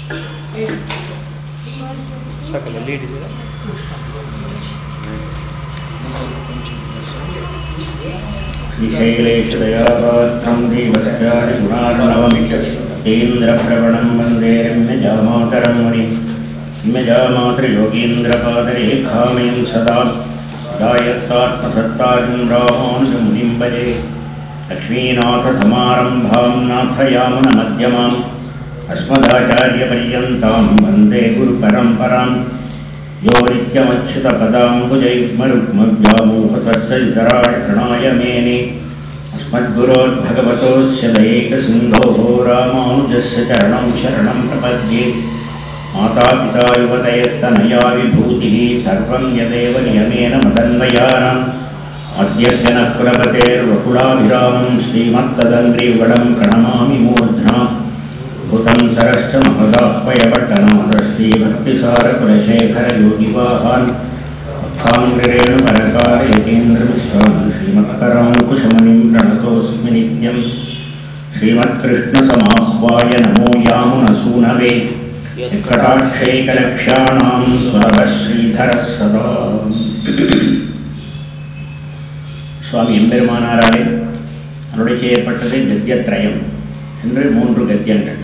ಸಾಕಲ್ಲ ಲೀಡ್ ಇದೆಯಾ विशैलेशदयापात्रं देवस्यादिगुणार्णवमिषेन्द्रप्रवणं वन्दे रम्यजामातरं मुनिं रम्यजामातृयोगीन्द्रपादरेखामयं सदा गायत्तात्मसत्तारिं रामानुजमुनिं भजे लक्ष्मीनाथसमारम्भां नाथयामुनमध्यमाम् अस्मदाचार्यपर्यन्तां वन्दे गुरुपरम्पराम् यो नित्यमच्युतपदाम्बुजैर्मरुग्मव्यामोहतस्सरितराय मेने अस्मद्गुरोर्भगवतोऽस्य दयैकसिन्धोः रामानुजस्य चरणं शरणं प्रपद्ये मातापिता युवतयस्तनया विभूतिः सर्वं यदेव नियमेन मदन्वयानाम् अद्यस्य न कुलपतेर्वकुलाभिरामं श्रीमत्तदङ्ग्रीवडं प्रणमामि मूर्ध्ना भूतं सरश्च महदाह्वयपट्टनाथ श्रीभक्तिसारकुलशेखरयोगिवाहान् भक्ताङ्गिरेणुपरकारयतीन्द्रमिश्रान् श्रीमत्कराङ्कुशमणिं प्रणतोऽस्मि नित्यं श्रीमत्कृष्णसमाह्वाय नमो यामुनसूनवे कटाक्षैकलक्ष्याणां स्वरश्रीधरः सदा சுவாமி எம்பெருமானாராலே அருளை செய்யப்பட்டது கத்தியத்ரயம் என்று மூன்று கத்தியங்கள்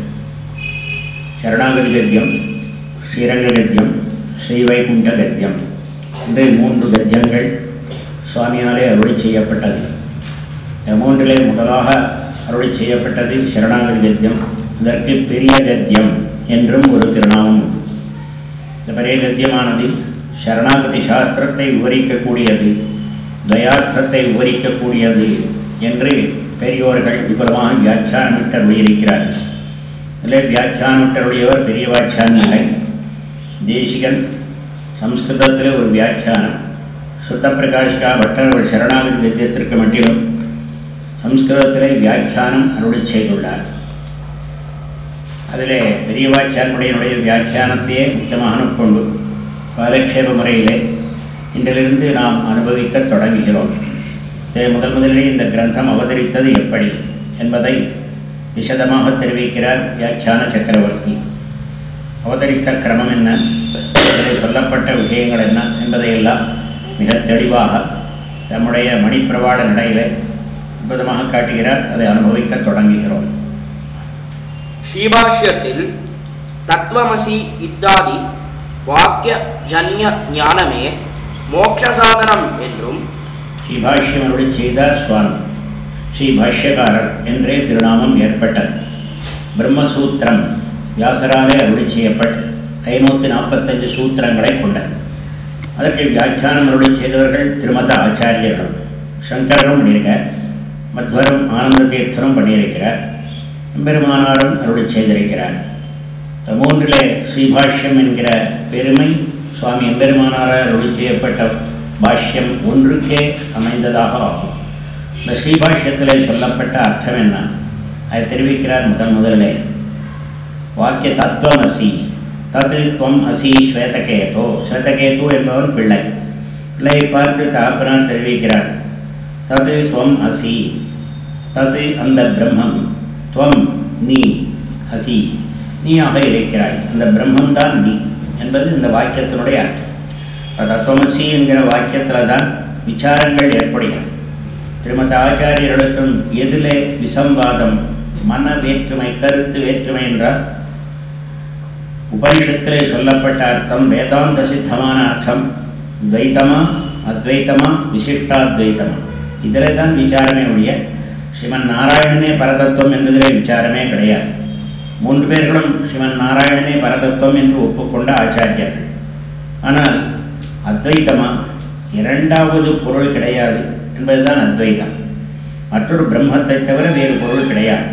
சரணாகதி கத்தியம் ஸ்ரீரங்க கத்தியம் ஸ்ரீவைகுண்ட கத்தியம் என்று மூன்று கத்தியங்கள் சுவாமியாலே அருளை செய்யப்பட்டது இந்த மூன்றிலே முதலாக அருளை செய்யப்பட்டது சரணாகதி கத்தியம் இதற்கு பெரிய கத்தியம் என்றும் ஒரு திருநாமம் உண்டு. இந்த பெரிய கத்தியமானது சரணாகதி சாஸ்திரத்தை விவரிக்கக்கூடியது தயார்த்தத்தை விவரிக்கக்கூடியது என்று பெரியோர்கள் விபரமாக வியாக்கியானமிட்டு அருளியிருக்கிறார்கள் இதில் வியாக்கியானமிட்டருடையவர் பெரிய வியாக்கியானம் இல்லை தேசிகன் சம்ஸ்கிருதத்தில் ஒரு வியாக்கியானம் சுத்த பிரகாஷ்கா பட்டர் ஒரு சரணாகதி வித்தியத்திற்கு மட்டிலும் சம்ஸ்கிருதத்திலே வியாக்கியானம் அருளி செய்துள்ளார் அதிலே பெரிய வாக்கியானுடைய வியாக்கியானத்தையே முக்கியமாக கொண்டு காலக்ஷேப முறையிலே இன்றிலிருந்து நாம் அனுபவிக்க தொடங்குகிறோம் இதை முதல் முதலிலே இந்த கிரந்தம் அவதரித்தது எப்படி என்பதை விசதமாக தெரிவிக்கிறார் வியாக்கியான சக்கரவர்த்தி அவதரித்த கிரமம் என்ன இதில் சொல்லப்பட்ட விஷயங்கள் என்ன என்பதையெல்லாம் மிக தெளிவாக நம்முடைய மணிப்பிரவாட நடையிலே அற்புதமாக காட்டுகிறார் அதை அனுபவிக்க தொடங்குகிறோம் ஸ்ரீபாஷ்யத்தில் தத்துவமசி இத்தாதி வாக்கிய ஜன்ய ஞானமே மோட்ச சாதனம் என்றும் ஸ்ரீபாஷ்யம் அருளி செய்தார் சுவாமி ஸ்ரீ பாஷ்யகாரர் என்றே திருநாமம் ஏற்பட்டது பிரம்மசூத்திரம் வியாசராலே அருளி செய்யப்பட்டு ஐநூற்றி நாற்பத்தஞ்சு சூத்திரங்களை கொண்டது அதற்கு வியாக்கியானம் அருளி செய்தவர்கள் திருமத ஆச்சாரியர்கள் சங்கரரும் பண்ணியிருக்கார் மத்வரும் ஆனந்த தீர்த்தரும் பண்ணியிருக்கிறார் பெருமானாரும் அருளி செய்திருக்கிறார் இந்த மூன்றிலே ஸ்ரீபாஷ்யம் என்கிற பெருமை சுவாமி எம்பெருமானாரால் அருளி செய்யப்பட்ட பாஷ்யம் ஒன்றுக்கே அமைந்ததாக ஆகும் இந்த ஸ்ரீபாஷ்யத்திலே சொல்லப்பட்ட அர்த்தம் என்ன அதை தெரிவிக்கிறார் முதன் முதலே வாக்கிய தத்துவம் அசி தது துவம் அசி ஸ்வேதகேதோ ஸ்வேதகேது என்பவன் பிள்ளை பிள்ளையை பார்த்து தாப்பனார் தெரிவிக்கிறார் தது துவம் அசி தது அந்த பிரம்மம் துவம் நீ அசி நீயாக இருக்கிறாய் அந்த பிரம்மம்தான் நீ என்பது இந்த வாக்கியத்தினுடைய அர்த்தம் தத்துவமசி என்கிற வாக்கியத்தில் தான் விசாரங்கள் ஏற்படுகிறது திருமத ஆச்சாரியர்களுக்கும் எதிலே விசம்வாதம் மன வேற்றுமை கருத்து வேற்றுமை என்றால் உபனிஷத்திலே சொல்லப்பட்ட அர்த்தம் வேதாந்த சித்தமான அர்த்தம் துவைத்தமா அத்வைத்தமா விசிஷ்டாத்வைத்தமா இதில் தான் விசாரமே ஒழிய ஸ்ரீமன் நாராயணனே பரதத்துவம் என்பதிலே விசாரமே கிடையாது மூன்று பேர்களும் ஸ்ரீமன் நாராயணனே பரதத்துவம் என்று ஒப்புக்கொண்ட ஆச்சாரியர்கள் ஆனால் அத்வைத்தமா இரண்டாவது பொருள் கிடையாது என்பதுதான் அத்வைதம் மற்றொரு பிரம்மத்தை தவிர வேறு பொருள் கிடையாது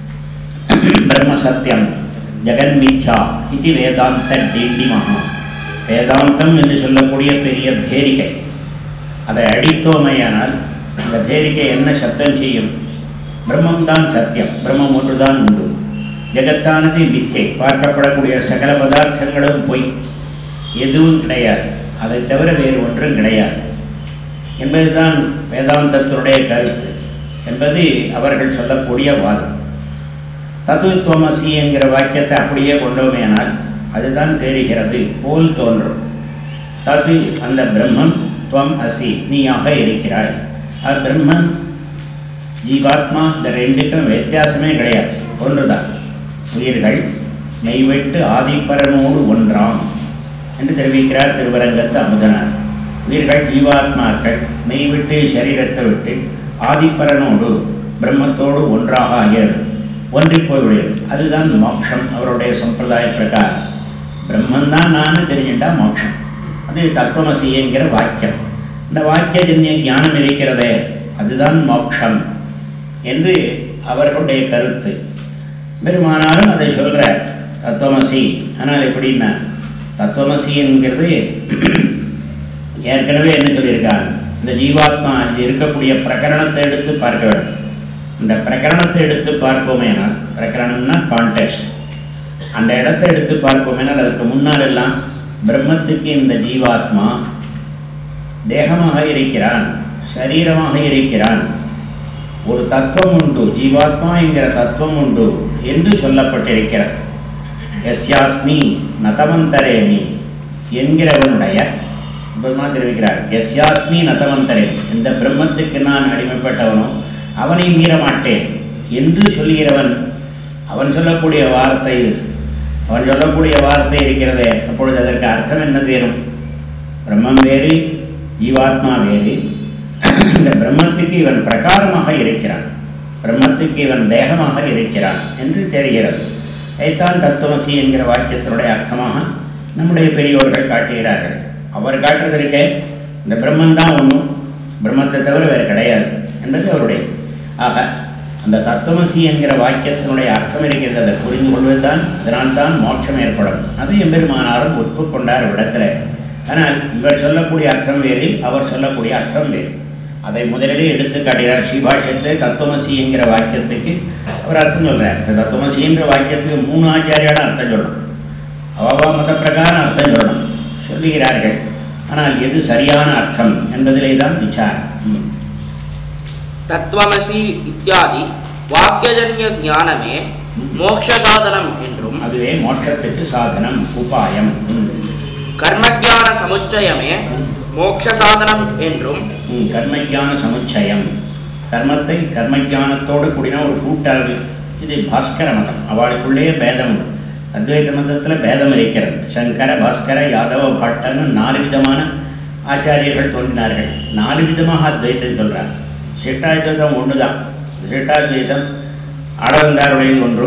பிரம்ம சத்தியம் ஜெகன் மிச்சா இது வேதாந்த டேண்டி மகா வேதாந்தம் என்று சொல்லக்கூடிய பெரிய பேரிகை அதை அடித்தோமையானால் அந்த பேரிகை என்ன சத்தம் செய்யும் பிரம்மம் தான் சத்தியம் பிரம்மம் ஒன்றுதான் உண்டு ஜெகத்தானது மிச்சை பார்க்கப்படக்கூடிய சகல பதார்த்தங்களும் பொய் எதுவும் கிடையாது அதை தவிர வேறு ஒன்றும் கிடையாது என்பதுதான் வேதாந்தத்தினுடைய கருத்து என்பது அவர்கள் சொல்லக்கூடிய வாதம் தத்துவமசி என்கிற வாக்கியத்தை அப்படியே கொண்டோமேனால் அதுதான் தெரிகிறது போல் தோன்றும் தது அந்த பிரம்மம் துவம் அசி நீயாக இருக்கிறாய் அது பிரம்மன் ஜீவாத்மா இந்த ரெண்டுக்கும் வித்தியாசமே கிடையாது ஒன்றுதான் உயிர்கள் மெய்விட்டு ஆதிப்பரனோடு ஒன்றாம் என்று தெரிவிக்கிறார் திருவரங்கத்து அமுதனார் உயிர்கள் ஜீவாத்மாக்கள் மெய்விட்டு சரீரத்தை விட்டு ஆதிப்பரனோடு பிரம்மத்தோடு ஒன்றாக ஆகிறது ஒன்றி போய்விடுகிறது அதுதான் மோட்சம் அவருடைய சம்பிரதாய பிரகாரம் பிரம்மன் தான் நான் தெரிஞ்சுட்டா மோட்சம் அது தத்துவமசி என்கிற வாக்கியம் இந்த வாக்கியஜன்ய ஞானம் இருக்கிறதே அதுதான் மோட்சம் என்று அவர்களுடைய கருத்து பெருமானாலும் அதை சொல்ற தத்துவமசி ஆனால் எப்படின்னா தத்துவமசி என்கிறது ஏற்கனவே என்ன சொல்லியிருக்காங்க இந்த ஜீவாத்மா இது இருக்கக்கூடிய பிரகரணத்தை எடுத்து பார்க்க வேண்டும் இந்த பிரகரணத்தை எடுத்து பார்ப்போமேனால் பிரகரணம்னா கான்டெக்ட் அந்த இடத்தை எடுத்து பார்ப்போமேனால் அதுக்கு முன்னால் எல்லாம் பிரம்மத்துக்கு இந்த ஜீவாத்மா தேகமாக இருக்கிறான் சரீரமாக இருக்கிறான் ஒரு தத்துவம் உண்டு ஜீவாத்மா என்கிற தத்துவம் உண்டு என்று சொல்லப்பட்டிருக்கிறது எஸ்யாஸ்மி நதமந்தரேமி என்கிறவனுடைய பிரம்மா தெரிவிக்கிறார் எஸ்யாஸ்மி நதமந்தரே இந்த பிரம்மத்துக்கு நான் அடிமைப்பட்டவனோ அவனை மீற மாட்டேன் என்று சொல்லுகிறவன் அவன் சொல்லக்கூடிய வார்த்தை இது. அவன் சொல்லக்கூடிய வார்த்தை இருக்கிறதே அப்பொழுது அதற்கு அர்த்தம் என்ன தேரும் பிரம்மம் வேறு ஜீவாத்மா வேறு இந்த பிரம்மத்துக்கு இவன் பிரகாரமாக இருக்கிறான் பிரம்மத்துக்கு இவன் தேகமாக இருக்கிறான் என்று தெரிகிறது ஐத்தான் தத்துவசி என்கிற வாக்கியத்தினுடைய அர்த்தமாக நம்முடைய பெரியோர்கள் காட்டுகிறார்கள் அவர் காட்டுறதற்கே இந்த பிரம்மன் தான் ஒன்றும் பிரம்மத்தை தவிர வேறு கிடையாது என்பது அவருடைய ஆக அந்த தத்துவமசி என்கிற வாக்கியத்தினுடைய அர்த்தம் இருக்கிறது அதை புரிந்து கொள்வதுதான் அதனால்தான் மோட்சம் ஏற்படும் அது எம்பெருமானாரும் ஒப்புக்கொண்டார் இடத்துல ஆனால் இவர் சொல்லக்கூடிய அர்த்தம் வேறு அவர் சொல்லக்கூடிய அர்த்தம் வேறு அதை முதலிலே எடுத்து காட்டுகிறார் ஸ்ரீபாஷ்யத்தில் தத்துவமசி என்கிற வாக்கியத்துக்கு அவர் அர்த்தம் சொல்றார் இந்த தத்துவமசி என்ற வாக்கியத்துக்கு மூணு ஆச்சாரியால அர்த்தம் சொல்லணும் அவா மத பிரகாரம் அர்த்தம் சொல்லணும் சொல்லுகிறார்கள் ஆனால் எது சரியான அர்த்தம் என்பதிலே தான் விசாரம் ம். தத்துவமசி இத்தியாதி வாக்கியஜன்ய ஞானமே மோட்ச சாதனம் என்றும் அதுவே மோட்சத்துக்கு சாதனம் உபாயம் ம். கர்மஜான சமுச்சயமே மோட்ச சாதனம் என்றும் ம், கர்மஞான சமுச்சயம் கர்மத்தை கர்மஞானத்தோடு கூடின ஒரு கூட்டாளி இது பாஸ்கர மதம் அவளுக்குள்ளேயே பேதம் உண்டு அத்வைத மதத்துல பேதம் இருக்கிறது சங்கர பாஸ்கர யாதவ பட்டன்னு நாலு விதமான ஆச்சாரியர்கள் தோன்றினார்கள் நாலு விதமாக அத்வைத்தம் சொல்றார் சிட்டாத்வைதம் ஒன்றுதான் சிட்டாத்வைதம் ஆடவந்தாருடைய ஒன்று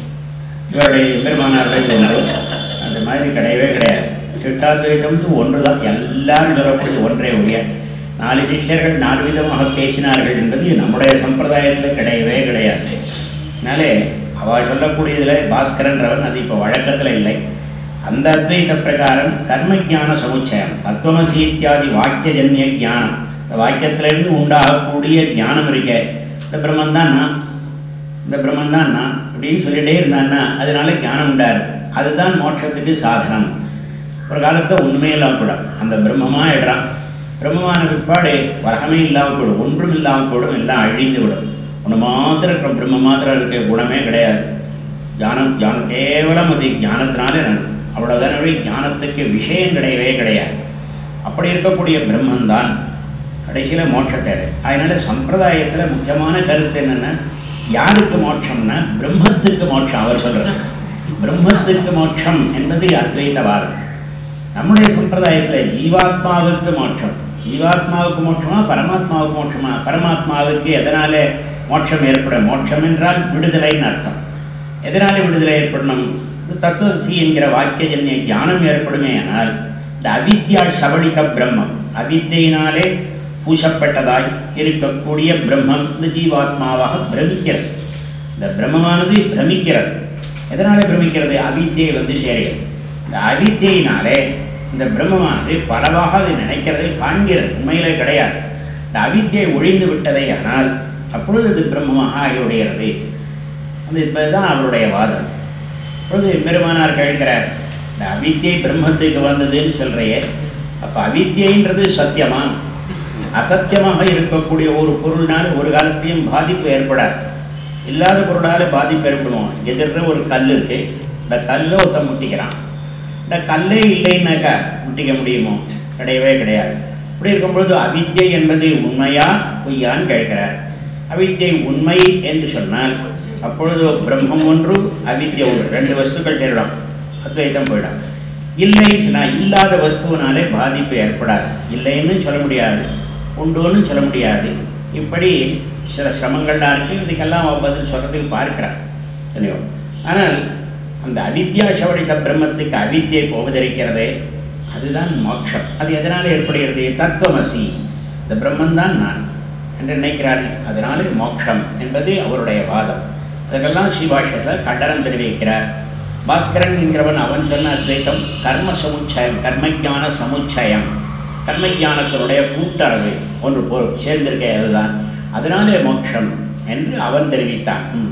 இவருடைய பெருமானாருடைய ஒன்று அந்த மாதிரி கிடையவே கிடையாது சிட்டாத்வைதம் ஒன்று தான் எல்லாரும் சொல்லக்கூடிய ஒன்றே ஒழிய நாலு சிஷ்யர்கள் நாலு விதமாக பேசினார்கள் என்பது நம்முடைய சம்பிரதாயத்தில் கிடையவே கிடையாது அதனாலே அவள் சொல்லக்கூடியதுல பாஸ்கரன்றவன் அது இப்போ வழக்கத்தில் இல்லை அந்த அத்வைத பிரகாரம் கர்மஜான சமுச்சயம் தத்துவமசி இத்தியாதி வாக்கியஜன்ய ஞானம் இந்த வாக்கியத்திலிருந்து உண்டாகக்கூடிய ஞானம் இருக்க இந்த பிரம்மன் தான் நான் இந்த பிரம்மன் தான் நான் அப்படின்னு சொல்லிட்டே இருந்தான்னா அதனால ஞானம் உண்டாரு அதுதான் மோட்சத்துக்கு சாதனம் ஒரு காலத்துல ஒண்ணுமே இல்லாம கூட அந்த பிரம்மமா இடுறான் பிரம்மமான பிற்பாடு வரகமே இல்லாம போடும் ஒன்றும் இல்லாம போடும் எல்லாம் அழிந்து விடும் ஒன்று மாத்திரம் இருக்கிற பிரம்ம மாத்திரம் இருக்க குணமே கிடையாது ஞானம் ஞானம் கேவலம் அது ஞானத்தினாலே நடக்கும் அவ்வளவுதான் வழி ஞானத்துக்கு விஷயம் கிடையவே கிடையாது அப்படி இருக்கக்கூடிய பிரம்மன் தான் கடைசியில மோட்சத்தை அடை அதனால சம்பிரதாயத்துல முக்கியமான கருத்து என்னன்னா யாருக்கு மோட்சம்னா பிரம்மத்துக்கு மோட்சம் அவர் சொல்றது பிரம்மத்துக்கு மோட்சம் என்பது அத்வைதவாதம் நம்முடைய சம்பிரதாயத்துல ஜீவாத்மாவுக்கு மோட்சம் ஜீவாத்மாவுக்கு மோட்சமா பரமாத்மாவுக்கு மோட்சமா பரமாத்மாவுக்கு எதனால மோட்சம் ஏற்படும் மோட்சம் என்றால் விடுதலைன்னு அர்த்தம் எதனால விடுதலை ஏற்படணும் இந்த தத்துவசி என்கிற வாக்கியஜன்ய ஞானம் ஏற்படுமே ஆனால் இந்த அவித்யா சபடிக பிரம்மம் அவித்தையினாலே பூசப்பட்டதாய் இருக்கக்கூடிய பிரம்மம் இந்த ஜீவாத்மாவாக பிரமிக்கிறது இந்த பிரம்மமானது பிரமிக்கிறது எதனால பிரமிக்கிறது அவித்தியை வந்து சேருகிறது இந்த அவித்தியினாலே இந்த பிரம்மமானது பலவாக அது நினைக்கிறதை காண்கிறது உண்மையிலே கிடையாது இந்த அவித்தியை ஒழிந்து விட்டதே ஆனால் அப்பொழுது அது பிரம்மமாக ஆகிவிடுகிறது அந்த இப்பதான் அவருடைய வாதம் அப்பொழுது பெருமானார் கேட்கிறார் இந்த அவித்தியை பிரம்மத்துக்கு வந்ததுன்னு சொல்றையே அப்ப அவித்தியன்றது சத்தியமா அசத்தியமாக இருக்கக்கூடிய ஒரு பொருள்னால் ஒரு காலத்தையும் பாதிப்பு ஏற்படாது இல்லாத பொருளால பாதிப்பு ஏற்படும் எதிர்த்து ஒரு கல் இருக்கு இந்த கல்லை ஒருத்த முட்டிக்கிறான் இந்த கல்லே இல்லைன்னாக்கா முட்டிக்க முடியுமோ கிடையவே கிடையாது இப்படி இருக்கும்பொழுது அவித்யை என்பது உண்மையா பொய்யான்னு கேட்கிறார் அவித்யை உண்மை என்று சொன்னால் அப்பொழுது பிரம்மம் ஒன்று அவித்யை ஒன்று ரெண்டு வஸ்துக்கள் சேரலாம் அத்வைத்தம் போயிடும் இல்லை நான் இல்லாத வஸ்துவினாலே பாதிப்பு ஏற்படாது இல்லைன்னு சொல்ல முடியாது உண்டுன்னு சொல்ல முடியாது இப்படி சில சிரமங்கள்லாம் இருக்கு இதுக்கெல்லாம் அவ பதில் சொல்றதுக்கு பார்க்கிறார் தெரியும் ஆனால் அந்த அவித்யா சவடித்த பிரம்மத்துக்கு அவித்யை உபதரிக்கிறதே அதுதான் மோட்சம் அது எதனால் ஏற்படுகிறது தத்துவமசி இந்த பிரம்மன் தான் நான் என்று நினைக்கிறார்கள் அதனாலே மோட்சம் என்பது அவருடைய வாதம் அதுக்கெல்லாம் ஸ்ரீபாஷத்தில் கண்டனம் தெரிவிக்கிறார் பாஸ்கரன் என்கிறவன் அவன் சொன்ன அத்வைத்தம் கர்ம சமுச்சயம் கர்மஞான சமுச்சயம் கர்மஞானத்தினுடைய கூட்டளவு ஒன்று போ சேர்ந்திருக்க அதுதான் அதனாலே மோட்சம் என்று அவன் தெரிவித்தான் ம்.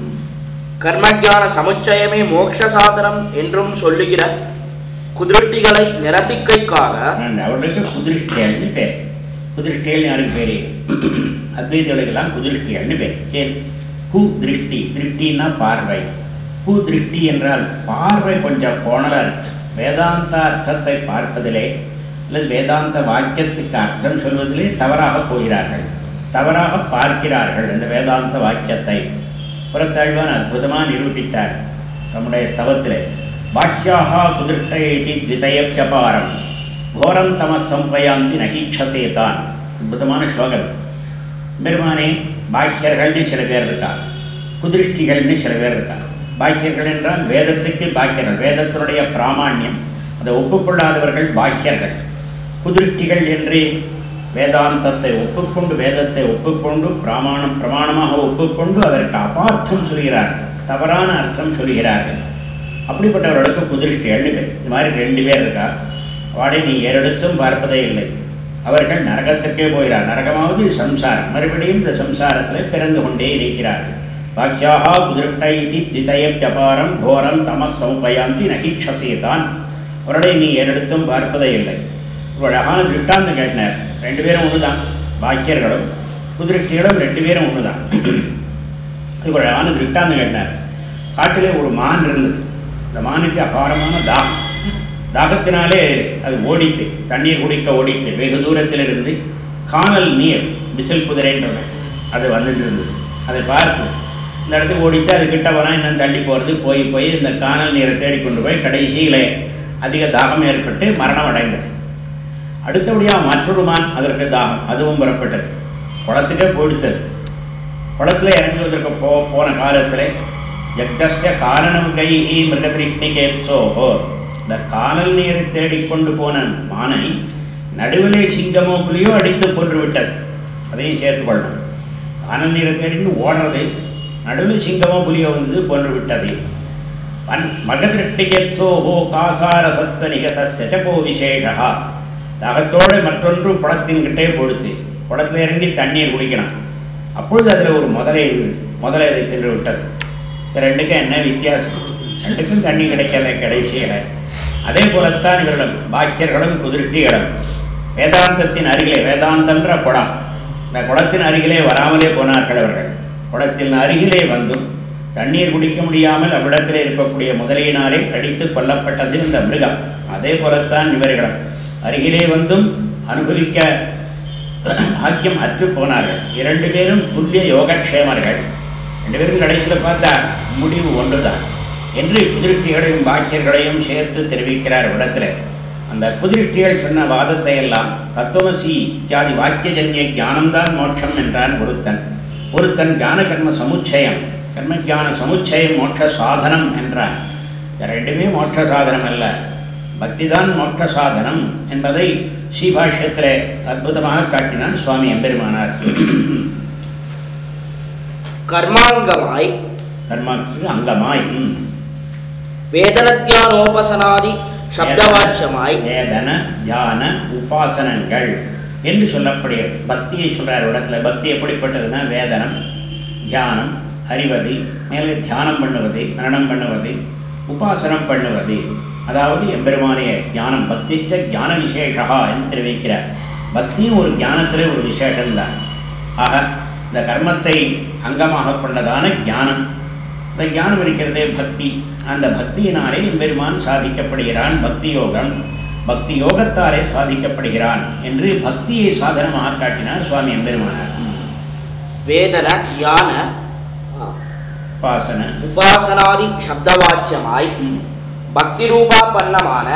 கர்மஞான சமுச்சயமே மோட்ச சாதனம் என்றும் சொல்லுகிற குதிரட்டிகளை நிரப்பிக்கைக்காக ஆனா, அவர்களுக்கு குதிருஷ்டியல்னு பேர் குதிருஷ்டியல் யாருக்கு பேரு அத்வைதிகளுக்கெல்லாம் குதிருஷ்டியல்னு பேர் சரி கு திருஷ்டி திருஷ்டின்னா பார்வை கு திருஷ்டி என்றால் பார்வை கொஞ்சம் கோணலா இருக்கு வேதாந்த அர்த்தத்தை பார்ப்பதிலே அல்லது வேதாந்த வாக்கியத்துக்கு அர்த்தம் சொல்வதிலே தவறாக போகிறார்கள் தவறாக பார்க்கிறார்கள் இந்த வேதாந்த வாக்கியத்தை புறத்தாழ்வான் அற்புதமா நிரூபித்தார் நம்முடைய ஸ்தவத்திலே பாஷ்யாகா குதிர்ஷ்டேதி திதயப்பியபாரம் கோரம் தம சம்பயாந்தி நகிச்சதே தான் அற்புதமான ஸ்லோகம் பெருமானே பாக்கியர்கள்னு சில பேர் இருக்கா குதிருஷ்டிகள்னு சில பேர் இருக்கா பாக்கியர்கள் என்றால் வேதத்துக்கு பாக்கியர்கள் வேதத்தினுடைய பிராமாண்யம் அதை ஒப்புக்கொள்ளாதவர்கள் பாக்கியர்கள் குதிருஷ்டிகள் என்று வேதாந்தத்தை ஒப்புக்கொண்டு வேதத்தை ஒப்புக்கொண்டு பிரமாணம் பிரமாணமாக ஒப்புக்கொண்டு அதற்கு அபார்த்தம் சொல்கிறார்கள் தவறான அர்த்தம் சொல்கிறார்கள் அப்படிப்பட்டவர்களுக்கு குதிருஷ்டிகள் பேர் இந்த மாதிரி ரெண்டு பேர் இருக்கா அவளை நீ ஏறெடுத்தும் பார்ப்பதே இல்லை அவர்கள் நரகத்துக்கே போகிறார் நரகமாவது சம்சாரம் மறுபடியும் இந்த சம்சாரத்தில் பிறந்து கொண்டே இருக்கிறார்கள் வாக்கியாக குதிருஷ்டை திதயப்பியபாரம் கோரம் தம சமுபயாந்தி நகிக்ஷசேதான் அவர்களை நீ ஏறெடுத்தும் பார்ப்பதே இல்லை ஒரு அழகான திருஷ்டாந்தம் கேட்டினார் ரெண்டு பேரும் ஒண்ணுதான் பாக்கியர்களும் குதிருஷ்டிகளும் ரெண்டு பேரும் ஒண்ணுதான் இது ஒரு அழகான திருஷ்டாந்தம் கேட்டினார் காட்டிலே ஒரு மான் இருந்தது இந்த மானுக்கு அபாரமான தாகம் தாகத்தினாலே அது ஓடித்து தண்ணீர் குடிக்க ஓடித்து வெகு தூரத்தில் இருந்து காணல் நீர் விசில் குதிரைன்றது அது வந்துட்டு இருந்தது அதை பார்த்து இந்த இடத்துக்கு ஓடித்து அது கிட்ட வரா இன்னும் தள்ளி போகிறது போய் போய் இந்த காணல் நீரை தேடிக்கொண்டு போய் கடைசியிலே அதிக தாகம் ஏற்பட்டு மரணம் அடைந்தது அடுத்தபடியாக மற்றொரு மான் அதற்கு தாகம் அதுவும் புறப்பட்டது குளத்துக்கே போயிடுத்தது குளத்துல இறங்குவதற்கு போ போன காலத்தில் யக்தஸ்ய காரணம் கைஹி மிருகதிருஷ்டிகேப்சோஹோ இந்த காணல் நீரை தேடிக்கொண்டு போன மானை நடுவிலே சிங்கமோ புலியோ அடித்து கொன்று விட்டது அதையும் சேர்த்து கொள்ளணும் காணல் நீரை தேடிட்டு ஓடுறது நடுவில் சிங்கமோ புலியோ வந்து கொன்று விட்டது மகதிருஷ்டிகேப்சோஹோ காசார சத்த நிகதோ விசேஷா தாகத்தோடு மற்றொன்று குளத்தின் கிட்டே பொடுத்து குளத்துல இறங்கி தண்ணீர் குடிக்கணும் அப்பொழுது அதில் ஒரு முதலை முதலை அதை சென்று விட்டது இந்த ரெண்டுக்கும் என்ன வித்தியாசம் ரெண்டுக்கும் தண்ணி கிடைக்கல கடைசியில் அதே போலத்தான் இவர்களும் பாக்கியர்களும் குதிர்ச்சிகளும் வேதாந்தத்தின் அருகிலே வேதாந்தன்ற குளம் இந்த குளத்தின் அருகிலே வராமலே போனார்கள் அவர்கள் குளத்தின் அருகிலே வந்தும் தண்ணீர் குடிக்க முடியாமல் அவ்விடத்திலே இருக்கக்கூடிய முதலையினாலே கடித்து கொல்லப்பட்டது இந்த மிருகம் அதே போலத்தான் இவர்களும் அருகிலே வந்தும் அனுபவிக்க பாக்கியம் அற்று போனார்கள் இரண்டு பேரும் துல்லிய யோகக்ஷேமர்கள் ரெண்டு பேரும் கடைசியில் பார்த்தா முடிவு ஒன்றுதான் என்று குதிருஷ்டிகளையும் பாக்கியர்களையும் சேர்த்து தெரிவிக்கிறார் இடத்துல அந்த குதிருஷ்டிகள் சொன்ன வாதத்தை எல்லாம் தத்துவசி இத்தியாதி வாக்கியஜன்ய ஞானம்தான் மோட்சம் என்றான் ஒருத்தன் ஒருத்தன் ஞான கர்ம சமுச்சயம் கர்ம ஞான சமுச்சயம் மோட்ச சாதனம் என்றான் இந்த ரெண்டுமே மோட்ச சாதனம் அல்ல பக்திதான் மோட்ச சாதனம் என்பதை ஸ்ரீபாஷ்யத்திலே அற்புதமாக காட்டினான் சுவாமி எம்பெருமானார் கர்மாங்கமாய் கர்மாக்கு அங்கமாய் ம். வேதனத்தியானோபசனாதி சப்தவாட்சமாய் வேதன தியான உபாசனங்கள் என்று சொல்லப்படுகிறது பக்தியை சொல்றார் இடத்துல பக்தி எப்படிப்பட்டதுன்னா வேதனம் தியானம் அறிவது மேலே தியானம் பண்ணுவது மரணம் பண்ணுவது உபாசனம் பண்ணுவது அதாவது எம்பெருமானிய ஞானம் பக்திச்ச ஞான விசேஷா என்று தெரிவிக்கிறார் பக்தியும் ஒரு ஞானத்திலே ஒரு விசேஷம்தான் ஆக இந்த கர்மத்தை அங்கமாக கொண்டதான ஞானம் இந்த ஞானம் இருக்கிறதே பக்தி அந்த பக்தியினாலே எம்பெருமான் சாதிக்கப்படுகிறான் பக்தி யோகம் பக்தி யோகத்தாலே சாதிக்கப்படுகிறான் என்று பக்தியை சாதனமாக காட்டினார் சுவாமி எம்பெருமானார் வேதன ஞான உபாசன உபாசனாதி சப்தவாச்சியமாய் பக்தி ரூபாபன்னமான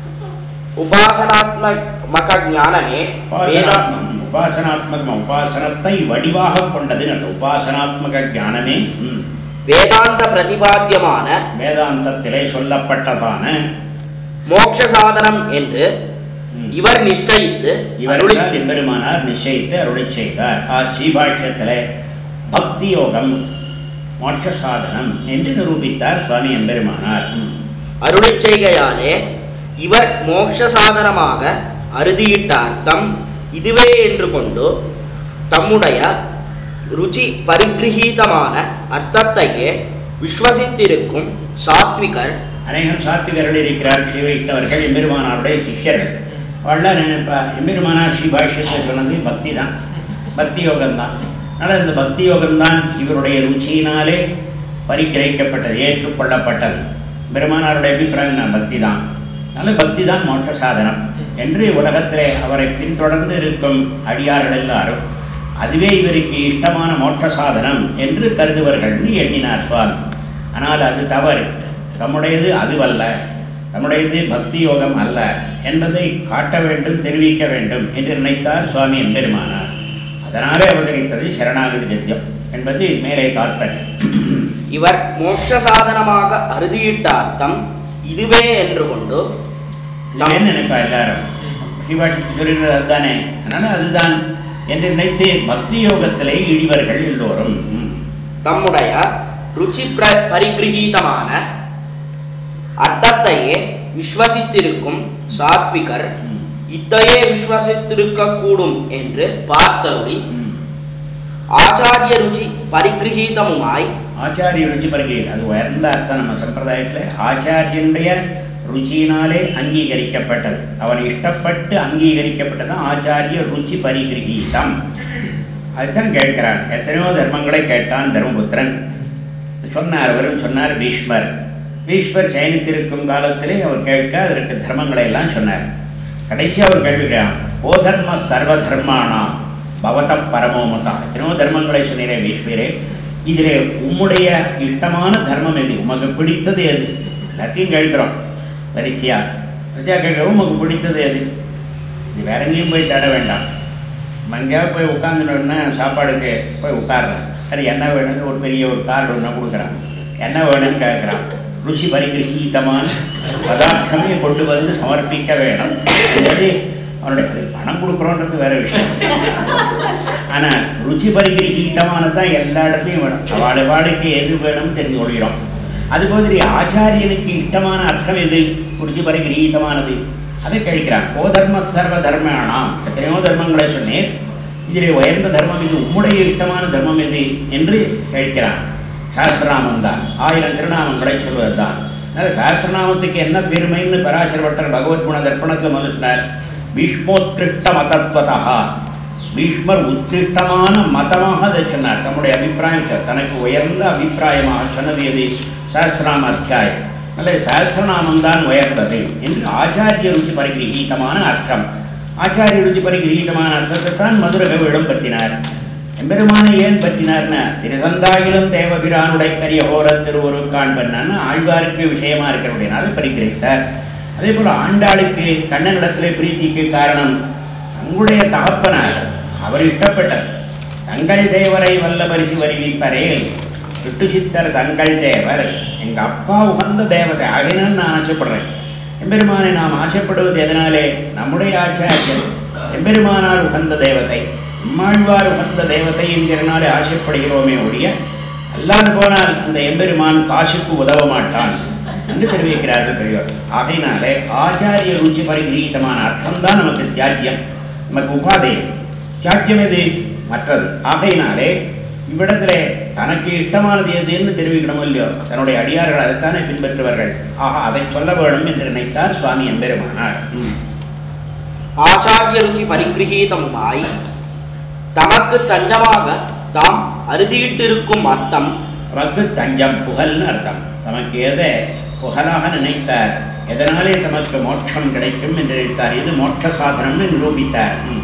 உபாசனாத்மக ஞானமே வேதா உபாசனாத்மகம் உபாசனாத்மகம் உபாசனத்தை வடிவாக கொண்டது நல்ல உபாசனாத்மக ஞானமே ம், வேதாந்த பிரதிபாத்தியமான வேதாந்தத்திலே சொல்லப்பட்டதான மோட்ச சாதனம் என்று ம், இவர் நிச்சயித்து அருளி- இவர்கள் எம்பெருமானார் நிச்சயித்து அருளை செய்தார் ஆ ஸ்ரீபாஷ்யத்திலே பக்தி யோகம் மோட்ச சாதனம் என்று நிரூபித்தார் சுவாமி எம்பெருமானார் ம். அருளிச் செய்கையாலே இவர் மோட்ச சாதனமாக அறுதியிட்ட அர்த்தம் இதுவே என்று கொண்டு தம்முடைய ருச்சி பரிகிரகீதமான அர்த்தத்தையே விஸ்வசித்திருக்கும் சாத்விகர் அநேகம் சாத்திகர்கள் இருக்கிறார் ஸ்ரீ வைஷ்ணவர்கள் எம்பெருமானாருடைய சிஷ்யர்கள் அவள்லாம் நினைப்பா எம்பெருமானார் ஸ்ரீ பாஷ்யத்தை சொன்னது பக்தி தான் பக்தி யோகம் தான் அதனால் இந்த பக்தி யோகம் தான் இவருடைய ருச்சியினாலே பரிகிரகிக்கப்பட்டது ஏற்றுக்கொள்ளப்பட்டது பெருமானாருடைய அபிப்பிராயம் தான் பக்தி தான் அதனால பக்தி தான் மோட்ச சாதனம் என்று உலகத்திலே அவரை பின்தொடர்ந்து இருக்கும் அடியார்கள் எல்லாரும் அதுவே இவருக்கு இஷ்டமான மோட்ச சாதனம் என்று கருதுவர்கள் எண்ணினார் சுவாமி ஆனால் அது தவறு தம்முடையது அதுவல்ல தம்முடையது பக்தி யோகம் அல்ல என்பதை காட்ட வேண்டும் தெரிவிக்க வேண்டும் என்று நினைத்தார் சுவாமி எம்பெருமானார் அதனாலே அவதரித்தது சரணாகதி கத்தியம் என்பது மேலே தாற்பயம் இவர் மோட்ச சாதனமாக அறுதியிட்ட அர்த்தம் இதுவே என்று கொண்டு நான் என்ன நினைப்பா எல்லாரும் சிவாட்டி சொல்லுகிறது அதுதானே அதனால அதுதான் என்று நினைத்து பக்தி யோகத்திலே இடிவர்கள் எல்லோரும் ம். தம்முடைய ருச்சி பிர- பரிகிரகீதமான அர்த்தத்தையே விஸ்வசித்திருக்கும் சாத்விகர் ம். இத்தையே விஸ்வசித்திருக்க கூடும் என்று பார்த்தருளி ம். ஆச்சாரிய ருச்சி பரிகிரகீதமுமாய் ஆச்சாரிய ருச்சி பரிகீர் அது உயர்ந்த அர்த்தம் நம்ம சம்பிரதாயத்தில் ஆச்சாரியனுடைய ருச்சியினாலே அங்கீகரிக்கப்பட்டது அவன் இஷ்டப்பட்டு அங்கீகரிக்கப்பட்டதான் ஆச்சாரிய ருச்சி பரிகிரகீதம் அதுதான் கேட்கிறான் எத்தனையோ தர்மங்களை கேட்டான் தர்மபுத்திரன் சொன்னார் அவரும் சொன்னார் பீஷ்மர் பீஷ்மர் சயனித்திருக்கும் காலத்திலே அவர் கேட்க அதற்கு தர்மங்களை எல்லாம் சொன்னார் கடைசி அவர் கேள்விக்கிறான் ஓ தர்ம சர்வ தர்மானாம் பவத பரமோமதா எத்தனையோ தர்மங்களை சொன்னீரே பீஷ்மரே இதிலே உம்முடைய இஷ்டமான தர்மம் எது உமக்கு பிடித்தது எது எல்லாத்தையும் கேட்கிறோம் வரிசையா வரிசையா கேட்கிறோம் உமக்கு பிடித்தது எது இது வேற எங்கேயும் போய் தேட வேண்டாம் நம்ம எங்கேயாவது போய் உட்காந்துட்டோம்னா சாப்பாடுக்கு போய் உட்கார்றேன் சரி என்ன வேணும்னு ஒரு பெரிய ஒரு கார்டு ஒன்று கொடுக்குறான் என்ன வேணும்னு கேட்குறான் ருசி பரிகிரகீதமான பதார்த்தமே கொண்டு வந்து சமர்ப்பிக்க வேணும் என்பது அவனுடைய பணம் கொடுக்குறோன்றது வேற விஷயம் ஆனா ருச்சி பரிகிரகீதமானது தான் எல்லா இடத்துலையும் வேணும் அவளை வாடிக்கை எது வேணும்னு தெரிஞ்சு கொள்கிறோம் அது மாதிரி ஆச்சாரியனுக்கு இஷ்டமான அர்த்தம் எது ருச்சி பரிகிரகீதமானது அதை கழிக்கிறான் ஓ தர்ம சர்வ தர்மானாம் எத்தனையோ தர்மங்களை சொன்னேன் இதிலே உயர்ந்த தர்மம் இது உம்முடைய இஷ்டமான தர்மம் எது என்று கழிக்கிறான் சாஸ்திரநாமம் தான் ஆயிரம் திருநாமங்களை சொல்வதுதான் அதனால சாஸ்திரநாமத்துக்கு என்ன பெருமைன்னு பராசர பட்டர் பகவத் குண தர்ப்பணத்தில் மனுஷனார் பீஷ்மோத்கிருஷ்ட மதத்வதா பீஷ்மர் உத்கிருஷ்டமான மதமாக அதை சொன்னார் தம்முடைய அபிப்பிராயம் சொ- தனக்கு உயர்ந்த அபிப்பிராயமாக சொன்னது எது சஹசிரநாம அத்தியாயம் அல்லது சஹசிரநாமம் தான் உயர்ந்தது என்று ஆச்சாரிய ருச்சி பரிகிரகீதமான அர்த்தம் ஆச்சாரிய ருச்சி பரிகிரகீதமான அர்த்தத்தை தான் மதுரகவிடம் பற்றினார் எம்பெருமானை ஏன் பற்றினார்னா திருசந்தாயிலும் தேவபிரானுடைய கரிய ஹோர திருவரு காண்பன்னான்னு ஆழ்வாருக்கு விஷயமா இருக்கிறபடினால பரிகிரகித்தார் அதே போல ஆண்டாளுக்கு கண்ணனிடத்திலே பிரீத்திக்கு காரணம் தங்களுடைய தகப்பனார் அவர் இஷ்டப்பட்டார் தங்கள் தேவரை வல்ல பரிசு வருவிப்பரே சுட்டு சித்தர் தங்கள் தேவர் எங்க அப்பா உகந்த தேவதை ஆகையினால் நான் ஆசைப்படுறேன் எம்பெருமானை நாம் ஆசைப்படுவது எதனாலே நம்முடைய ஆச்சாரியர் எம்பெருமானால் உகந்த தேவதை நம்மாழ்வார் உகந்த தேவதை என்கிறனாலே ஆசைப்படுகிறோமே ஒழிய அல்லாது போனால் அந்த எம்பெருமான் காசுக்கு உதவ மாட்டான் என்று தெரிவிக்கிறார்கள் பெரியவர் ஆகையினாலே ஆச்சாரிய ருச்சி பரிகிரீதமான அர்த்தம் தான் நமக்கு தியாஜ்யம் நமக்கு உபாதேயம் தியாஜ்யம் எது மற்றது ஆகையினாலே இவ்விடத்திலே தனக்கு இஷ்டமானது எதுன்னு தெரிவிக்கணும் இல்லையோ தன்னுடைய அடியார்கள் அதைத்தானே பின்பற்றுவார்கள் ஆஹா அதை சொல்ல வேணும் என்று நினைத்தார் சுவாமி எம்பெருமானார் ம். ஆச்சாரிய ருச்சி பரிகிரகீதமுமாய் தமக்கு தஞ்சமாக தாம் அறுதியிட்டிருக்கும் அர்த்தம் நமக்கு தஞ்சம் புகழ்னு அர்த்தம் தமக்கு எதை புகழாக நினைத்தார் எதனாலே தமக்கு மோட்சம் கிடைக்கும் என்று நினைத்தார் இது மோட்ச சாதனம்னு நிரூபித்தார் ம்.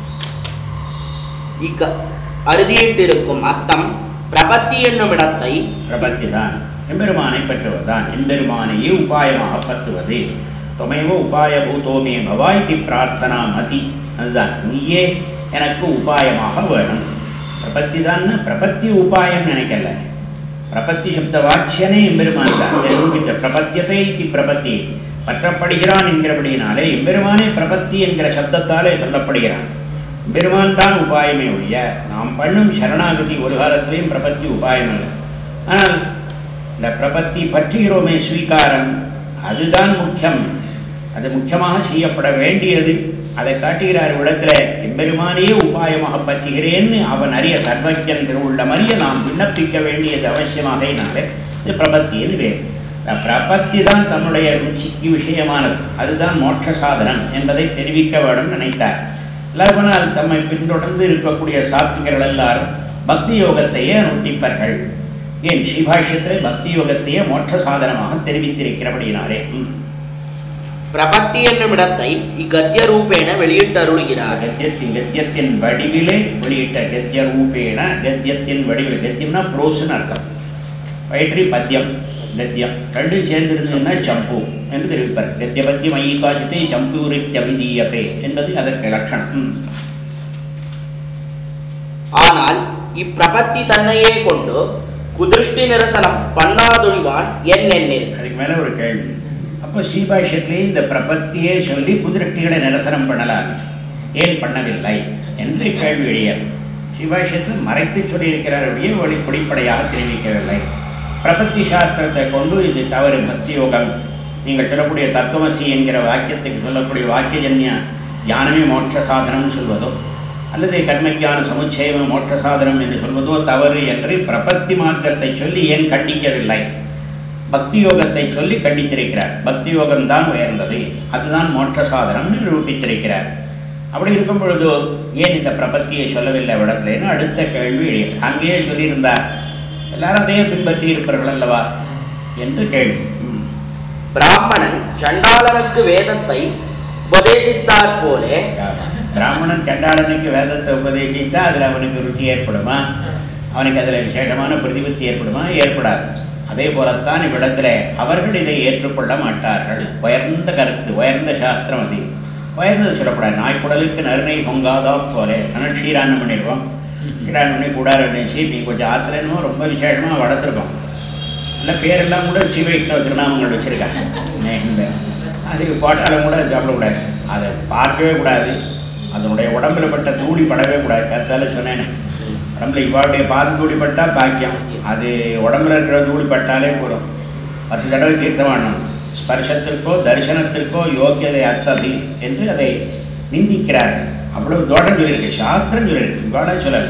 இக்க அறுதியிட்டிருக்கும் அர்த்தம் பிரபத்தி என்னும் இடத்தை பிரபத்தி தான் எம்பெருமானை பற்றுவதுதான் எம்பெருமானையே உபாயமாக பற்றுவது துமைவ உபாய பூதோமே பவாய்க்கு பிரார்த்தனா மதி அதுதான் நீயே எனக்கு உபாயமாக வேணும் பிரபத்தி தான் பிரபத்தி உபாயம் நினைக்கல பிரபத்தி சப்த வாட்சியனே எம்பெருமான் தான் நிரூபித்த பிரபத்தியத்தை இது பிரபத்தி பற்றப்படுகிறான் என்கிறபடியினாலே எம்பெருமானே பிரபத்தி என்கிற சப்தத்தாலே சொல்லப்படுகிறான் பெருமான் தான் உபாயமே ஒழிய நாம் பண்ணும் சரணாகதி ஒரு காலத்திலையும் பிரபத்தி உபாயம் அல்ல ஆனால் இந்த பிரபத்தி பற்றுகிறோமே ஸ்வீகாரம் அதுதான் முக்கியம் அது முக்கியமாக செய்யப்பட வேண்டியது அதை காட்டுகிறார் இடத்துல எம்பெருமானையே உபாயமாக பற்றுகிறேன்னு அவன் அறிய சர்வஜன் திருவுள்ளம் அறிய நாம் விண்ணப்பிக்க வேண்டியது அவசியமாகையினாலே இது பிரபத்தின்னு வேறு இந்த பிரபத்தி தான் தன்னுடைய ருச்சிக்கு விஷயமானது அதுதான் மோட்ச சாதனம் என்பதை தெரிவிக்க வேண்டும் நினைத்தார் லவனால் தம்மை பின்தொடர்ந்து இருக்கக்கூடிய சாத்விகர்கள் எல்லாரும் பக்தி யோகத்தையே அனுஷ்டிப்பார்கள் ஏன் ஸ்ரீபாஷ்யத்தில் பக்தி யோகத்தையே மோட்ச சாதனமாக தெரிவித்திருக்கிறபடியினாலே ம். பிரபத்தி என்னும் இடத்தை இக்கத்திய ரூபேண வெளியிட்டருளுகிறார் கத்தியத்தின் கத்தியத்தின் வடிவிலே வெளியிட்ட கத்திய ரூபேன கத்தியத்தின் வடிவில் கத்தியம்னா புரோசுன்னு அர்த்தம் வயிற்றி பத்தியம் கத்தியம் ரெண்டும் சேர்ந்திருந்ததுன்னா சம்பு என்று தெரிவிப்பார் கத்திய பத்தியம் ஐகாசித்தை சம்பூரித்யபிதீயதே என்பது அதற்கு லட்சணம் ம். ஆனால் இப்பிரபத்தி தன்னையே கொண்டு குதிருஷ்டி நிரசனம் பண்ணாதொழிவான் என் எண்ணில் அதுக்கு மேல ஒரு கேள்வி அப்போ ஸ்ரீபாஷ்யத்திலே இந்த பிரபத்தியே சொல்லி குதிரட்டிகளை நிரசனம் பண்ணலாம் ஏன் பண்ணவில்லை என்று கேள்வி எழுதியது ஸ்ரீபாஷ்யத்தில் மறைத்து சொல்லியிருக்கிறார் ஒழிய ஒளி வெளிப்படையாக தெரிவிக்கவில்லை பிரபத்தி சாஸ்திரத்தை கொண்டு இது தவறு பக்தி யோகம் நீங்கள் சொல்லக்கூடிய தத்துவசி என்கிற வாக்கியத்துக்கு சொல்லக்கூடிய வாக்கியஜன்ய ஞானமே மோட்ச சாதனம்னு சொல்வதோ அல்லது கர்மஜான சமுச்சயமே மோட்ச சாதனம் என்று சொல்வதோ தவறு என்று பிரபத்தி மார்க்கத்தை சொல்லி ஏன் கண்டிக்கவில்லை பக்தி யோகத்தை சொல்லி கண்டித்திருக்கிறார் பக்தி யோகம் தான் உயர்ந்தது அதுதான் மோட்ச சாதனம் நிரூபித்திருக்கிறார் அப்படி இருக்கும் பொழுது ஏன் இந்த பிரபத்தியை சொல்லவில்லை விடத்திலேன்னு அடுத்த கேள்வி எழும். அங்கேயே சொல்லியிருந்தார் எல்லாரும் அதையே பின்பற்றி இருப்பார்கள் அல்லவா என்று கேள்வி ம். பிராமணன் சண்டாளனுக்கு வேதத்தை உபதேசித்தாற் போலே பிராமணன் சண்டாளனுக்கு வேதத்தை உபதேசித்தா அதுல அவனுக்கு ருச்சி ஏற்படுமா அவனுக்கு அதுல விசேஷமான பிரதிபத்தி ஏற்படுமா ஏற்படாது அதே போலத்தான் இவ்விடத்துல அவர்கள் இதை ஏற்றுக்கொள்ள மாட்டார்கள் உயர்ந்த கருத்து உயர்ந்த சாஸ்திரம் அது உயர்ந்தது சொல்லப்படாது நாய்க்குடலுக்கு நறுநை பொங்காதா போல ஆனால் ஷீராண்ணம் பண்ணிடுவோம் ஷீராண்ணம் பண்ணி கூடாரம் நினைச்சு நீ கொஞ்சம் ஆத்திரனோ ரொம்ப விசேஷமா வளர்த்துருக்கோம் இல்லை பேரெல்லாம் கூட சிவ வைஷ்ணவ திருநாமங்கள் வச்சிருக்காங்க நே- இந்த அதுக்கு போட்டாலும் கூட அது சாப்பிடக்கூடாது அதை பார்க்கவே கூடாது அதனுடைய உடம்புல பட்ட தூளி படவே கூடாது கருத்தால சொன்னேன் உடம்புல இவாளுடைய பாதம் தூளி பட்டா பாக்கியம் அது உடம்புல இருக்கிற தூளி பட்டாலே போதும் பத்து தடவை தீர்த்தம் பண்ணணும் ஸ்பர்சத்திற்கோ தரிசனத்திற்கோ யோக்கியதை அத்ததி என்று அதை நிந்திக்கிறார்கள் அவ்வளவு தோட்டம் சொல்லியிருக்கு சாஸ்திரம் சொல்லியிருக்கு இவாள சொல்லலை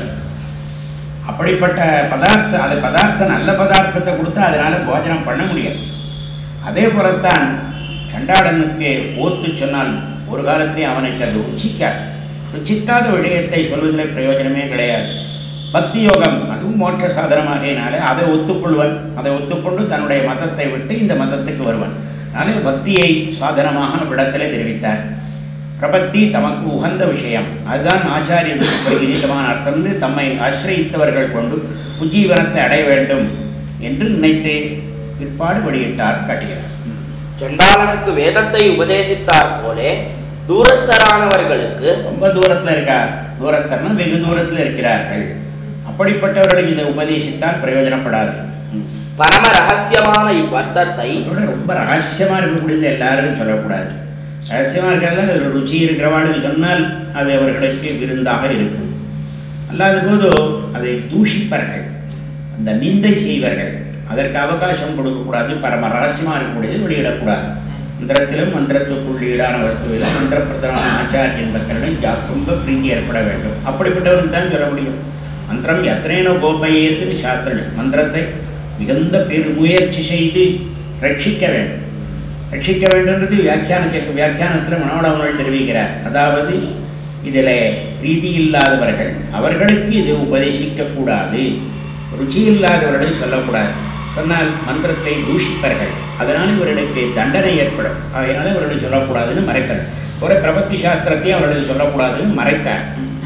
அப்படிப்பட்ட பதார்த்தம் அது பதார்த்தம் நல்ல பதார்த்தத்தை கொடுத்தா அதனால போஜனம் பண்ண முடியாது அதே போலத்தான் கண்டாடனுக்கு ஓத்து சொன்னால் ஒரு காலத்தையும் அவனுக்கு அது ருச்சிக்காது ருச்சிக்காத விடயத்தை சொல்வதில் பிரயோஜனமே கிடையாது பக்தி யோகம் அதுவும் மோட்ச சாதனமாகையினாலே அதை ஒத்துக்கொள்வன் அதை ஒத்துக்கொண்டு தன்னுடைய மதத்தை விட்டு இந்த மதத்துக்கு வருவன் அதனாலே பக்தியை சாதனமாக விடத்திலே தெரிவித்தார் பிரபத்தி தமக்கு உகந்த விஷயம் அதுதான் ஆச்சாரியர்களுக்கு விதிதமான அர்த்தம்னு தம்மை ஆசிரயித்தவர்கள் கொண்டு உஜ்ஜீவனத்தை அடைய வேண்டும் என்று நினைத்து பிற்பாடு வெளியிட்டார் காட்டுகிறார் சண்டாளனுக்கு வேதத்தை உபதேசித்தாற் போலே தூரஸ்தரானவர்களுக்கு ரொம்ப தூரத்துல இருக்கார் தூரத்தர்னா வெகு தூரத்துல இருக்கிறார்கள் அப்படிப்பட்டவர்களுக்கு இதை உபதேசித்தால் பிரயோஜனப்படாது ம். பரம ரகசியமான இவ்வர்த்தத்தை அதோட ரொம்ப ரகசியமா இருக்கக்கூடியது எல்லாரும் சொல்லக்கூடாது ரகசியமா இருக்கிறதுல ஒரு ருச்சி இருக்கிறவாளுக்கு சொன்னால் அது அவர்களுக்கு விருந்தாக இருக்கும் அல்லாத போது அதை தூஷிப்பார்கள் அந்த நிந்தை செய்வார்கள் அதற்கு அவகாசம் கொடுக்கக்கூடாது பரம ரகசியமா இருக்கக்கூடியது வெளியிடக்கூடாது மந்திரத்திலும் மந்திரத்துக்குள் ஈடான வஸ்துவிலும் மந்திர பிரதமான ஆச்சாரியன் மக்களிடம் ஜா- ரொம்ப பிரீதி ஏற்பட வேண்டும் அப்படிப்பட்டவர்கள் தான் சொல்ல முடியும் மந்திரம் எத்தனைனோ கோபையேத்து சாஸ்திரம் மந்திரத்தை மிகுந்த பெருமுயற்சி செய்து ரட்சிக்க வேண்டும் ரட்சிக்க வேண்டும்ன்றது வியாக்கியானத்திற்கு வியாக்கியானத்தில் மனோடவர்கள் தெரிவிக்கிறார் அதாவது இதில் பிரீதி இல்லாதவர்கள் அவர்களுக்கு இது உபதேசிக்க கூடாது ருச்சி இல்லாதவர்களை சொல்லக்கூடாது சொன்னால் மந்திரத்தை தூஷிப்பார்கள் அதனால் இவர்களுக்கு தண்டனை ஏற்படும் அதனால இவர்கள் சொல்லக்கூடாதுன்னு மறைக்கிறார் ஒரு பிரபத்தி சாஸ்திரத்தையும் அவர்கள் சொல்லக்கூடாதுன்னு மறைத்தார்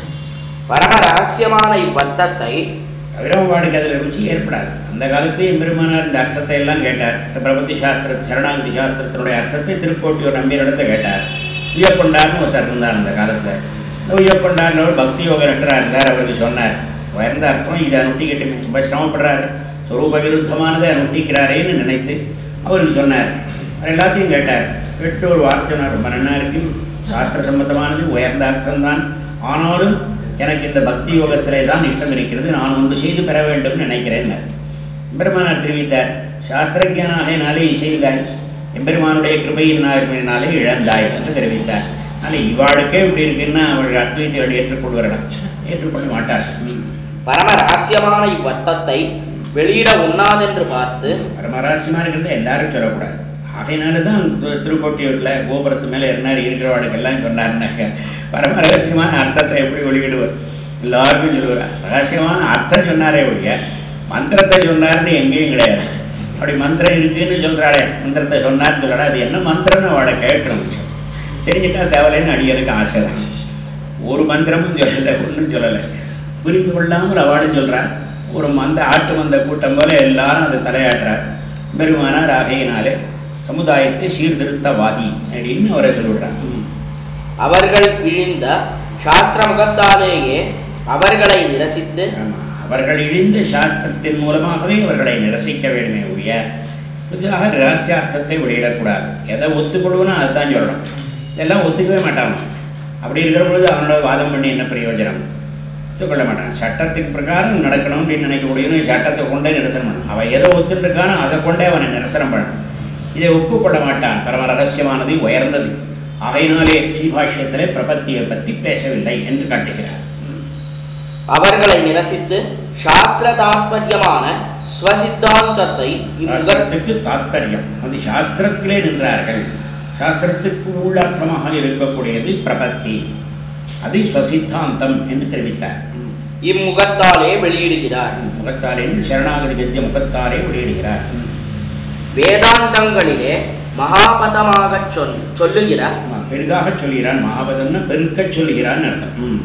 பரம ரகசியமான இவ்வர்த்தத்தை விரமபாடுக்கு அதில் ருச்சி ஏற்படாது அந்த காலத்தையும் எம்பெருமானார் இந்த அர்த்தத்தை எல்லாம் கேட்டார் இந்த பிரபத்தி சாஸ்திர சரணாகதி சாஸ்திரத்தினுடைய அர்த்தத்தை திருக்கோட்டியூர் நம்பியிடத்தை கேட்டார் உயப்பொண்டார்னு ஒருத்தர் இருந்தார் அந்த காலத்தில் இந்த உயப்பொண்டார்னு ஒரு பக்தி யோக நட்டராக இருந்தார் அவருக்கு சொன்னார் உயர்ந்த அர்த்தம் இதை அனுட்டிக்கிட்டு ரொம்ப சிரமப்படுறாரு சொரூப விருத்தமானதை அனுட்டிக்கிறாரேன்னு நினைத்து அவருக்கு சொன்னார் அவர் எல்லாத்தையும் கேட்டார் கேட்டு ஒரு வார்த்தை சொன்னார் ரொம்ப நன்னா இருக்கு சாஸ்திர சம்பந்தமானது உயர்ந்த அர்த்தம்தான் ஆனாலும் எனக்கு இந்த பக்தி யோகத்திலே தான் இஷ்டம் இருக்கிறது நான் ஒன்று செய்து பெற வேண்டும் நினைக்கிறேன் எம்பெருமானார் தெரிவித்தார் சாஸ்திரஜனாகினாலே இசைந்தாய் எம்பெருமானுடைய கிருபையினாலே இழந்தாய் என்று தெரிவித்தார் ஆனால் இவாளுக்கே இப்படி இருக்குன்னா அவள் அத்வைத்திகள் ஏற்றுக்கொள்வார்கள் ஏற்றுக்கொள்ள மாட்டார் பரம ரகசியமான இவ்வர்த்தத்தை வெளியிட உண்ணாதென்று பார்த்து பரமராசியமா இருக்கிறத எல்லாரும் சொல்லக்கூடாது ஆகையினால தான் திரு- திருக்கோட்டியூர்ல கோபுரத்து மேல இருந்தார் இருக்கிறவாளுக்கெல்லாம் சொன்னாருன்னாக்க பரம ரகசியமான அர்த்தத்தை எப்படி வெளியிடுவார் எல்லாருக்கும் சொல்லுவார் ரகசியமான அர்த்தம் சொன்னாரே ஒழிய மந்திரத்தை சொன்னாருன்னு எங்கேயும் கிடையாது அப்படி மந்திரம் இருக்குன்னு சொல்றாளே மந்திரத்தை சொன்னார்னு சொல்றாரு அது என்ன மந்திரம்னு அவளை கேட்கணும் தெரிஞ்சுட்டா தேவையில்லைன்னு அடியதுக்கு ஆசை தான் ஒரு மந்திரமும் சொல்லலை ஒன்றும் சொல்லலை புரிந்து கொள்ளாமல் அவளும் சொல்றார் ஒரு மந்த ஆட்டு மந்த கூட்டம் போல எல்லாரும் அதை தலையாட்டுறார் பெருமானார் ஆகையினாலே சமுதாயத்தை சீர்திருத்தவாதி அப்படின்னு அவரை சொல்லிவிடுறார் அவர்கள் இழிந்த சாஸ்திர முகத்தாலேயே அவர்களை நிரசித்து ஆமா. அவர்கள் இழிந்த சாஸ்திரத்தின் மூலமாகவே அவர்களை நிரசிக்க வேண்டுமே ஒழிய புதிதாக ரகசியார்த்தத்தை வெளியிடக்கூடாது எதை ஒத்துக்கொள்வனோ அதுதான் சொல்லணும் இதெல்லாம் ஒத்துக்கவே மாட்டாங்க அப்படி இருக்கிற பொழுது அவனோட வாதம் பண்ணி என்ன பிரயோஜனம் ஒத்துக்கொள்ள மாட்டான் சட்டத்தின் பிரகாரம் நடக்கணும் அப்படின்னு நினைக்கக்கூடியவனு சட்டத்தை கொண்டே நிரசனம் பண்ணணும் அவன் எதை ஒத்துருக்கானோ அதை கொண்டே அவனை நிரசனம் பண்ணணும் இதை ஒப்புக்கொள்ள மாட்டான் பரம ரகசியமானது உயர்ந்தது அவையினாலே ஸ்ரீபாஷ்யத்திலே பிரபத்தியை பற்றி பேசவில்லை என்று காட்டுகிறார் அவர்களை நிரசித்து சாஸ்திர தாத்பரியமான ஸ்வசித்தாந்தத்தை இம்முக சாஸ்திரத்துக்கு தாத்பரியம் அது சாஸ்திரத்திலே நின்றார்கள் சாஸ்திரத்துக்கு உள்ளர்த்தமாக இருக்கக்கூடியது பிரபத்தி அது ஸ்வசித்தாந்தம் என்று தெரிவித்தார் இம்முகத்தாலே வெளியிடுகிறார் முகத்தாலே சரணாகதி வித்திய முகத்தாலே வெளியிடுகிறார் வேதாந்தங்களிலே மகாபதமாகச் சொல் சொல்லுகிற ஆமா, பெரிதாக சொல்கிறான் மகாபதம்னு பெருக்க சொல்கிறான் அர்த்தம் ம்.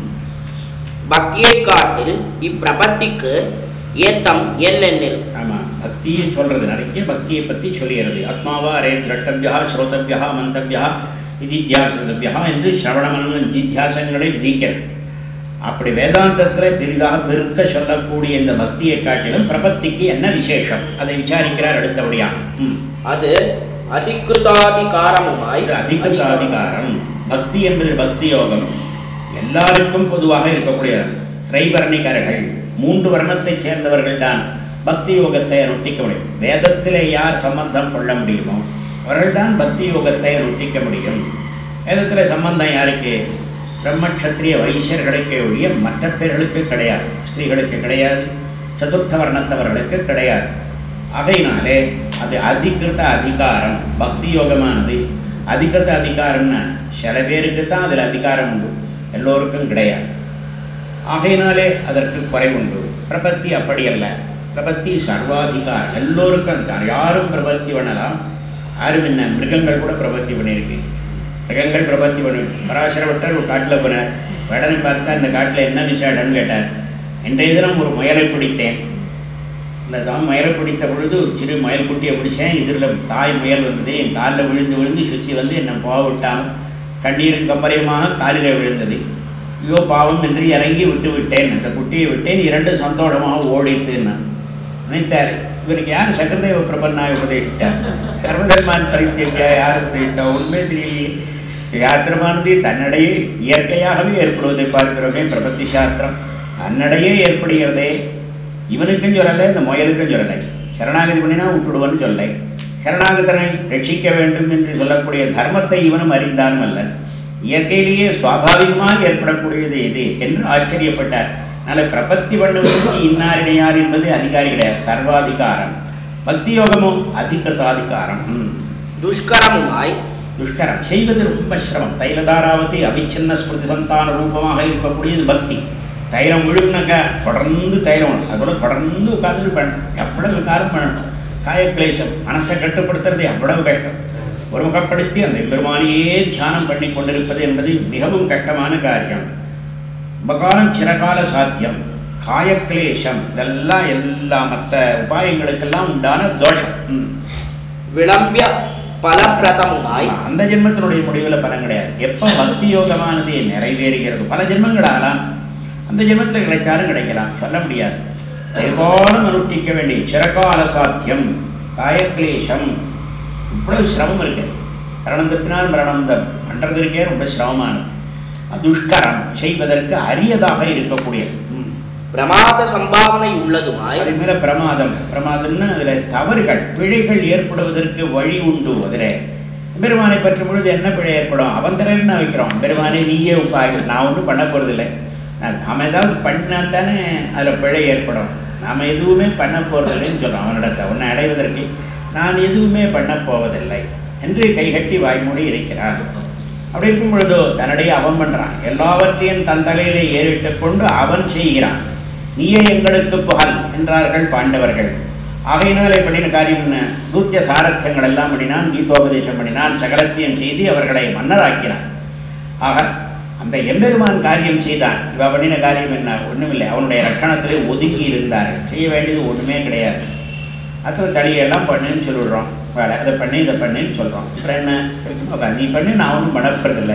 பக்தியை காட்டில் இப்பிரபத்திக்கு ஏத்தம் என்னென்னில் ஆமா பக்தியை சொல்றது நிறைய பக்தியை பத்தி சொல்லுகிறது ஆத்மாவா அரே திரட்டவியா ஸ்ரோதவியா மந்தவியா விதித்தியாசவியா என்று சிரவணமன நிதித்தியாசங்களை விதிக்கிறது அப்படி வேதாந்தத்துல பெரிதாக பெருக்க சொல்லக்கூடிய இந்த பக்தியை காட்டிலும் பிரபத்திக்கு என்ன விசேஷம் அதை விசாரிக்கிறார் அடுத்தபடியா ம். அது அதிகிருதாதிகாரமுமாய் இது அதிகாரம் பக்தி என்பது பக்தி யோகம் எல்லாருக்கும் பொதுவாக இருக்கக்கூடியது திரைவர்ணிகர்கள் மூன்று வர்ணத்தைச் சேர்ந்தவர்கள் தான் பக்தி யோகத்தை அனுஷ்டிக்க முடியும் வேதத்திலே யார் சம்பந்தம் கொள்ள முடியுமோ அவர்கள்தான் பக்தி யோகத்தை அனுஷ்டிக்க முடியும் வேதத்துல சம்பந்தம் யாருக்கு பிரம்மக்ஷத்திரிய வைசியர்களுக்கே ஒழிய மற்ற பேர்களுக்கு கிடையாது ஸ்திரீகளுக்கு கிடையாது சதுர்த்த வர்ணத்தவர்களுக்கு கிடையாது அதையினாலே அது அதிகிருத்த அதிகாரம் பக்தி யோகமானது அதிகிருத்த அதிகாரம்னா சில பேருக்கு தான் அதில் அதிகாரம் உண்டு எல்லோருக்கும் கிடையாது ஆகையினாலே அதற்கு குறைவுண்டு பிரபத்தி அப்படி அல்ல பிரபத்தி சர்வாதிகாரம் எல்லோருக்கும் தான் யாரும் பிரபத்தி பண்ணலாம் யாரும் என்ன மிருகங்கள் கூட பிரபத்தி பண்ணியிருக்கு மிருகங்கள் பிரபத்தி பண்ணி பராசர விட்டார் ஒரு காட்டில் போனார் உடனே பார்த்தா இந்த காட்டில் என்ன விசேடம்னு கேட்டார் இன்றைய தினம் ஒரு முயலை பிடித்தேன் இந்த தான் முயலை பிடித்த பொழுது ஒரு சிறு முயல் குட்டியை பிடிச்சேன் இதில் தாய் முயல் வந்தது என் காலில் விழுந்து விழுந்து சுற்றி வந்து என்னை போக விட்டாமல் கண்ணீரும் கம்பரியமாக காலில் விழுந்தது ஐயோ பாவம் என்று இறங்கி விட்டு விட்டேன் அந்த குட்டியை விட்டேன் இரண்டு சந்தோஷமாக ஓடிட்டு நான் நினைத்தார் இவருக்கு யார் சக்கரதேவ பிரபன்னாய் உபதேசித்தார் சர்வதர்மான் பரித்தியா யார் உபதேசித்தா உண்மை தெரியலையே யாத்திரமானது தன்னிடையே இயற்கையாகவே ஏற்படுவதை பார்க்கிறோமே பிரபத்தி சாஸ்திரம் தன்னிடையே ஏற்படுகிறதே இவனுக்கும் சொல்லலை இந்த முயலுக்கும் சொல்லலை சரணாகதி பண்ணினா விட்டுடுவன்னு சொல்லை சரணாகதனை ரட்சிக்க வேண்டும் என்று சொல்லக்கூடிய தர்மத்தை இவனும் அறிந்தானும் அல்ல இயற்கையிலேயே சுவாபாவிகமாக ஏற்படக்கூடியது எது என்று ஆச்சரியப்பட்டார் அதனால பிரபத்தி பண்ணுவதற்கு இன்னாரினையார் என்பது அதிகாரி கிடையாது சர்வாதிகாரம் பக்தி யோகமும் அதிகதாதிகாரம் ம். துஷ்கரமுமாய் துஷ்கரம் செய்வது ரொம்ப சிரமம் தைலதாராவதி அவிச்சின்ன ஸ்மிருதி சந்தான ரூபமாக இருக்கக்கூடியது பக்தி தைலம் விழுங்கினாக்க தொடர்ந்து தைலம் வேணும். அது கூட தொடர்ந்து உட்கார்ந்து பண்ணணும் எவ்வளவு காலம் பண்ணணும் காயக்லேசம் மனசை கட்டுப்படுத்துறது எவ்வளவு கஷ்டம் ஒரு முகப்படுத்தி அந்த பெருமானியே தியானம் பண்ணி கொண்டிருப்பது என்பது மிகவும் கஷ்டமான காரியம் உபகாரம் சிறகால சாத்தியம் காயக்லேசம் இதெல்லாம் எல்லா மற்ற உபாயங்களுக்கெல்லாம் உண்டான தோஷம் ம். விளம்பிய பலப்பிரதமுமாய் அந்த ஜென்மத்தினுடைய முடிவுல பலன் கிடையாது எப்ப பக்தி யோகமானது நிறைவேறுகிறது பல ஜென்மங்கள் ஆகலாம் அந்த ஜென்மத்தில் கிடைச்சாலும் கிடைக்கலாம் சொல்ல முடியாது எவ்வாறும் அனுஷ்டிக்க வேண்டிய சிறகால சாத்தியம் காயக்லேசம் இவ்வளவு சிரமம் இருக்கு மரணம் தப்பினால் மரணம் தப் பண்றதற்கே ரொம்ப சிரமமானது துஷ்கரம் செய்வதற்கு அரியதாக இருக்கக்கூடியது ம். பிரமாத சம்பாவனை உள்ளதுமாய் அதே மேல பிரமாதம் பிரமாதம்னா அதுல தவறுகள் பிழைகள் ஏற்படுவதற்கு வழி உண்டு அதுல பெருமானை பற்றும் பொழுது என்ன பிழை ஏற்படும் அவன் தலையில வைக்கிறோம் பெருமானை நீயே உப்பாய் நான் ஒன்றும் பண்ண போறதில்லை நான் நாம ஏதாவது பண்ணா தானே அதுல பிழை ஏற்படும் நாம எதுவுமே பண்ண போறதில்லைன்னு சொல்றோம் அவனிடத்தை உன்னை அடைவதற்கு நான் எதுவுமே பண்ண போவதில்லை என்று கைகட்டி வாய்மூடி இருக்கிறான் அப்படி இருக்கும் பொழுதோ தன்னுடைய அவன் பண்றான் எல்லாவற்றையும் தன் தலையிலே ஏறிட்டுக் கொண்டு அவன் செய்கிறான் நீயே எங்களுக்கு புகழ் என்றார்கள் பாண்டவர்கள் ஆகையினாலே பண்ணின காரியம் என்ன நூத்திய சாரத்தியங்கள் எல்லாம் பண்ணினான் கீதோபதேசம் பண்ணினான் சகலத்தையும் செய்து அவர்களை மன்னராக்கினான் ஆக அந்த எம்பெருமான் காரியம் செய்தான் இவ பண்ணின காரியம் என்ன ஒண்ணுமில்லை அவனுடைய ரட்சணத்திலே ஒதுங்கி இருந்தார்கள் செய்ய வேண்டியது ஒண்ணுமே கிடையாது அப்புறம் தடியெல்லாம் பண்ணுன்னு சொல்லிடுறோம் வேலை அதை பண்ணி இதை பண்ணின்னு சொல்றோம் அப்புறம் என்ன உட்கார், நீ பண்ணி நான் ஒன்றும் பண்ணப்படுறதில்லை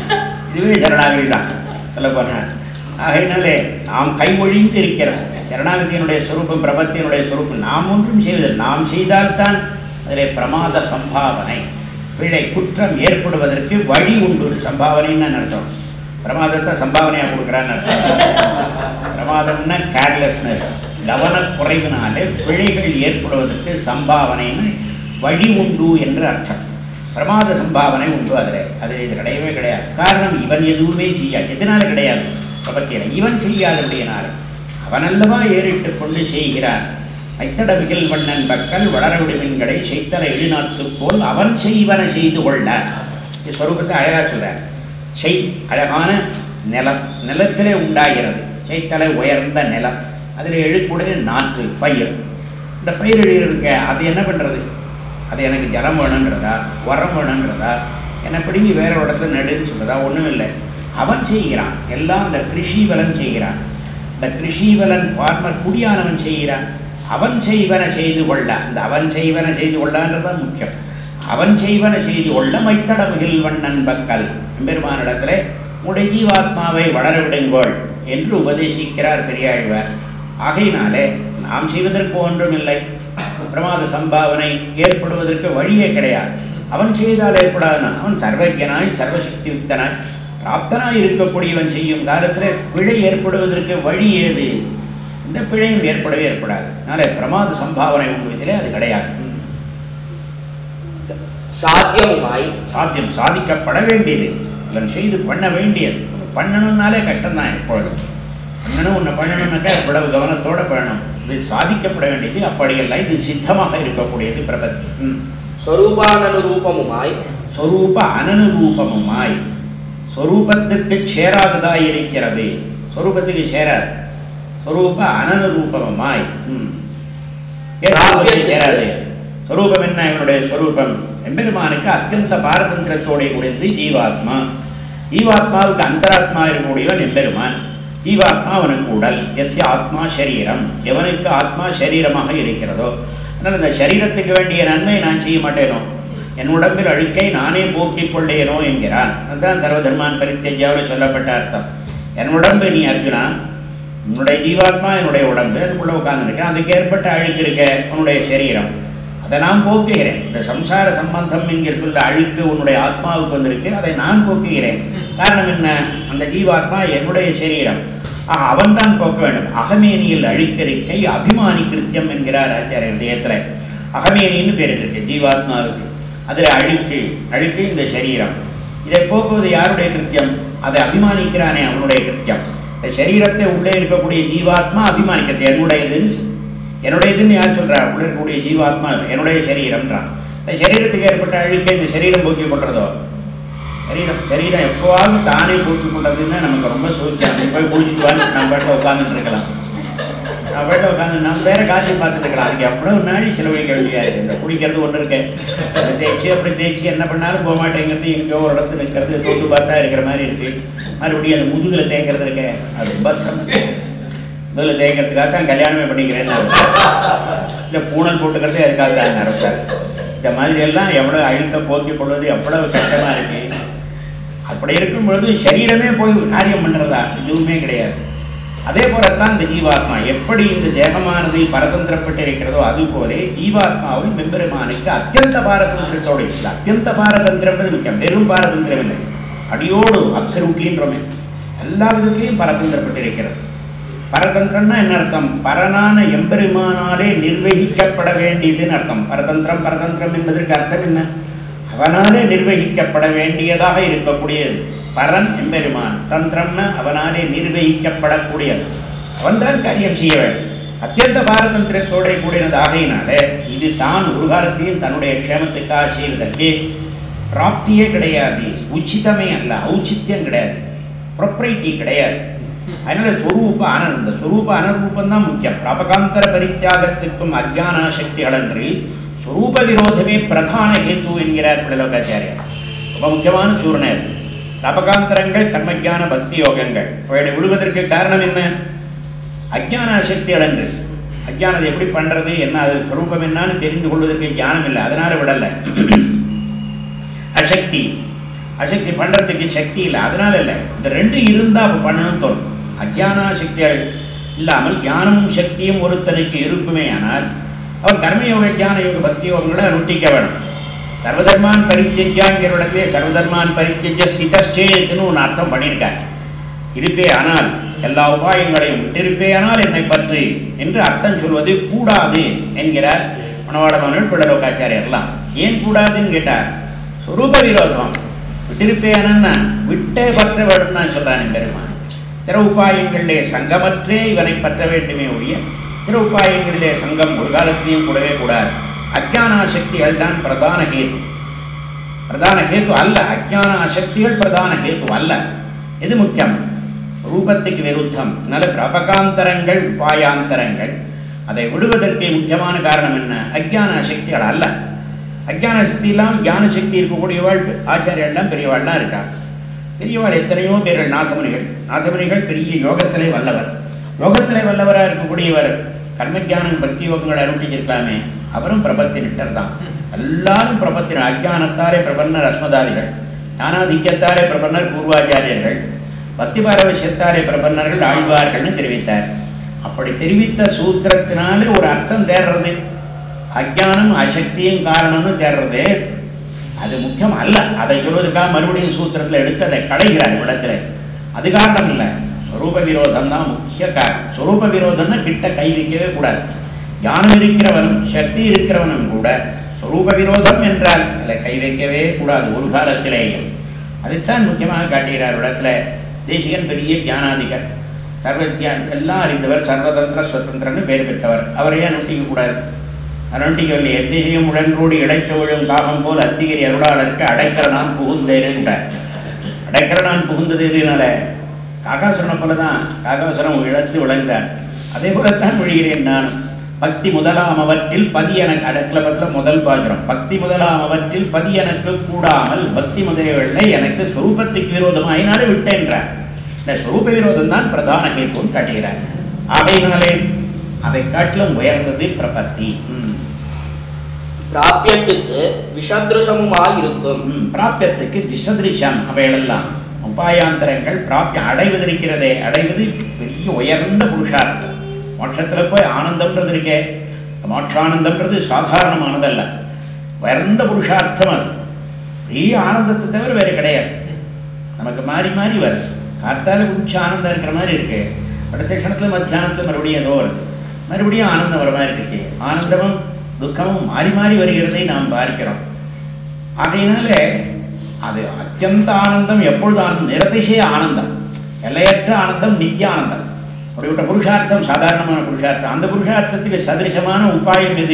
இதுவே சரணாகதி தான் சொல்ல போனால் ஆகையினாலே நாம் கைமொழிந்து இருக்கிறோம் சரணாகதியினுடைய சுரூபம் பிரபத்தினுடைய சுரூபம் நாம் ஒன்றும் செய்வதில்லை நாம் செய்தால்தான் அதிலே பிரமாத சம்பாவனை பிழை குற்றம் ஏற்படுவதற்கு வழி உண்டு சம்பாவனைன்னு அர்த்தம் பிரமாதத்தை சம்பாவனையா கொடுக்குறான்னு அர்த்தம் பிரமாதம்னா கேர்லெஸ்னஸ் கவனக்குறைவினாலே பிழைகள் ஏற்படுவதற்கு சம்பாவனைன்னு வழி உண்டு என்று அர்த்தம் பிரமாத சம்பாவனை உண்டு அதில் அது இது கிடையவே கிடையாது காரணம் இவன் எதுவுமே செய்யாது எதனால கிடையாது பிரபத்தியில் இவன் செய்யாதபடியினால் அவன் அல்லவா ஏறிட்டுக் கொண்டு செய்கிறான் ஐத்தட மிகில் வண்ணன் பக்கல் வளர விடுமின்களை செய்தல இழிநாத்து போல் அவன் செய்வன செய்து கொள்ள இது ஸ்வரூபத்தை அழகா சொல்றார் செய் அழகான நிலம் நிலத்திலே உண்டாகிறது செய்தலை உயர்ந்த நிலம் அதில் எழுக்கூடிய நாற்று பயிர் இந்த பயிர் இருக்க அது என்ன பண்றது அது எனக்கு ஜலம் வேணுன்றதா உரம் வேணுன்றதா என்னை பிடிங்கி வேற ஒரு இடத்துல நடுன்னு சொல்றதா ஒண்ணும் இல்லை அவன் செய்கிறான் எல்லாம் இந்த கிருஷிவலன் செய்கிறான் இந்த கிருஷிவலன் ஃபார்மர் குடியானவன் செய்கிறான் அவன் செய்வன செய்து கொள்ள இந்த அவன் செய்வன செய்து கொள்ளன்றதான் முக்கியம் அவன் செய்வன செய்து கொள்ள மைத்தட மிகில் வண்ணன் பக்கல் பெருமானிடத்திலே உடைய ஜீவாத்மாவை வளர விடுங்கோள் என்று உபதேசிக்கிறார் பெரியாழ்வார் ஆகையினாலே நாம் செய்வதற்கு ஒன்றும் இல்லை பிரமாத சம்பாவனை ஏற்படுவதற்கு வழியே கிடையாது அவன் செய்தால் ஏற்படாதுனா அவன் சர்வஜனாய் சர்வசக்தி யுக்தனாய் பிராப்தனாய் இருக்கக்கூடியவன் செய்யும் காலத்தில் பிழை ஏற்படுவதற்கு வழி ஏது இந்த பிழையும் ஏற்படவே ஏற்படாது அதனால பிரமாத சம்பாவனை உண்மையிலே அது கிடையாது சாத்தியமுமாய் சாத்தியம் சாதிக்கப்பட வேண்டியது இவன் செய்து பண்ண வேண்டியது பண்ணணும்னாலே கஷ்டம்தான் எப்பொழுதும் பண்ணணும் உன்னை பண்ணணும்னாக்கா இவ்வளவு கவனத்தோட பண்ணணும் இது சாதிக்கப்பட வேண்டியது அப்படியல்ல இது சித்தமாக இருக்கக்கூடியது பிரபத்தி ம். சொரூபானனுரூபமுமாய் சொரூப அனனுரூபமுமாய் சொரூபத்துக்கு சேராததாய் இருக்கிறது சொரூபத்துக்கு சேராது சொரூப அனனுரூபமுமாய் ம். ஏன் சொரூபத்துக்கு சேராது சொரூபம் என்ன இவனுடைய சொரூபம் எம்பெருமானுக்கு அத்தியந்த பாரதந்திரத்தோடைய கூடியது ஜீவாத்மா ஜீவாத்மாவுக்கு அந்தராத்மா இருக்கக்கூடியவன் எம்பெருமான் ஜீவாத்மா அவனுக்கு உடல் எஸ்ய ஆத்மா சரீரம் எவனுக்கு ஆத்மா சரீரமாக இருக்கிறதோ அதனால் இந்த சரீரத்துக்கு வேண்டிய நன்மை நான் செய்ய மாட்டேனோ என் உடம்பில் அழுக்கை நானே போக்கிக் கொள்ளேனோ என்கிறான் அதுதான் சர்வதர்மான் பரித்தேஜாவில் சொல்லப்பட்ட அர்த்தம் என் உடம்பு நீ அர்ஜுனா உன்னுடைய ஜீவாத்மா என்னுடைய உடம்பு அதுக்குள்ள உட்கார்ந்துருக்கேன் அதுக்கு ஏற்பட்ட அழுக்கு இருக்க உன்னுடைய சரீரம் அதை நான் போக்குகிறேன் இந்த சம்சார சம்பந்தம் என்கிற சொல்ல அழுக்கு உன்னுடைய ஆத்மாவுக்கு வந்திருக்கு அதை நான் போக்குகிறேன் காரணம் என்ன அந்த ஜீவாத்மா என்னுடைய சரீரம் ஆக அவன் தான் போக்க வேண்டும் அகமேனியில் அழிக்கறிக்கை அபிமானி கிருத்தியம் என்கிறார் ஆச்சாரிய இதயத்துல அகமேனின்னு பேர் இருக்கு ஜீவாத்மாவுக்கு அதுல அழுக்கு அழுக்கு இந்த சரீரம் இதை போக்குவது யாருடைய கிருத்தியம் அதை அபிமானிக்கிறானே அவனுடைய கிருத்தியம் இந்த சரீரத்தை உள்ளே இருக்கக்கூடிய ஜீவாத்மா அபிமானிக்கிறது என்னுடையதுன்னு என்னுடையதுன்னு யார் சொல்றா உள்ள இருக்கக்கூடிய ஜீவாத்மா என்னுடைய சரீரம்ன்றான் இந்த சரீரத்துக்கு ஏற்பட்ட அழுக்கை இந்த சரீரம் போக்கிக் கொள்றதோ சரீரம் சரீரம் எப்போவாவது தானே போக்கிக் கொண்டதுன்னா நமக்கு ரொம்ப சூழ்ச்சியா போய் குளிச்சுட்டு வந்து நம்ம பாட்டில் உட்காந்துட்டு இருக்கலாம் நம்ம பாட்டில் உட்காந்து நம்ம வேற காட்சி பார்த்துட்டு இருக்கலாம் அதுக்கு எவ்வளவு நாளை செலவழிக்க வேண்டியா இருக்கு இந்த குடிக்கிறது ஒன்று இருக்கு அதை தேய்ச்சி அப்படி தேய்ச்சி என்ன பண்ணாலும் போக மாட்டேங்கிறது எங்கேயோ ஒரு இடத்துல நிற்கிறது தொட்டு பார்த்தா இருக்கிற மாதிரி இருக்கு மறுபடியும் அந்த முதுகுல தேய்க்கிறது இருக்க அது ரொம்ப சிரமம். முதுகுல தேய்க்கிறதுக்காக தான் கல்யாணமே பண்ணிக்கிறேன்னு இந்த பூனல் போட்டுக்கிறது அதுக்காக தான் நடப்பார் இந்த மாதிரி எல்லாம் எவ்வளவு அழுத்த போக்கிக் கொள்வது எவ்வளவு கஷ்டமா இருக்கு அப்படி இருக்கும் பொழுது சரீரமே போய் காரியம் பண்றதா எதுவுமே கிடையாது அதே போலத்தான் இந்த ஜீவாத்மா எப்படி இந்த தேகமானது பரதந்திரப்பட்டு இருக்கிறதோ அது போல ஜீவாத்மாவும் மெம்பெருமானுக்கு அத்தியந்த பாரதந்திரத்தோடு இல்லை அத்தியந்த பாரதந்திரம்ன்றது முக்கியம் வெறும் பாரதந்திரம் இல்லை அடியோடு அப்சரூட்லின்றோமே எல்லா விதத்திலையும் பரதந்திரப்பட்டு இருக்கிறது பரதந்திரம்னா என்ன அர்த்தம் பரனான எம்பெருமானாலே நிர்வகிக்கப்பட வேண்டியதுன்னு அர்த்தம் பரதந்திரம் பரதந்திரம் என்பதற்கு அர்த்தம் என்ன அவனாலே நிர்வகிக்கப்பட வேண்டியதாக இருக்கக்கூடியது பரன் எம்பெருமான் தந்திரம்னா அவனாலே நிர்வகிக்கப்படக்கூடியது அவன்தான் காரியம் செய்ய வேண்டும் அத்தியந்த பாரதந்திரத்தோட கூடியது ஆகையினால இது தான் ஒரு காலத்தையும் தன்னுடைய க்ஷேமத்துக்காக செய்வதற்கு பிராப்தியே கிடையாது உச்சிதமே அல்ல ஔச்சித்யம் கிடையாது ப்ரொப்ரைட்டி கிடையாது அதனால ஸ்வரூப அனர் இந்த ஸ்வரூப அனரூபம் தான் முக்கியம் பிராபகாந்தர பரித்தியாகத்திற்கும் அஜானாசக்திகள் என்று ஸ்வரூப விரோதமே பிரதான ஹேத்து என்கிறார் பிள்ளலோகாச்சாரியார் ரொம்ப முக்கியமான சூரணை அது தபகாந்தரங்கள் கர்மஜான பக்தி யோகங்கள் இவைகளை விடுவதற்கு காரணம் என்ன அஜானாசக்தி அடங்கு அஜானதை எப்படி பண்றது என்ன அது ஸ்வரூபம் என்னன்னு தெரிந்து கொள்வதற்கு ஞானம் இல்லை அதனால விடல அசக்தி அசக்தி பண்றதுக்கு சக்தி இல்லை அதனால இல்லை இந்த ரெண்டு இருந்தா அப்ப பண்ணணும்னு தோணும் அஜானாசக்திகள் இல்லாமல் ஞானமும் சக்தியும் ஒருத்தனுக்கு இருக்குமே ஆனால் அவர் கர்மயோக ஞான யோக பக்தி யோகங்களை அனுஷ்டிக்க வேணும் சர்வதர்மான் பரிச்செஞ்சாங்கிற இடத்துல சர்வதர்மான் பரிச்செஞ்ச ஸ்திதச்சேத்துன்னு ஒன்று அர்த்தம் பண்ணியிருக்கார் இருப்பே ஆனால் எல்லா உபாயங்களையும் விட்டிருப்பே ஆனால் என்னை பற்றி என்று அர்த்தம் சொல்வது கூடாது என்கிறார் மனவாடமனல் பிள்ளலோகாச்சாரியர்லாம் ஏன் கூடாதுன்னு கேட்டார் சுரூப விரோதம் விட்டிருப்பேனா விட்டே பற்ற வேண்டும் நான் சொல்றான் பெருமான் திற உபாயங்களிலே சங்கமற்றே இவனை பற்ற வேண்டுமே ஒழிய திற உபாயங்களிலே சங்கம் ஒரு காலத்திலையும் கூடவே கூடாது அஜானாசக்திகள் தான் பிரதான கேது பிரதான கேத்து அல்ல அஜான சக்திகள் பிரதான கேத்து அல்ல இது முக்கியம் ரூபத்துக்கு விருத்தம் நல்ல பிரபகாந்தரங்கள் உபாயாந்தரங்கள் அதை விடுவதற்கு முக்கியமான காரணம் என்ன அஜான சக்திகள் அல்ல அஜான சக்தி இல்லாமல் ஞான சக்தி இருக்கக்கூடியவாள் ஆச்சாரியெல்லாம் பெரியவாள்லாம் இருக்கா பெரியவாள் எத்தனையோ பேர்கள் நாகமுனிகள் நாகமுனிகள் பெரிய யோகத்திலே வல்லவர் யோகத்திலே வல்லவராக இருக்கக்கூடியவர் கர்மஜானம் பக்தி யோகங்களை அனுப்பிச்சிருக்கலாமே அவரும் பிரபத்தி நிட்டர் தான் எல்லாரும் பிரபத்தினர் அஜானத்தாரே பிரபன்னர் அஸ்மதாதிகள் ஞானாதிக்கத்தாரே பிரபன்னர் பூர்வாச்சாரியர்கள் பக்தி பாரவசியத்தாரே பிரபன்னர்கள் ஆழ்வார்கள்னு தெரிவித்தார் அப்படி தெரிவித்த சூத்திரத்தினாலே ஒரு அர்த்தம் தேடுறது அஜானம் அசக்தியும் காரணம்னு தேடுறது அது முக்கியம் அல்ல அதை சொல்வதற்காக மறுபடியும் சூத்திரத்தில் எடுத்து அதை களைகிறார் இடத்துல அது காரணம் இல்லை ஸ்வரூப விரோதம் தான் முக்கிய காரணம் ஸ்வரூப விரோதம்னா கிட்ட கை வைக்கவே கூடாது ஞானம் இருக்கிறவனும் சக்தி இருக்கிறவனும் கூட ஸ்வரூப விரோதம் என்றால் அதில் கை வைக்கவே கூடாது ஒரு காலத்திலேயே அதைத்தான் முக்கியமாக காட்டுகிறார் இடத்துல தேசிகன் பெரிய ஞானாதிகர் சர்வஜான் எல்லாம் அறிந்தவர் சர்வதந்திர சுதந்திரன்னு பேர் பெற்றவர் அவரையே நொட்டிக்க கூடாது அனொட்டிக்கவில்லை எத்திசையும் உடன்றோடு இடைச்சோழும் காகம் போல் அத்திகிரி அருளாளருக்கு அடைக்கிற நான் புகுந்தேன்ட்டார் அடைக்கிற நான் புகுந்தது எதுனால காகாசுரனை போலதான் காகாசுரம் இழந்து விளைந்தார் அதே போலத்தான் விழுகிறேன் நான் பக்தி முதலாம் அவற்றில் பதி எனக்கு அடக்கலபத்துல முதல் பாசுரம் பக்தி முதலாம் அவற்றில் பதி எனக்கு கூடாமல் பக்தி முதலியவர்களை எனக்கு சொரூபத்துக்கு விரோதமாயினாலே விட்டேன்றார் இந்த சொரூப விரோதம் தான் பிரதான கேட்கும் காட்டுகிறார் ஆகையினாலே அதை காட்டிலும் உயர்ந்தது பிரபத்தி ம். பிராபியத்துக்கு விஷதிருஷமுமாயிருக்கும் ம், பிராபியத்துக்கு திசதிருஷம் அவைகளெல்லாம் உபாயாந்தரங்கள் பிராப்தியம் அடைவதற்கிறதே அடைவது பெரிய உயர்ந்த புருஷார்த்தம் மோட்சத்துல போய் ஆனந்தம்ன்றது இருக்கே மோட்சானந்தம்ன்றது சாதாரணமானதல்ல உயர்ந்த புருஷார்த்தம் அது பெரிய ஆனந்தத்தை தவிர வேற கிடையாது நமக்கு மாறி மாறி வருது காத்தால குடிச்சு ஆனந்தம் இருக்கிற மாதிரி இருக்கு அடுத்த க்ஷணத்துல மத்தியானத்துல மறுபடியும் ஏதோ வருது மறுபடியும் ஆனந்தம் வர மாதிரி இருக்கு ஆனந்தமும் துக்கமும் மாறி மாறி வருகிறதை நாம் பார்க்கிறோம் ஆகையினால அது அத்தியந்த ஆனந்தம் எப்பொழுது ஆனந்தம் நிரதிசய ஆனந்தம் எல்லையற்ற ஆனந்தம் நித்திய ஆனந்தம் அப்படிப்பட்ட புருஷார்த்தம் சாதாரணமான புருஷார்த்தம் அந்த புருஷார்த்தத்துக்கு சதிருஷமான உபாயம் எது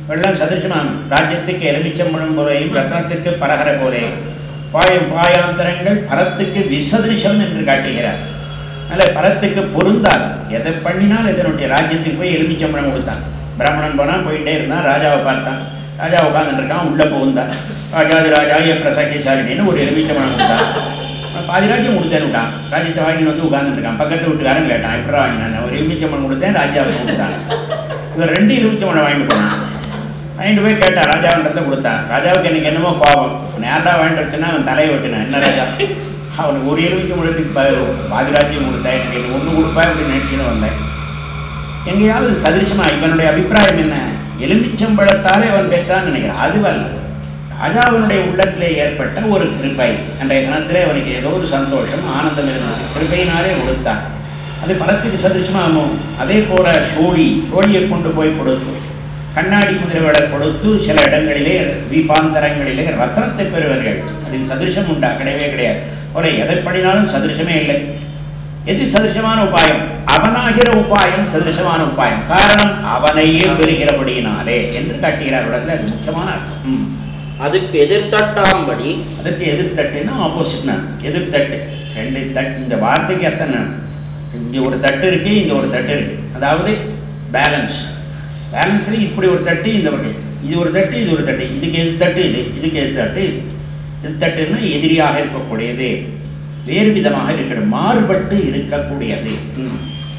வெள்ளம் சதிருஷமாம் ராஜ்யத்துக்கு எலுமிச்சம்பழம் போலையும் ரத்னத்திற்கு பரகர போலே பாயும் பாயாந்தரங்கள் பரத்துக்கு விசதிருஷம் என்று காட்டுகிறார் அதனால பரத்துக்கு பொருந்தாது எதை பண்ணினால் இதனுடைய ராஜ்யத்துக்கு போய் எலுமிச்சம்பழம் கொடுத்தான் பிராமணன் போனா போயிட்டே இருந்தான் ராஜாவை பார்த்தான் ராஜா உட்கார்ந்துட்டு இருக்கான் உள்ள புகுந்தான் ராஜாதி ராஜா எ பிரசக்கிசாலின்னு ஒரு எலுமிச்சம்பழம் கொடுத்தான் அவன் பாதி ராஜ்யம் கொடுத்தேன்னு விட்டான் ராஜ்யத்தை வாங்கிட்டு வந்து உட்கார்ந்துட்டு இருக்கான் பக்கத்து வீட்டுக்காரன் கேட்டான் எப்படி வாங்கினான் ஒரு எலுமிச்சம்பழம் கொடுத்தேன் ராஜாவுக்கு கொடுத்தான் இவன் ரெண்டு எலுமிச்சம்பழம் வாங்கிட்டு போனான் வாங்கிட்டு போய் கேட்டா ராஜாவின்றத கொடுத்தான் ராஜாவுக்கு எனக்கு என்னமோ கோபம் நேரடா வாங்கிட்டு வச்சுன்னா அவன் தலையை வெட்டினான் என்ன ராஜா அவனுக்கு ஒரு எலுமிச்சம் முழுத்துக்கு பாதி ராஜ்யம் கொடுத்தேன் எனக்கு இது ஒன்று கொடுப்பா அப்படின்னு நினைச்சுன்னு வந்தேன் எங்கேயாவது சதிருஷமா இவனுடைய அபிப்பிராயம் என்ன எலுமிச்சம்பழத்தாலே அவன் பேசுறான்னு நினைக்கிறான் அதுவல்ல ராஜாவினுடைய உள்ளத்திலே ஏற்பட்ட ஒரு கிருபை அன்றைய தினத்திலே அவனுக்கு ஏதோ ஒரு சந்தோஷம் ஆனந்தம் இருந்தது கிருபையினாலே கொடுத்தான் அது பலத்துக்கு சதிருஷமாகும் அதே போல சோழி சோழியை கொண்டு போய் கொடுத்து கண்ணாடி குதிரைகளை கொடுத்து சில இடங்களிலே தீபாந்தரங்களிலே ரத்னத்தை பெறுவார்கள் அதில் சதிருஷம் உண்டா கிடையவே கிடையாது ஒரு எதை படினாலும் சதிருஷமே இல்லை எது சதிருஷமான உபாயம் அவனாகிற உபாயம் சதிருஷமான உபாயம் காரணம் அவனையே பெறுகிறபடியினாலே என்று காட்டுகிறார் இடத்துல அது முக்கியமான அர்த்தம் ம். அதுக்கு எதிர்த்தட்டாம்படி அதுக்கு எதிர்த்தட்டுன்னா ஆப்போசிட்னா எதிர்த்தட்டு ரெண்டு தட்டு இந்த வார்த்தைக்கு அர்த்தம் இங்க ஒரு தட்டு இருக்கு இங்க ஒரு தட்டு இருக்கு அதாவது பேலன்ஸ் பேலன்ஸ்ல இப்படி ஒரு தட்டு இந்த ஒரு இது ஒரு தட்டு இது ஒரு தட்டு இதுக்கு எதிர்த்தட்டு இது இதுக்கு எதிர்த்தட்டு இது எதிர்த்தட்டுன்னா எதிரியாக இருக்கக்கூடியது வேறு விதமாக இருக்கிற மாறுபட்டு இருக்கக்கூடியது ம்.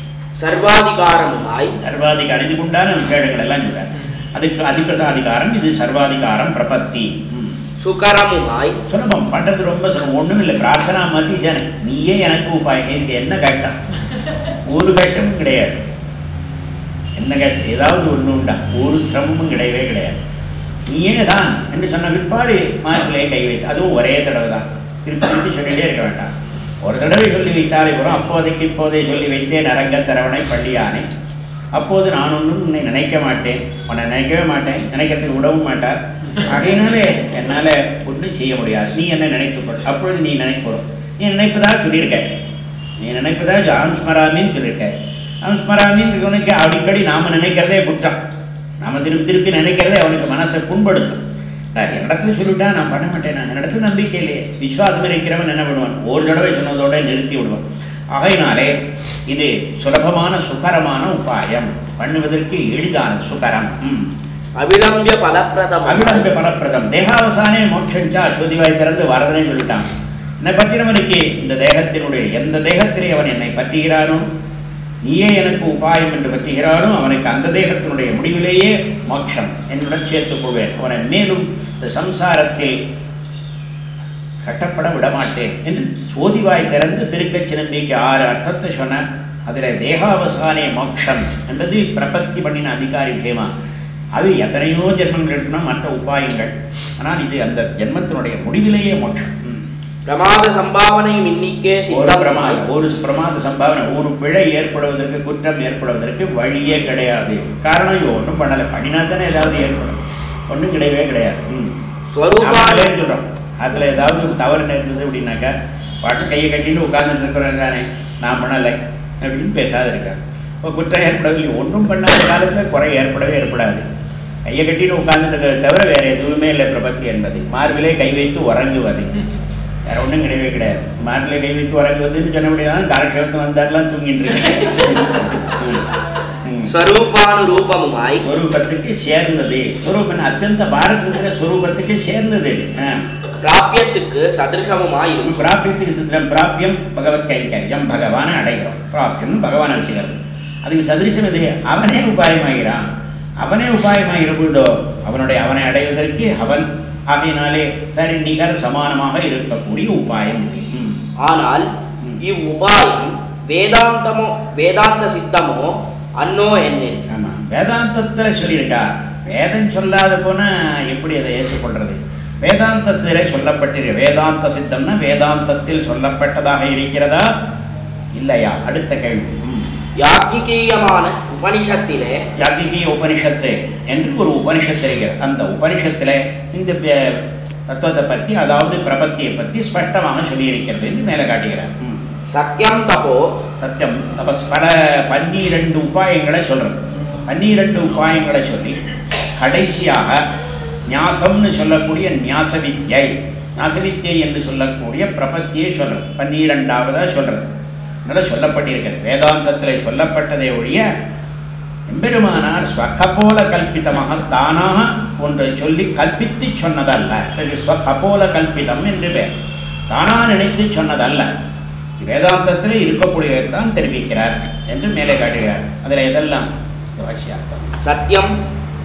சர்வாதிகாரமுமாய் சர்வாதிகாரம் இதுக்கு உண்டான விஷயங்கள் எல்லாம் சொல்றார் அதுக்கு அதிகிருத அதிகாரம் இது சர்வாதிகாரம் பிரபத்தி ம். சுகரமுமாய் சுலபம் பண்றது ரொம்ப சுலபம் ஒண்ணும் இல்லை பிரார்த்தனா மாதிரி தானே நீயே எனக்கு உபாயம் எனக்கு என்ன கஷ்டம் ஒரு கஷ்டமும் கிடையாது என்ன கஷ்டம் ஏதாவது ஒண்ணு உண்டா ஒரு சிரமமும் கிடையவே கிடையாது நீயே தான் என்று சொன்ன பிற்பாடு மார்க்கிலே கை வைத்து அதுவும் ஒரே தடவை தான் திருப்பி திருப்பி சொல்லிட்டே இருக்க வேண்டாம் ஒரு தடவை சொல்லி வைத்தாலே வரும் அப்போதைக்கு இப்போதே சொல்லி வைத்தேன் அரங்க தரவணை பள்ளியானே அப்போது நான் ஒன்றும் உன்னை நினைக்க மாட்டேன் உன்னை நினைக்கவே மாட்டேன் நினைக்கிறதுக்கு விடவும் மாட்டார் அதனாலே என்னால ஒன்றும் செய்ய முடியாது நீ என்ன நினைத்துக்கொள் அப்பொழுது நீ நினைப்போம் நீ நினைப்பதா சொல்லியிருக்க நீ நினைப்பதா அனுஸ்மராமின்னு சொல்லியிருக்க அனுஸ்மராமின்னு உனக்கு அடிக்கடி நாம நினைக்கிறதே குற்றம் நாம திருப்பி திருப்பி நினைக்கிறதே அவனுக்கு மனசை புண்படுத்தும் நான் இடத்துல சொல்லிட்டா நான் பண்ண மாட்டேன் நான் இடத்துல நம்பிக்கை இல்லையே விசுவாசம் இருக்கிறவன் என்ன பண்ணுவான் ஒரு தடவை சொன்னதோட நிறுத்தி விடுவான் ஆகையினாலே இது சுலபமான சுகரமான உபாயம் பண்ணுவதற்கு எளிதான சுகரம் ம். அவிளம்பிய பலப்பிரதம் அவிலம்ப பலப்பிரதம் தேகாவசானே மோட்சஞ்சா சோதிவாய் திறந்து வரதனே சொல்லிட்டான் என்னை பற்றினவனுக்கு இந்த தேகத்தினுடைய எந்த தேகத்திலே அவன் என்னை பற்றுகிறானோ நீயே எனக்கு உபாயம் என்று பற்றுகிறானோ அவனுக்கு அந்த தேகத்தினுடைய முடிவிலேயே மோட்சம் என்னுடன் சேர்த்துக் கொள்வேன் அவனை மேலும் இந்த சம்சாரத்தில் கட்டப்பட விடமாட்டேன் என்று சோதிவாய் திறந்து திருக்கச்சி நம்பிக்கை ஆறு அர்த்தத்தை சொன்னார் அதுல தேகாவசானே மோட்சம் என்பது பிரபத்தி பண்ணின அதிகாரி விஷயமா அது எத்தனையோ ஜென்மங்கள் எடுக்கணும் மற்ற உபாயங்கள் ஆனால் இது அந்த ஜென்மத்தினுடைய முடிவிலேயே மோட்சம் ம். பிரமாத சம்பாவனை மின்னிக்கே ஒரு சித்தமாய் பிரமாதம் ஒரு பிரமாத சம்பாவனை ஒரு பிழை ஏற்படுவதற்கு குற்றம் ஏற்படுவதற்கு வழியே கிடையாது காரணம் இவன் ஒன்றும் பண்ணலை பண்ணினா தானே ஏதாவது ஏற்படும் ஒன்றும் கிடையவே கிடையாது ம். ஸ்வரூபாய நாமளே சொல்றோம் அதுல ஏதாவது ஒரு தவறு நேர்ந்தது அப்படின்னாக்கா பாட்டு கையை கட்டிட்டு உட்கார்ந்துட்டு இருக்கிறேன் தானே நான் பண்ணலை அப்படின்னு பேசாத இருக்கேன் இப்போ குற்றம் ஏற்படவில்லை ஒன்றும் பண்ணாத காலத்துல குறை ஏற்படவே ஏற்படாது கையை கட்டிட்டு உட்கார்ந்துட்டு இருக்கிறத தவிர வேற எதுவுமே இல்லை பிரபத்தி என்பது மார்பிலே கை வைத்து உறங்குவது வேற ஒண்ணும் கிடையவே கிடையாது மார்பிலே கை வைத்து உறங்குவதுன்னு சொன்ன முடியாது காலக்ஷேபத்து வந்தாரெல்லாம் தூங்கிட்டு இருக்கேன் ம். ம். ஸ்வரூபானுரூபமுமாய் ஸ்வரூபத்துக்கு சேர்ந்தது ஸ்வரூபன் அத்தியந்த பாரதத்துக்கு ஸ்வரூபத்துக்கு சேர்ந்தது ஆ. பிராபியத்துக்கு சதிருஷமுமாய் இருக்கும் பிராபியத்துக்கு சித்திரம் பிராபியம் பகவத் கைங்கரியம் பகவானை அடைகிறோம் பிராபியம் பகவான் வச்சுக்கிறது அதுக்கு சதிருஷம் இது அவனே உபாயமாகிறான் அவனே உபாயமாகிற பொழுதோ அவனுடைய அவனை அடைவதற்கு அவன் ஆகையினாலே சரி நிகர் சமானமாக இருக்கக்கூடிய உபாயம் இது. ம். ஆனால் ம். இவ்வுபாயம் வேதாந்தமோ வேதாந்த சித்தமோ அன்னோ என்னேன் ஆமா வேதாந்தத்துல சொல்லியிருக்கா வேதம் சொல்லாத போனா எப்படி அதை ஏற்றுக்கொள்றது வேதாந்தத்திலே சொல்லப்பட்டிருக்க வேதாந்த சித்தம்னா வேதாந்தத்தில் சொல்லப்பட்டதாக இருக்கிறதா இல்லையா அடுத்த கேள்வி ம். யாக்கிகீயமான உபனிஷத்திலே யாக்கிகீய உபனிஷத்து என்று ஒரு உபனிஷத்து இருக்கிறது அந்த உபனிஷத்துல இந்த பே- தத்துவத்தை பற்றி அதாவது பிரபத்தியை பற்றி ஸ்பஷ்டமாக சொல்லியிருக்கிறது என்று மேலே காட்டுகிறார் ம். சத்யம் தபோ சத்தியம் தபஸ் பல பன்னிரண்டு உபாயங்களை சொல்றது பன்னிரண்டு உபாயங்களை சொல்லி கடைசியாக ஞாசம்னு சொல்லக்கூடிய ஞாச வித்யை ஞாச வித்யை என்று சொல்லக்கூடிய பிரபத்தியை சொல்றது பன்னிரெண்டாவதா சொல்றது அதனால சொல்லப்பட்டிருக்கிறது வேதாந்தத்தில் சொல்லப்பட்டதை ஒழிய எம்பெருமானார் ஸ்வகபோல கல்பிதமாக தானாக ஒன்றை சொல்லி கல்பித்து சொன்னதல்ல இது ஸ்வகபோல கல்பிதம் என்று பேர் தானா நினைத்து சொன்னதல்ல வேதாந்தத்தில் இருக்கக்கூடியதான் தெரிவிக்கிறார் என்று மேலே காட்டுகிறார் அதுல எதெல்லாம் வாசியார்த்தம் சத்தியம்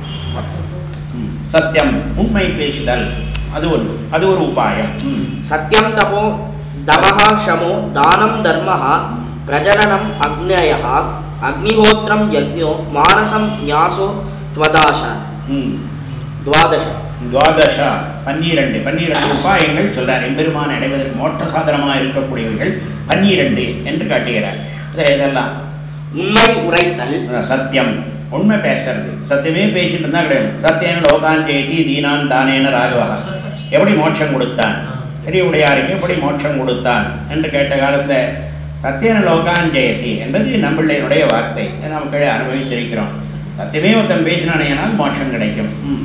ம். சத்தியம் உண்மை பேசுதல் அது ஒன்று அது ஒரு உபாயம் ம். சத்தியம் தபோ தமஹ ஷமோ தானம் தர்மஹ பிரஜனனம் அக்னயः அக்னிஹோத்திரம் யஜ்ஞோ மானசம் ஞாசோ துவதாச ம். துவாதச துவாதச பன்னிரண்டு பன்னிரண்டு உபாயங்கள் சொல்றார் எம்பெருமான் அடைவதற்கு மோட்ச சாதனமாக இருக்கக்கூடியவர்கள் பன்னிரண்டு என்று காட்டுகிறார் இது இதெல்லாம் உண்மை உரைத்தல் அஹ், சத்தியம் உண்மை பேசுறது சத்தியமே பேசிட்டு இருந்தா கிடையாது சத்தியன லோகான் ஜெயதி தீனான் தானேன ராகவா எப்படி மோட்சம் கொடுத்தான் பெரிய உடையாருக்கு எப்படி மோட்சம் கொடுத்தான் என்று கேட்ட காலத்துல சத்தியன லோகான் ஜெயதி என்பது நம்மளுடைய வார்த்தை இதை நாம் கீழே அனுபவித்திருக்கிறோம் சத்தியமே ஒருத்தன் பேசினானேனால் மோட்சம் கிடைக்கும் ம்.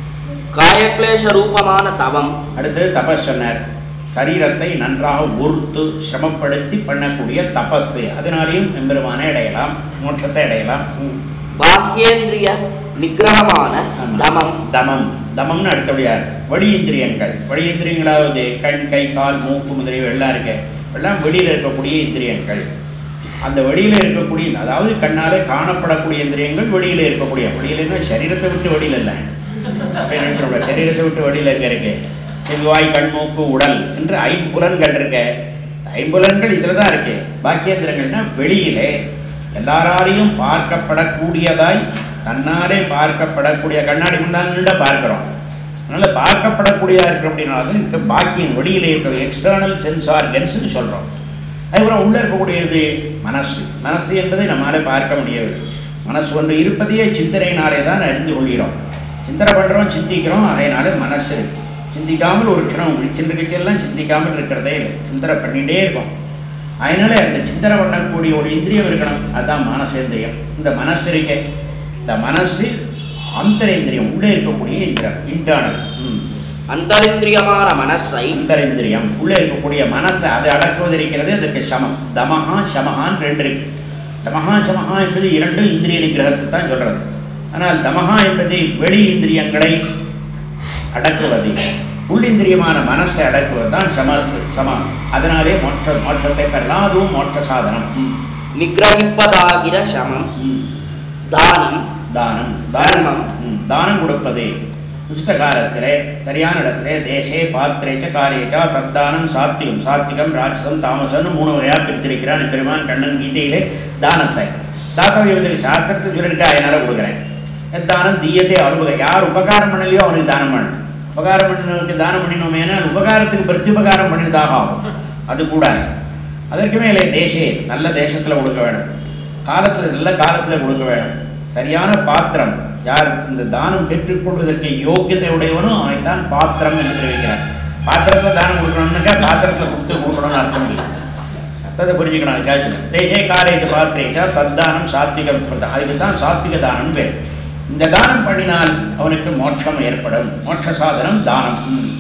காயக்லேஷ ரூபமான தவம் அடுத்து தபஸ் சொன்னார் சரீரத்தை நன்றாக உறுத்து சிரமப்படுத்தி பண்ணக்கூடிய தபஸ் அதனாலேயும் எம்பெருமானை அடையலாம் மோட்சத்தை அடையலாம் ம். பாக்கியேந்திரிய நிகிரகமான ஆமா. தமம் தமம் தமம்னு அடுத்தபடியார் வழி இந்திரியங்கள் வழி இந்திரியங்களாவது கண் கை கால் மூக்கு முதலியவை எல்லாம் இருக்கு எல்லாம் வெளியில இருக்கக்கூடிய இந்திரியங்கள் அந்த வெளியில இருக்கக்கூடிய அதாவது கண்ணாலே காணப்படக்கூடிய இந்திரியங்கள் வெளியில இருக்கக்கூடிய வெளியில சரீரத்தை விட்டு வெளியில இல்லை அப்படின்ற சரீரத்தை விட்டு வெளியில இருக்க இருக்கு செவ்வாய் கண் மூக்கு உடல் என்று ஐம்புலன்கள் இருக்கு ஐம்புலன்கள் இதுல தான் இருக்கு பாக்கியந்திரங்கள்னா வெளியிலே எல்லாராலையும் பார்க்கப்படக்கூடியதாய் தன்னாலே பார்க்கப்படக்கூடிய கண்ணாடி முன்னாடி பார்க்கிறோம் அதனால பார்க்கப்படக்கூடியதா இருக்கு அப்படின்னாலும் இந்த பாக்கியம் வெளியிலே இருக்கிற எக்ஸ்டர்னல் சென்ஸ் ஆர்கன்ஸ்னு சொல்றோம் அதுக்கப்புறம் உள்ள இருக்கக்கூடியது மனசு மனசு என்பதை நம்மால பார்க்க முடியாது மனசு ஒன்று இருப்பதையே சிந்தனையினாலே தான் அறிந்து கொள்கிறோம் சிந்தனை பண்றோம் சிந்திக்கிறோம் அதனால மனசு இருக்கு. சிந்திக்காமல் ஒரு க்ஷணம் சிந்திக்கலாம் சிந்திக்காமல் இருக்கிறதே இல்லை சிந்தனை பண்ணிட்டே இருக்கும் அதனால அந்த சிந்தனை பண்ணக்கூடிய ஒரு இந்திரியம் இருக்கணும் அதுதான் மனசேந்திரியம் இந்த மனசு இருக்கே இந்த மனசு அந்தரேந்திரியம் உள்ளே இருக்கக்கூடிய இந்திரியம் இன்டர்னல் அந்தரிந்திரியமான மனசை அந்தரேந்திரியம் உள்ளே இருக்கக்கூடிய மனசை அதை அடக்குவது இருக்கிறது அதுக்கு சமம் தமஹா சமஹான்னு ரெண்டு இருக்கு தமஹா சமஹா என்பது இரண்டும் இந்திரிய நிகிரகத்தை தான் சொல்றது ஆனால் தமஹா என்பது வெளி இந்திரியங்களை அடக்குவது உள்ளிந்திரியமான மனசை அடக்குவது தான் சம சமம் அதனாலே மோட்ச மோட்சத்தை பெறலாம் அதுவும் மோட்ச சாதனம் ம். நிகிரகிப்பதாகிற சமம் ம். தானம் தானம் தர்மம். ம், தானம் கொடுப்பது உச்சித காலத்திலே சரியான இடத்திலே தேசே பாத்திரேச்ச காரியச்சா சத்தானம் சாத்திகம் சாத்திகம் ராட்சசம் தாமசம்னு மூணு வகையா பிரித்திருக்கிறான் பெருமான் கண்ணன் கீதையிலே தானத்தை தாத்தவியத்தில் சாஸ்திரத்தை சொல்லியிருக்கா அதனால கொடுக்குறேன் தானம் தீயத்தை அருபக யார் உபகாரம் பண்ணலையோ அவனுக்கு தானம் பண்ணணும் உபகாரம் பண்ணினவனுக்கு தானம் பண்ணினோமேனா உபகாரத்துக்கு பிரத்யுபகாரம் பண்ணினதாக ஆகும் அது கூடாது அதற்கு மேலே தேசே நல்ல தேசத்துல கொடுக்க வேணும் காலத்துல நல்ல காலத்துல கொடுக்க வேணும் சரியான பாத்திரம் யார் இந்த தானம் பெற்றுக்கொள்வதற்கு யோக்கியத்தை உடையவனும் அவனைத்தான் பாத்திரம் என்று தெரிவிக்கிறார் பாத்திரத்துல தானம் கொடுக்கணும்னாக்கா பாத்திரத்துல கொடுத்து கொடுக்கணும்னு அர்த்தம் இல்லை அர்த்தத்தை புரிஞ்சுக்கணும் அதுக்காக தேசே காரியத்து பாத்திரேச்சா சத்தானம் சாத்விகம் பிரதா அதுக்கு தான் சாத்விக தானம் பேர் இந்த தானம் பண்ணினால் அவனுக்கு மோட்சம் ஏற்படும் மோட்ச சாதனம் தானம் ம்.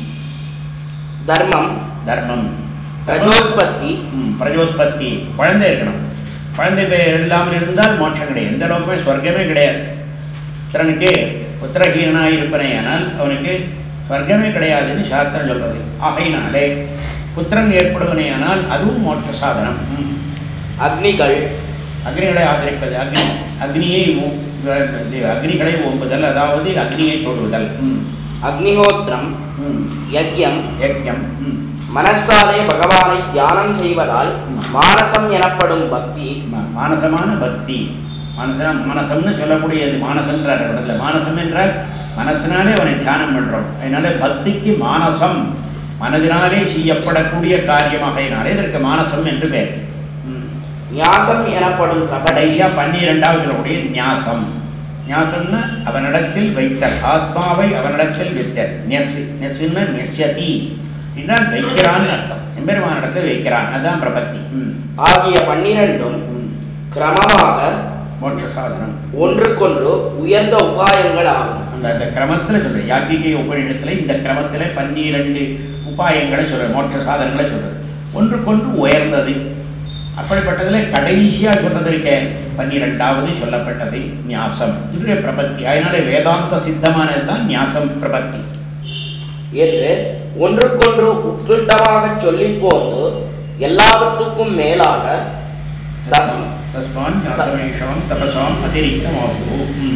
தர்மம் தர்மம் பிரஜோத்பத்தி ம், பிரஜோத்பத்தி குழந்தை இருக்கணும் குழந்தை பேர் இல்லாமல் இருந்தால் மோட்சம் கிடையாது எந்த லோகமே சொர்க்கமே கிடையாது புத்திரனுக்கு புத்திரஹீனாக இருப்பனையானால் அவனுக்கு சொர்க்கமே கிடையாதுன்னு சாஸ்திரம் சொல்றது ஆகையினாலே புத்திரன் ஏற்படுவனேயானால் அதுவும் மோட்ச சாதனம் ம். அக்னிகள் அக்னிகளை ஆதரிப்பது அக்னி அக்னியை ஊ- இது அக்னிகளை ஓம்புதல் அதாவது அக்னியை தொடுதல் ம். அக்னிஹோத்திரம் ம். யஜ்யம் யஜ்யம் ம். மனசாலே பகவானை தியானம் செய்வதால் மானசம் எனப்படும் பக்தி ம- மானசமான பக்தி மனசம் மானசம்னு சொல்லக்கூடியது மானசன்றார் இடத்துல மானசம் என்றால் மனசினாலே அவனை தியானம் பண்றோம் அதனால பக்திக்கு மானசம் மனதினாலே செய்யப்படக்கூடிய காரியமாகையினாலே இதற்கு மானசம் என்று பேர் ம். ஞாசம் எனப்படும் சபடை கடைசியா பன்னிரெண்டாவது சொல்லக்கூடிய ஞாசம் ஞாசம்னா அவனிடத்தில் வைத்தல் ஆத்மாவை அவனிடத்தில் வைத்தல் நெசு நெசுன்னா நெசதி இதுதான் வைக்கிறான்னு அர்த்தம் எம்பெருமானிடத்தில் வைக்கிறான் அதுதான் பிரபத்தி ம். ஆகிய பன்னிரண்டும் ம். கிரமமாக மோட்ச சாதனம் ஒன்றுக்கொன்று உயர்ந்த உபாயங்கள் ஆகும் ம். அந்த அந்த கிரமத்துல சொல்றேன் யாக்கிகை உபநிடத்துல இந்த கிரமத்துல பன்னிரண்டு உபாயங்களை சொல்றேன் மோட்ச சாதனங்களை சொல்றேன் ஒன்றுக்கொன்று உயர்ந்தது அப்படிப்பட்டதுல கடைசியா சொன்னது இருக்க பன்னிரெண்டாவது சொல்லப்பட்டது ஞாசம் இது பிரபத்தி அதனால வேதாந்த சித்தமானது தான் ஞாசம் பிரபத்தி என்று ஒன்றுக்கொன்று உத்கிருஷ்டமாக சொல்லிப் போது எல்லாவற்றுக்கும் மேலாக தம் தஸ்மான் ஞாசமேஷம் தபசாம் அதிரிக்தமாகு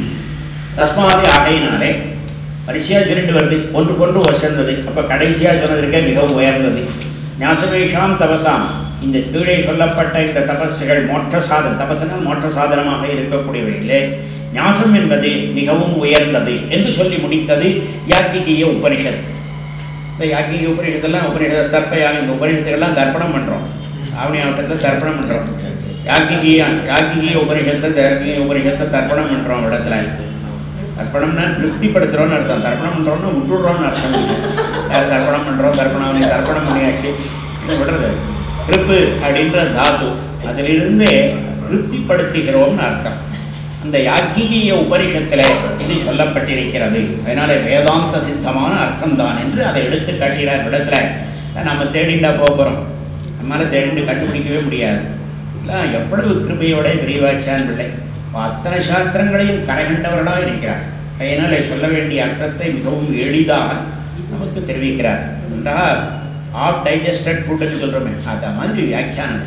தஸ்மாதி ஆகையினாலே வரிசையா சொல்லிட்டு வருது ஒன்றுக்கொன்று உயர்ந்தது அப்ப கடைசியா சொன்னதற்கே மிகவும் உயர்ந்தது ஞாசமேஷாம் தபசாம் இந்த கீழே சொல்லப்பட்ட இந்த தபசுகள் மோட்ச சாதனம் தபசனால் மோட்ச சாதனமாக இருக்கக்கூடியவைகளே ஞாசம் என்பது மிகவும் உயர்ந்தது என்று சொல்லி முடித்தது யாக்கிகீய உபனிஷத் இந்த யாக்கிகீய உபனிஷத்தெல்லாம் உபனிஷத் தர்ப்பயாமி இந்த உபனிஷத்துக்கெல்லாம் தர்ப்பணம் பண்றோம் ஆவணி ஆவட்டத்தில் தர்ப்பணம் பண்றோம் யாக்கிகீய யாக்கிகீய உபனிஷத்தை யாக்கிகீய உபனிஷத்தை தர்ப்பணம் பண்றோம் இடத்துல தர்ப்பணம்னா திருப்திப்படுத்துறோம்னு அர்த்தம் தர்ப்பணம் பண்றோம்னு விட்டுடுறோம்னு அர்த்தம் இல்லை. யார் தர்ப்பணம் பண்றோம் தர்ப்பணம் தர்ப்பணம் பண்ணியாச்சு என்ன விடுறது திருப்பு அப்படின்ற தாது அதிலிருந்து திருப்திப்படுத்துகிறோம்னு அர்த்தம் அந்த யாக்கிகீய உபனிஷத்துல இது சொல்லப்பட்டிருக்கிறது அதனால வேதாந்த சித்தமான அர்த்தம் தான் என்று அதை எடுத்து காட்டுகிறார் இடத்துல நம்ம தேடிண்டா போகிறோம் நம்மளால தேடிண்டு கண்டுபிடிக்கவே முடியாது இல்லை எவ்வளவு கிருபையோட விரிவாச்சான் பிள்ளை அத்தனை சாஸ்திரங்களையும் கரைகண்டவர்களாக இருக்கிறார் அதனால சொல்ல வேண்டிய அர்த்தத்தை மிகவும் எளிதாக நமக்கு தெரிவிக்கிறார் என்றால் ஆஃப் டைஜஸ்டட் ஃபுட்னு சொல்றோமே அந்த மாதிரி வியாக்கியானம்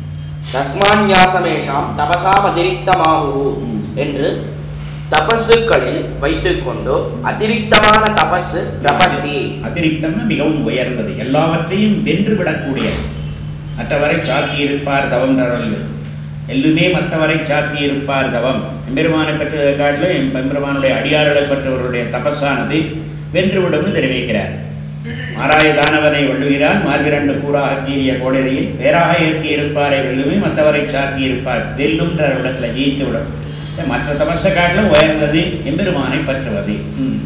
தஸ்மான்யாசமேஷாம் தபசாம் அதிரிக்தமாகு என்று தபசுகளில் வைத்துக்கொண்டு அதிரிக்தமான தபசு பிரபத்தி அதிரிக்தம்னா மிகவும் உயர்ந்தது எல்லாவற்றையும் வென்று விடக்கூடியது மற்றவரை சாத்தி இருப்பார் தவம் தரவல்ல எல்லுமே மற்றவரை சாத்தி இருப்பார் தவம் எம்பெருமானை பெற்றதை காட்டிலும் எம் எம்பெருமானுடைய அடியார்களை பெற்றவருடைய தபஸானது வென்றுவிடும்னு தெரிவிக்கிறார் மாறாய தானவனை வெல்லுகிறான் மார்பிரண்டு கூறாக கீறிய கோடரியில் வேறாக ஏற்றி இருப்பாரை வெல்லுமே மற்றவரை சாத்தி இருப்பார் வெல்லும்ன்ற இடத்துல ஜெயித்து விடும் மற்ற தபஸ காட்டிலும் உயர்ந்தது எம்பெருமானை பற்றுவது ம்.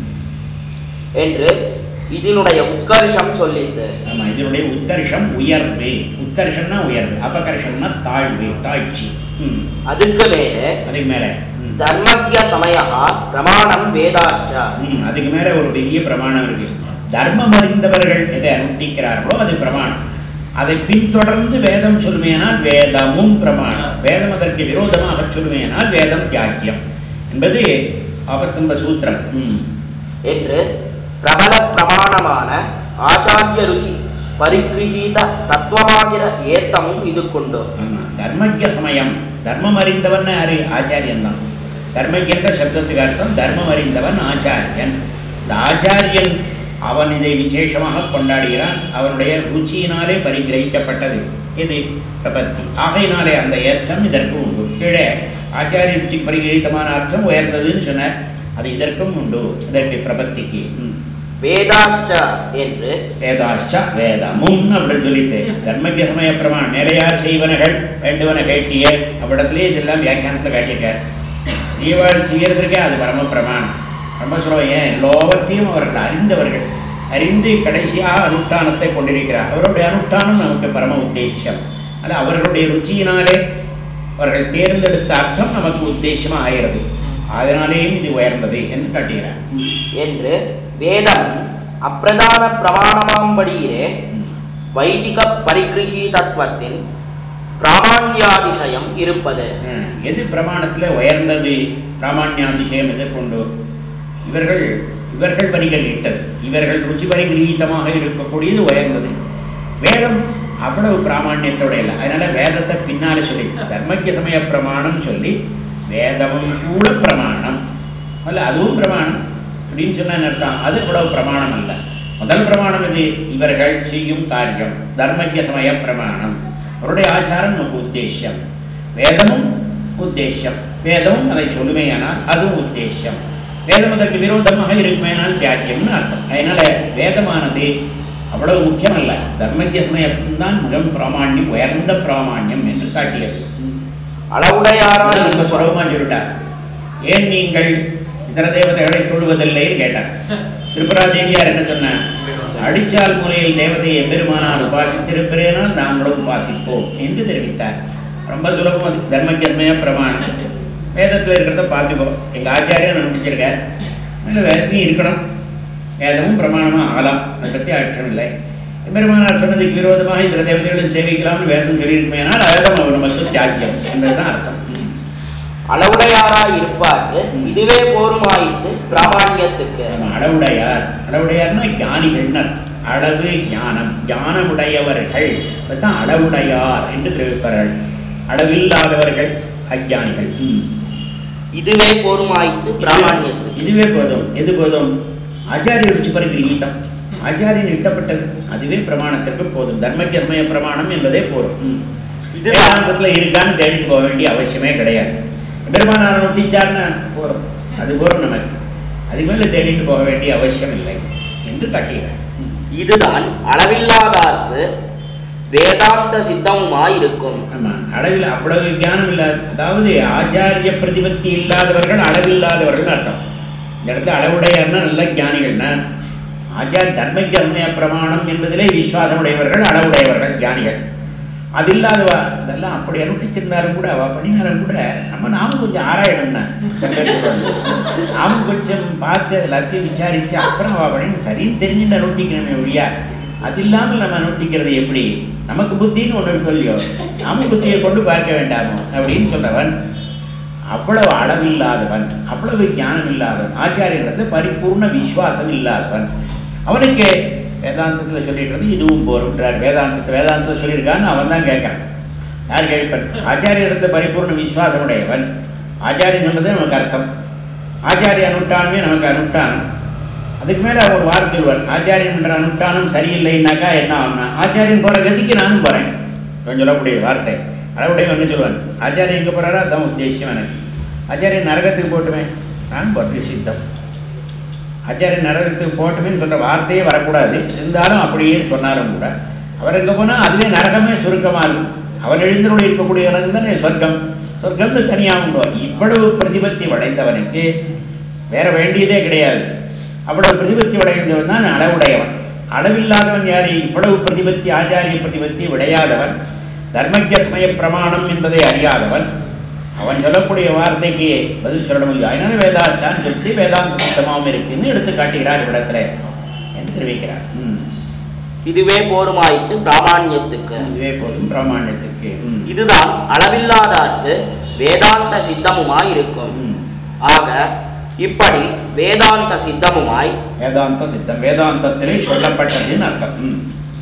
என்று இதனுடைய உத்கர்ஷம் சொல்லித்து ஆமா இதனுடைய உத்தர்ஷம் உயர்வு உத்தர்ஷம்னா உயர்வு அபகர்ஷம்னா தாழ்வு தாழ்ச்சி ம். அதுக்கு மேலே அதுக்கு மேல ம். தர்மத்திய சமயா பிரமாணம் வேதாச்ச ம், அதுக்கு மேல ஒரு பெரிய பிரமாணம் இருக்கு தர்மம் அறிந்தவர்கள் எதை அனுஷ்டிக்கிறார்களோ அது பிரமாணம் அதை பின்தொடர்ந்து வேதம் சொல்லுமையானால் வேதமும் பிரமாணம் வேதம் அதற்கு விரோதமாக சொல்லுமையானால் வேதம் தியாக்கியம் என்பது ஆபத்தம்ப சூத்திரம் ம். என்று பிரபல பிரமாணமான ஆச்சாரிய ருச்சி பரிகிரகீத தத்துவமாகிற ஏத்தமும் இதுக்குண்டு ஆமா தர்மஜ்ய சமயம் தர்மம் அறிந்தவன் யாரு ஆச்சாரியன் தான் தர்மஜ்யன்ற சப்தத்துக்கு அர்த்தம் தர்மம் அறிந்தவன் ஆச்சாரியன் இந்த ஆச்சாரியன் அவன் இதை விசேஷமாக கொண்டாடுகிறான் அவனுடைய ருச்சியினாலே பரிகிரகிக்கப்பட்டது இது பிரபத்தி ஆகையினாலே அந்த ஏற்றம் இதற்கு உண்டு கீழே ஆச்சாரிய ருச்சி பரிகிரகித்தமான அர்த்தம் உயர்ந்ததுன்னு சொன்னார் அது இதற்கும் உண்டு இதற்கு பிரபத்திக்கு ம். வேதாச்ச என்று வேதாச்ச வேதமும் அப்படின்னு சொல்லிட்டு தர்மஜ சமய பிரமாணம் நிலையார் செய்வனகள் வேண்டுவன கேட்டிய அவ்விடத்திலே இதெல்லாம் வியாக்கியானத்தில் காட்டியிருக்கார் ஜீவாள் செய்யறதுக்கே அது பரம பிரமாணம் ரொம்ப சொல்லுவோம் ஏன் எல்லாவற்றையும் அவர்கள் அறிந்தவர்கள் அறிந்து கடைசியாக அனுஷ்டானத்தை கொண்டிருக்கிறார் அவருடைய அனுஷ்டானம் நமக்கு பரம உத்தேசம் அது அவர்களுடைய ருச்சியினாலே அவர்கள் தேர்ந்தெடுத்த அர்த்தம் நமக்கு உத்தேசமா ஆகிறது அதனாலேயும் இது உயர்ந்தது என்று காட்டுகிறார் என்று வேதம் அப்பிரதான பிரமாணமாம்படியிலே வைதிக பரிகிரகீதத்துவத்தின் பிராமாண்யாதிசயம் இருப்பது ம். எது பிரமாணத்துல உயர்ந்தது பிராமாண்யாதிசயம் எதிர்கொண்டு இவர்கள் இவர்கள் பரிகரித்தது இவர்கள் ருச்சி பரிகிரீதமாக இருக்கக்கூடியது உயர்ந்தது வேதம் அவ்வளவு பிராமாண்யத்தோட இல்லை அதனால வேதத்தை பின்னால சொல்லி தர்மஜ சமய பிரமாணம் சொல்லி வேதமும் கூட பிரமாணம் அல்ல அதுவும் பிரமாணம் அப்படின்னு சொன்னா என்ன அர்த்தம் அது இவ்வளவு பிரமாணம் அல்ல முதல் பிரமாணம் இது இவர்கள் செய்யும் காரியம் தர்மஜ சமய பிரமாணம் அவருடைய ஆச்சாரம் நமக்கு உத்தேசியம் வேதமும் உத்தேசியம் வேதமும் அதை சொல்லுமேயானால் அதுவும் உத்தேசியம் வேதம் அதற்கு விரோதமாக இருக்குமேனால் தியாகியம்னு அர்த்தம் அதனால வேதமானது அவ்வளவு முக்கியமல்ல தர்மஜ சமயம் தான் மிகவும் பிராமாண்யம் உயர்ந்த பிராமாண்யம் என்று காட்டியது அளவுடையாரான ரொம்ப சுலபமா சொல்லிட்டார் ஏன் நீங்கள் இதர தேவதைகளை தொழுவதில்லைன்னு கேட்டார் திரிபுரா தேவியார் என்ன சொன்னார் அடிச்சால் மூலையில் தேவதையை எம்பெருமானார் உபாசித்திருக்கிறேனால் நாங்களும் உபாசிப்போம் என்று தெரிவித்தார் ரொம்ப சுலபம் அது தர்ம ஜன்மய பிரமாணம் வேதத்தில் இருக்கிறத பார்த்துக்கோ எங்க ஆச்சாரியன் அனுப்பிச்சிருக்கார் அதில் வேதத்தையும் இருக்கணும் வேதமும் பிரமாணமாக ஆகலாம் அதை பற்றி அர்த்தம் இல்லை பெருமானார் சொன்னதுக்கு விரோதமாக இந்த தேவதைகளும் சேவிக்கலாம்னு வேதம் சொல்லியிருக்குமேனால் வேதம் அவர் நமக்கு தியாகியம் என்பதுதான் அர்த்தம் ம். அளவுடையாராய் இருப்பார்க்கு இதுவே போருமாயிற்று பிராமாண்யத்துக்கு நம்ம அளவுடையார் அளவுடையார்னா ஞானிகள்னு அர்த்தம். அளவு ஞானம் ஞானமுடையவர்கள் அதுதான் அளவுடையார் என்று தெரிவிப்பார்கள் அளவில்லாதவர்கள் அஞ்ஞானிகள் ம். இதுவே போருமாயிற்று பிராமாண்யத்துக்கு இதுவே போதும் எது போதும் ஆச்சாரிய ருச்சி பரிகிரீதம் ஆச்சாரியன் இட்டப்பட்டது அதுவே பிரமாணத்திற்கு போதும் தர்ம கர்மய பிரமாணம் என்பதே போதும் ம். இது வேதாந்தத்துல இருக்கான்னு தேடிட்டு போக வேண்டிய அவசியமே கிடையாது பெருமானார் நோட்டிச்சார்னா போறோம் அது போறோம் நமக்கு அது மேல தேடிட்டு போக வேண்டிய அவசியம் இல்லை என்று காட்டுகிறார் ம். இதுதான் அளவில்லாதார்க்கு வேதாந்த சித்தமுமாய் இருக்கும் ஆமா அளவில் அவ்வளவு ஞானம் இல்லாத அதாவது ஆச்சாரிய பிரதிபத்தி இல்லாதவர்கள் அளவில்லாதவர்கள் அர்த்தம் இந்த இடத்துல அளவுடையர்னா நல்ல ஞானிகள்னா ஆச்சார தர்ம கர்மய பிரமாணம் என்பதிலே விசுவாசம் உடையவர்கள் அளவுடையவர்கள் ஞானிகள் அது இல்லாதவா இதெல்லாம் அப்படி அனுப்பிச்சிருந்தாலும் கூட அவ பண்ணினாலும் கூட நம்ம நாமும் கொஞ்சம் ஆராயணும்னா நாமும் கொஞ்சம் பார்த்து எல்லாத்தையும் விசாரிச்சு அப்புறம் அவ பண்ணி சரின்னு தெரிஞ்சுட்டு அனுப்பிக்கணுமே ஒழியா அது இல்லாமல் நம்ம அனுஷ்டிக்கிறது எப்படி நமக்கு புத்தின்னு ஒன்று சொல்லியோ நாம புத்தியை கொண்டு பார்க்க வேண்டாமோ அப்படின்னு சொல்றவன் அவ்வளவு அளவில்லாதவன் அவ்வளவு ஞானம் இல்லாதவன் ஆச்சாரியர்களுக்கு பரிபூர்ண விசுவாசம் இல்லாதவன் அவனுக்கு வேதாந்தத்தில் சொல்லிடுறது இதுவும் போருன்றார் வேதாந்தத்தில் வேதாந்தத்தில் சொல்லியிருக்கான்னு அவன் தான் கேட்கறான் யார் கேட்பான் ஆச்சாரியத்தை பரிபூர்ண விசுவாசம் உடையவன் ஆச்சாரியன் என்பது நமக்கு அர்த்தம் ஆச்சாரிய அனுஷ்டானமே நமக்கு அனுஷ்டானம் அதுக்கு மேல அவர் வார்த்தை சொல்வார் ஆச்சாரியன் என்ற அனுஷ்டானம் சரியில்லைன்னாக்கா என்ன ஆகும்னா ஆச்சாரியன் போற கதிக்கு நானும் போறேன் இவன் சொல்லக்கூடிய வார்த்தை அளவுடைய ஒன்று சொல்லுவான் ஆச்சாரியன் எங்க போறாரோ அதான் உத்தேசியம் எனக்கு ஆச்சாரியன் நரகத்துக்கு போட்டுமே நான் போட்டு சித்தம் ஆச்சாரியன் நரகத்துக்கு போட்டுமேன்னு சொல்ற வார்த்தையே வரக்கூடாது இருந்தாலும் அப்படியே சொன்னாலும் கூட அவர் எங்க போனா அதுவே நரகமே சுருக்கமா இருக்கும் அவர் எழுந்தருடைய இருக்கக்கூடிய இடம் தானே சொர்க்கம் சொர்க்கம்னு தனியாக உண்டோ இவ்வளவு பிரதிபத்தி படைத்தவனுக்கு வேற வேண்டியதே கிடையாது அவ்வளவு பிரதிபத்தி உடையவன் தான் அளவுடையவன் அளவில்லாதவன் யாரு இவ்வளவு பிரதிபத்தி ஆச்சாரிய பிரதிபத்தி விடையாதவன் தர்மஜஸ்மய பிரமாணம் என்பதை அறியாதவன் அவன் சொல்லக்கூடிய வார்த்தைக்கு பதில் சொல்ல முடியும் அதனால வேதாச்சான் சொல்லி வேதாந்த சுத்தமாகவும் இருக்குன்னு எடுத்து காட்டுகிறார் இவ்விடத்துல என்று தெரிவிக்கிறார் ம். இதுவே போருமாயிற்று பிராமாண்யத்துக்கு இதுவே போதும் பிராமணியத்துக்கு ம். இதுதான் அளவில்லாதார்க்கு வேதாந்த சித்தமுமாய் இருக்கும் ம். ஆக இப்படி வேதாந்த சித்தமுமாய் வேதாந்த சித்தம் வேதாந்தத்திலே சொல்லப்பட்டதுன்னு அர்த்தம் ம்.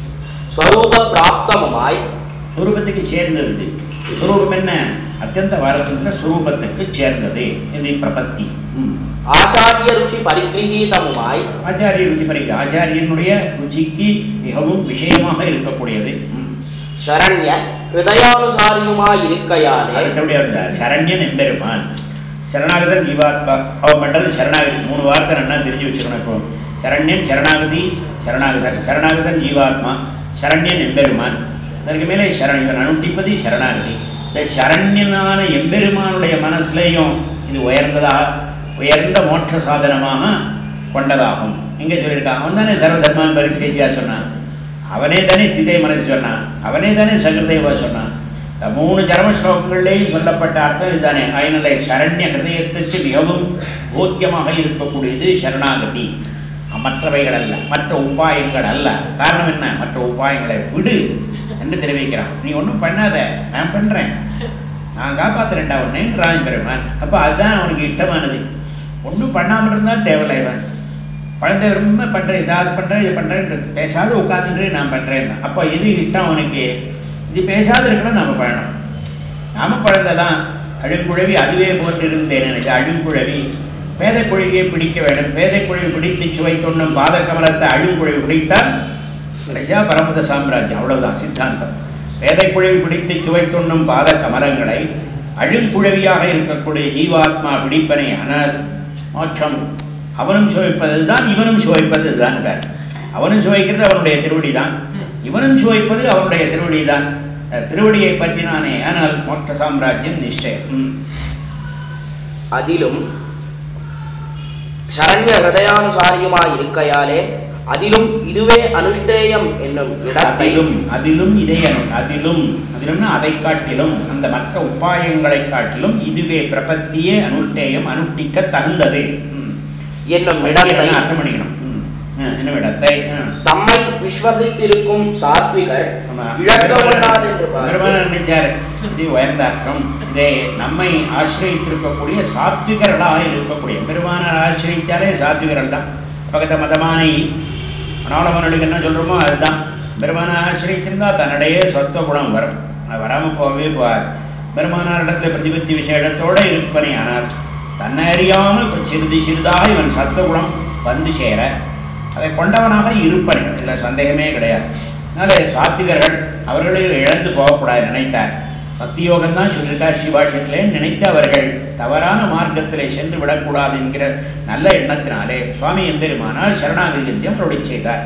ஸ்வரூப பிராப்தமுமாய் சுரூபத்துக்கு சேர்ந்தது சுரூபம் என்ன அத்தியந்த வாரத்துக்கு சுரூபத்துக்கு சேர்ந்தது இது பிரபத்தி ம். ஆச்சாரிய ருச்சி பரிகிரகீதமுமாய் ஆச்சாரிய ருச்சி பரிக ஆச்சாரியனுடைய ருச்சிக்கு மிகவும் விஷயமாக இருக்கக்கூடியது ம். சரண்ய ஹிருதயானுசாரியுமாய் இருக்கையாலே அடுத்தபடியா இருந்தார் சரண்யன் எம்பெருமான் சரணாகதன் ஜீவாத்மா அவன் பண்றது சரணாகதி மூணு வார்த்தை நல்லா தெரிஞ்சு வச்சுக்கணும் இப்போ சரண்யன் சரணாகதி சரணாகதன் சரணாகதன் ஜீவாத்மா சரண்யன் எம்பெருமான் அதற்கு மேலே சரண் இவன் அனுஷ்டிப்பது சரணாகதி இந்த சரண்யனான எம்பெருமானுடைய மனசுலேயும் இது உயர்ந்ததா உயர்ந்த மோட்ச சாதனமாக கொண்டதாகும் இங்கே சொல்லியிருக்கான் அவன் தானே சர்வ தர்மான் பரிசேஜியா சொன்னான் அவனே தானே சிதை மனசு சொன்னான் அவனே தானே சகதேவா சொன்னான் இந்த மூணு சரம ஸ்லோகங்கள்லேயும் சொல்லப்பட்ட அர்த்தம் இதுதானே அதனால சரண்ய ஹிருதயத்துக்கு மிகவும் போக்கியமாக இருக்கக்கூடியது சரணாகதி மற்றவைகள் அல்ல மற்ற உபாயங்கள் அல்ல காரணம் என்ன மற்ற உபாயங்களை விடு என்று தெரிவிக்கிறான் நீ ஒன்றும் பண்ணாத நான் பண்றேன் நான் காப்பாத்துறேன்டா உன்னைன்றான் பெருமான் அப்ப அதுதான் அவனுக்கு இஷ்டமானது ஒன்றும் பண்ணாமல் இருந்தா தேவையில்லை இவன் குழந்தை ரொம்ப பண்றேன் இதாவது பண்றேன் இது பண்றேன் பேசாத உட்காந்துட்டு நான் பண்றேன் அப்போ எது இஷ்டம் அவனுக்கு இது பேசாத இருக்கணும் நாம பண்ணணும் நாம குழந்தை தான் அழுங்குழவி அதுவே போட்டிருந்தேன் எனக்கு அழுங்குழவி பேதைக்குழவியை பிடிக்க வேண்டும் பேதைக்குழவி பிடித்து சுவை கொண்ணும் பாத கமலத்தை அழுங்குழவி பிடித்தால் கிடைச்சா பரமத சாம்ராஜ்யம் அவ்வளவுதான் சித்தாந்தம் பேதைக்குழவி பிடித்து சுவை கொண்ணும் பாத கமலங்களை அழுங்குழவியாக இருக்கக்கூடிய ஜீவாத்மா பிடிப்பனை ஆனால் மோட்சம் அவனும் சுவைப்பது தான் இவனும் சுவைப்பது தான் அவனும் சுவைக்கிறது அவனுடைய திருவடி தான் இவனும் சுவைப்பது அவனுடைய திருவடி தான் திருவடியை பற்றினானே ஆனால் மோட்ச சாம்ராஜ்யம் நிச்சயம் ம். அதிலும் சரண்ய ஹிருதயானுசாரியுமாய் இருக்கையாலே அதிலும் இதுவே அனுஷ்டேயம் என்னும் இடத்தை அதிலும் அதிலும் இதே அனு அதிலும் அதிலும்னா அதை காட்டிலும் அந்த மற்ற உபாயங்களை காட்டிலும் இதுவே பிரபத்தியே அனுஷ்டேயம் அனுஷ்டிக்க தகுந்தது ம். என்னும் இடத்தை இடத்தை அர்த்தம் பண்ணிக்கணும் ம். ஆ, என்னும் இடத்தை ஆ. தம்மை விஸ்வசித்திருக்கும் சாத்விகர் ஆமா. இழக்க ஒண்ணாது என்று பார்த்து பெருமானார் நினைச்சாரு இது உயர்ந்த அர்த்தம் இதே நம்மை ஆசிரியத்திருக்கக்கூடிய சாத்விகர்களாக இருக்கக்கூடிய பெருமானார் ஆசிரியிச்சாலே சாத்விகர்கள் தான் பக்கத்த மதமானை மனோலவனுக்கு என்ன சொல்றோமோ அதுதான் பெருமானார் ஆசிரியத்திருந்தா தன்னிடையே சொத்த குணம் வரும் அது வராம போகவே போகாது பெருமானாரிடத்துல பிரதிபத்தி விசேஷத்தோட இருப்பனே ஆனால் தன்னை அறியாமல் சிறிது சிறிதாக இவன் சத்துவகுணம் வந்து சேர அதை கொண்டவனாக இருப்பன் இல்லை சந்தேகமே கிடையாது அதனால சாத்விகர்கள் அவர்களை இழந்து போகக்கூடாது நினைத்தார் பக்தி யோகம் தான் சொல்லியிருக்கார் சிவாஷத்திலே நினைத்து அவர்கள் தவறான மார்க்கத்திலே சென்று விடக்கூடாது என்கிற நல்ல எண்ணத்தினாலே சுவாமி எம்பெருமானால் சரணாகிருத்தியம் அருளி செய்தார்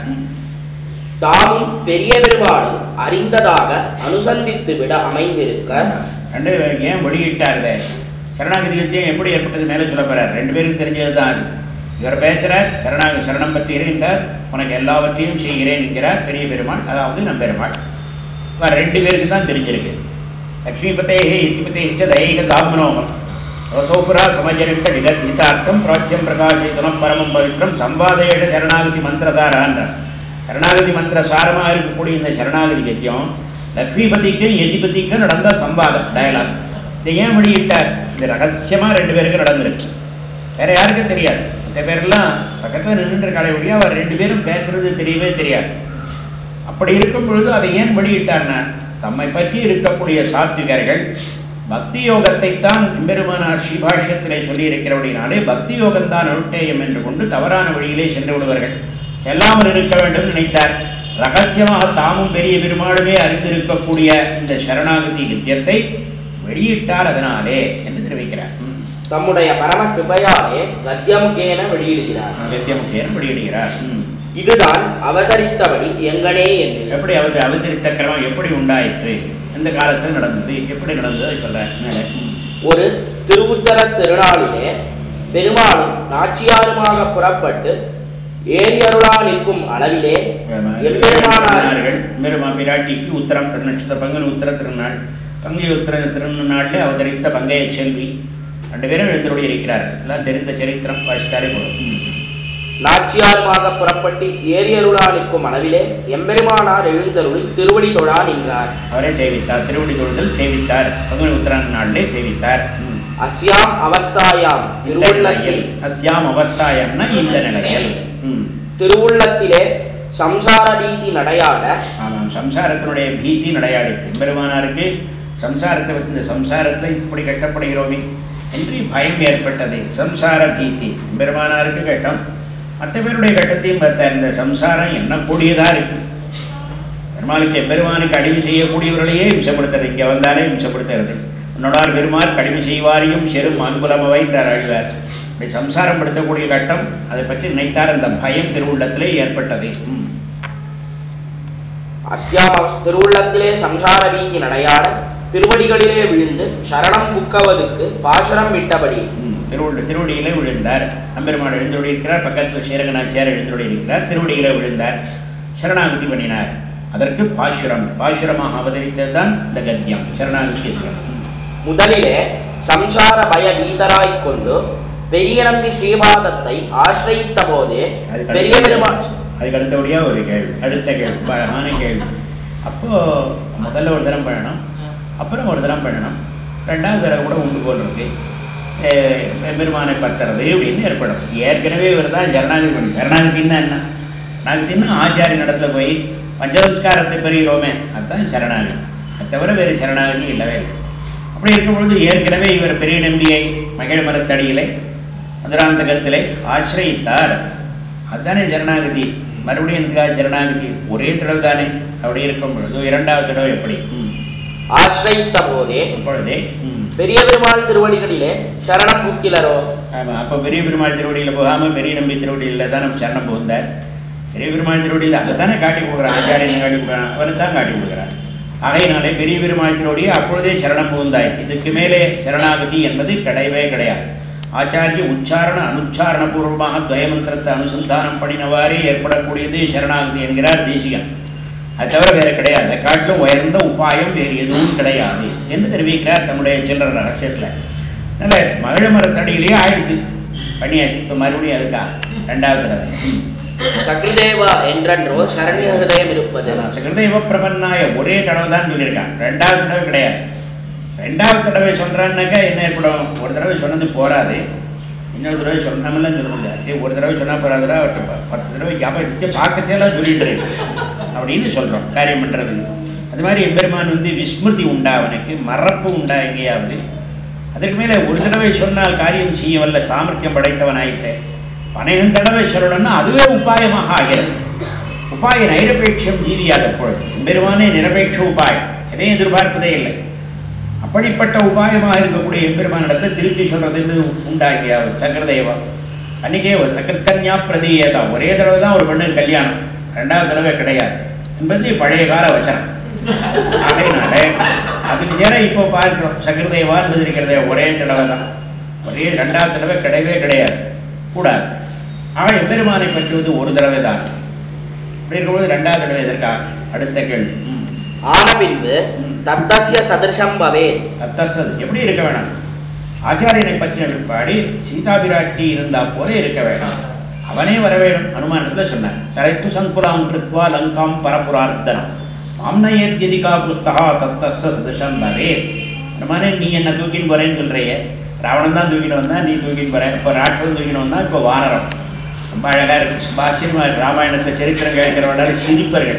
தாமும் பெரிய பெருமாளும் அறிந்ததாக அனுசந்தித்து விட அமைந்திருக்க ரெண்டு பேரும் ஏன் வெளியிட்டார் சரணாகிருத்தியம் எப்படி ஏற்பட்டது மேலே சொல்ல போறார் ரெண்டு பேருக்கு தெரிஞ்சது தான் அது இவர் பேசுறார் சரணாக சரணம் பற்றி இருந்தார் உனக்கு எல்லாவற்றையும் செய்கிறேன் என்கிறார் பெரிய பெருமாள் அதாவது நம் பெருமாள் இவர் ரெண்டு பேருக்கு தான் தெரிஞ்சிருக்கு லக்ஷ்மிபதேஹே இத்திபதேஹ தைக தாமனோகம் ரசோபுரா சமஜனிட்ட விகர்த்தார்த்தம் பிராச்சியம் பிரகாசித்துனம் பரமம் பவித்ரம் சம்பாதேஷ சரணாகதி மந்திரதாரான்றார் சரணாகதி மந்திர சாரமாக இருக்கக்கூடிய இந்த சரணாகதி கத்தியம் லக்ஷ்மிபதிக்கும் எதிபதிக்கும் நடந்த சம்பாதம் டயலாக் இதை ஏன் வெளியிட்டார் இது ரகசியமா ரெண்டு பேருக்கு நடந்திருக்கு வேற யாருக்கும் தெரியாது மற்ற பேரெல்லாம் பக்கத்துல நின்று கடைபிடியா அவர் ரெண்டு பேரும் பேசுறது தெரியவே தெரியாது அப்படி இருக்கும் பொழுது அதை ஏன் வெளியிட்டார்னா தம்மை பற்றி இருக்கக்கூடிய சாத்விகர்கள் பக்தி யோகத்தை தான் பெருமானார் ஸ்ரீபாஷ்யத்திலே சொல்லி இருக்கிறபடினாலே பக்தி யோகம் தான் அருட்டேயம் என்று கொண்டு தவறான வழியிலே சென்று விடுவார்கள் செல்லாமல் இருக்க வேண்டும் நினைத்தார் ரகசியமாக தாமும் பெரிய பெருமாளுமே அறிந்திருக்கக்கூடிய இந்த சரணாகதி வித்தியத்தை வெளியிட்டார் அதனாலே என்று தெரிவிக்கிறார் ம். தம்முடைய பரம கிருபையாலே கத்தியமுகேன வெளியிடுகிறார் வித்தியமுகேன் வெளியிடுகிறார் ம். இதுதான் அவதரித்தபடி எங்கனே என்று எப்படி அவர் அவதரித்த கிரமம் எப்படி உண்டாயிற்று எந்த காலத்தில் நடந்தது எப்படி நடந்தது அதை சொல்ற மேலே ம். ஒரு திருவுத்தர திருநாளிலே பெருமாளும் நாச்சியாருமாக புறப்பட்டு ஏரியருளா நிற்கும் அளவிலே எம்பெருமானார் பெருமானார்கள் பெருமா பிராட்டிக்கு உத்தரம் திருநட்சத்திர பங்குனி உத்தர திருநாள் பங்குனி உத்தர திருநாளில் அவதரித்த பங்கைய செல்வி ரெண்டு பேரும் எழுந்தருடைய இருக்கிறார்கள் எல்லாம் தெரிந்த சரித்திரம் வாசித்தாலே போதும் ம். நாச்சியாருமாக புறப்பட்டு ஏரியருளா நிற்கும் அளவிலே எம்பெருமானார் எழுந்தருளி திருவடி தொழா நின்றார் அவரே சேவித்தார் திருவடி தொழுதல் சேவித்தார் பங்குனி உத்தரான் நாளிலே சேவித்தார் ம். அஸ்யாம் அவஸ்தாயாம் திருவுள்ளத்தில் அத்தியாம் அவஸ்தாயம்னா இந்த நிலையில் ம். திருவுள்ளத்திலே சம்சார நீதி நடையாட ஆமாம் சம்சாரத்தினுடைய பீதி நடையாடித்து பெருமானாருக்கு சம்சாரத்தை வச்சு இந்த சம்சாரத்தை இப்படி கட்டப்படுகிறோமே என்று பயம் ஏற்பட்டது சம்சார பீதி பெருமானாருக்கு கட்டம் மற்ற பேருடைய கட்டத்தையும் பார்த்தார் இந்த சம்சாரம் என்ன கூடியதா இருக்கு பெருமாளுக்கு பெருமானுக்கு அடிமை செய்யக்கூடியவர்களையே இம்சப்படுத்துறது இங்கே வந்தாலே இம்சப்படுத்துறது உன்னோடார் பெருமாள் கடிமை செய்வாரையும் செரும் அன்புலம் வைத்தார் அழுவார் இப்படி சம்சாரம் படுத்தக்கூடிய கட்டம் அதை பற்றி நினைத்தார் அந்த பயம் திருவுள்ளத்திலே ஏற்பட்டது ம். அஸ்யாம் திருவுள்ளத்திலே சம்சார வீதி நடையாட திருவடிகளிலே விழுந்து சரணம் புக்கவதுக்கு பாசனம் விட்டபடி ம், திருவள்ள திருவடியிலே விழுந்தார் நம்பெருமாள் எழுந்தோடி இருக்கிறார் பக்கத்தில் சேரகநாச்சியார் எழுந்தோடி இருக்கிறார் திருவடியிலே விழுந்தார் சரணாகதி பண்ணினார் அதற்கு பாசுரம் பாசுரமாக அவதரித்ததுதான் இந்த கத்தியம் சரணாகதி கத்தியம் முதலிலே சம்சார பய வீதராய்க் கொண்டு பெரிய நம்பி ஸ்ரீபாதத்தை ஆசிரியித்த போதே அதுக்கு பெரிய பெருமாள் அடுத்த- அதுக்கு அடுத்தபடியா ஒரு கேள்வி அடுத்த கேள்வி பலமான கேள்வி அப்போ முதல்ல ஒரு தரம் பண்ணணும் அப்புறம் ஒரு தரம் பண்ணணும் ரெண்டாவது தடவை கூட உண்டு போல் இருக்கு அஹ் பெருமானை பத்துறது அப்படின்னு ஏற்படும் ஏற்கனவே இவர் தான் ஜரணாகதி பண்ணி சரணாகதின்னா என்ன நாகத்தின்னா ஆச்சாரிய நடத்துல போய் பஞ்சவஸ்காரத்தை பெறுகிறோமே அதுதான் சரணாகதி அது தவிர வேறு சரணாகதி இல்லவே இல்லை அப்படி இருக்கும் பொழுது ஏற்கனவே இவர் பெரிய நம்பியை மகிழ மரத்தடியிலே மதுராந்தகத்திலே ஆசிரயித்தார் அதுதானே ஜனநாயகதி மறுபடியும் எதுக்காக ஜனநாயகதி ஒரே தடவை தானே அப்படி இருக்கும் பொழுது இரண்டாவது தடவை எப்படி ம். ஆசிரியித்த போதே அப்பொழுதே ம். பெரிய பெருமாள் திருவடிகளிலே சரணம் புக்கிலரோ ஆமா அப்போ பெரிய பெருமாள் திருவடியில் போகாம பெரிய நம்பி திருவடியில் தான் நம்ம சரணம் புகுந்தார் பெரிய பெருமாள் திருவடியில் அங்கே தானே காட்டி கொடுக்குறான் ஆச்சாரியன் காட்டி கொடுக்குறான் அவரை தான் காட்டி கொடுக்குறான் ஆகையினாலே பெரிய பெருமாள் திருவடியை அப்பொழுதே சரணம் புகுந்தாய் இதுக்கு மேலே சரணாகதி என்பது கிடையவே கிடையாது ஆச்சாரிய உச்சாரண அனுச்சாரண பூர்வமாக துவயமந்திரத்தை அனுசந்தானம் பண்ணினவாறே ஏற்படக்கூடியது சரணாகதி என்கிறார் தேசிகன் அது தவிர வேற கிடையாது அதை காட்டிலும் உயர்ந்த உபாயம் வேறு எதுவும் கிடையாது என்று தெரிவிக்கிறார் தம்முடைய சில்லற ரகசியத்தில் அதனால மகிழ மரத்தடியிலேயே ஆயிடுச்சு பண்ணியாச்சு இப்போ மறுபடியும் அதுக்கா ரெண்டாவது தடவை ம். சகிருதேவா என்றன்றோ சரண்ய ஹிருதயம் இருப்பது சகிருதேவ பிரபன்னாய ஒரே தடவை தான் சொல்லியிருக்கான் ரெண்டாவது தடவை கிடையாது ரெண்டாவது தடவை சொல்றான்னாக்கா என்ன ஏற்படும் ஒரு தடவை சொன்னது போராது இன்னொரு தடவை சொன்னாமலாம் சொல்ல முடியாது ஏய், ஒரு தடவை சொன்னா போறாதுடா அவர்கிட்ட ப- பத்து தடவை ஞாபகம் வச்சு பார்க்கச்சேலாம் சொல்லிட்டு இரு. அப்படின்னு சொல்றோம் காரியம் பண்றது அது மாதிரி எம்பெருமான் வந்து விஸ்மிருதி உண்டா அவனுக்கு மறப்பு உண்டா எங்கேயாவது அதுக்கு மேல ஒரு தடவை சொன்னால் காரியம் செய்ய வல்ல சாமர்த்தியம் படைத்தவன் ஆயிட்டேன் பன்னிரண்டு தடவை சொல்லணும்னா அதுவே உபாயமாக ஆகிறது உபாய நைரபேட்சம் ஜீவியாது அப்பொழுது எம்பெருமானே நிரபேட்ச உபாயம் எதையும் எதிர்பார்ப்பதே இல்லை அப்படிப்பட்ட உபாயமாக இருக்கக்கூடிய எம்பெருமானிடத்தை திருப்பி சொல்றது என்று உண்டாகிய சக்கரதேவா அன்னைக்கே ஒரு சக்கரக்கன்யா பிரதீயதா ஒரே தடவை தான் ஒரு பெண்ணு கல்யாணம் ரெண்டாவது தடவை கிடையாது என்பது பழைய கால வச்சனம் ஆகையினால அதுக்கு நேரம் இப்போ பார்க்கிறோம் சக்கரதேவா என்பது இருக்கிறதே ஒரே தடவை தான் ஒரே ரெண்டாவது தடவை கிடையவே கிடையாது கூடாது ஆக எம்பெருமானை பற்றுவது ஒரு தடவை தான் அப்படி இருக்கும்போது ரெண்டாவது தடவை எதற்காக அடுத்த கேள்வி ம். ஆன பின்பு தத்தஸ்ய சதிருஷம் பவே தத்தசது எப்படி இருக்க வேணாம் ஆச்சாரியனை பற்றின பிற்பாடு சீதா பிராட்டி இருந்தா போல இருக்க வேணாம் அவனே வர வேணும் அனுமானத்துல சொன்னான் தரைத்து சங்குலாம் கிருத்வா லங்காம் பரபுரார்த்தனம் மாம்னயத்யதிகா புஸ்தகா தத்தச சதுஷம் பவே அனுமானே நீ என்ன தூக்கின்னு போறேன்னு சொல்றியே ராவணன் தான் தூக்கிட்டு வந்தா நீ தூக்கிட்டு போற இப்போ ராட்சசன் தூக்கிட்டு வந்தா இப்போ வானரம் ரொம்ப அழகா இருக்கு ரொம்ப ஆச்சரியமா இருக்கு ராமாயணத்தை சரித்திரம் கேட்கிறவனால சிரிப்பர்கள்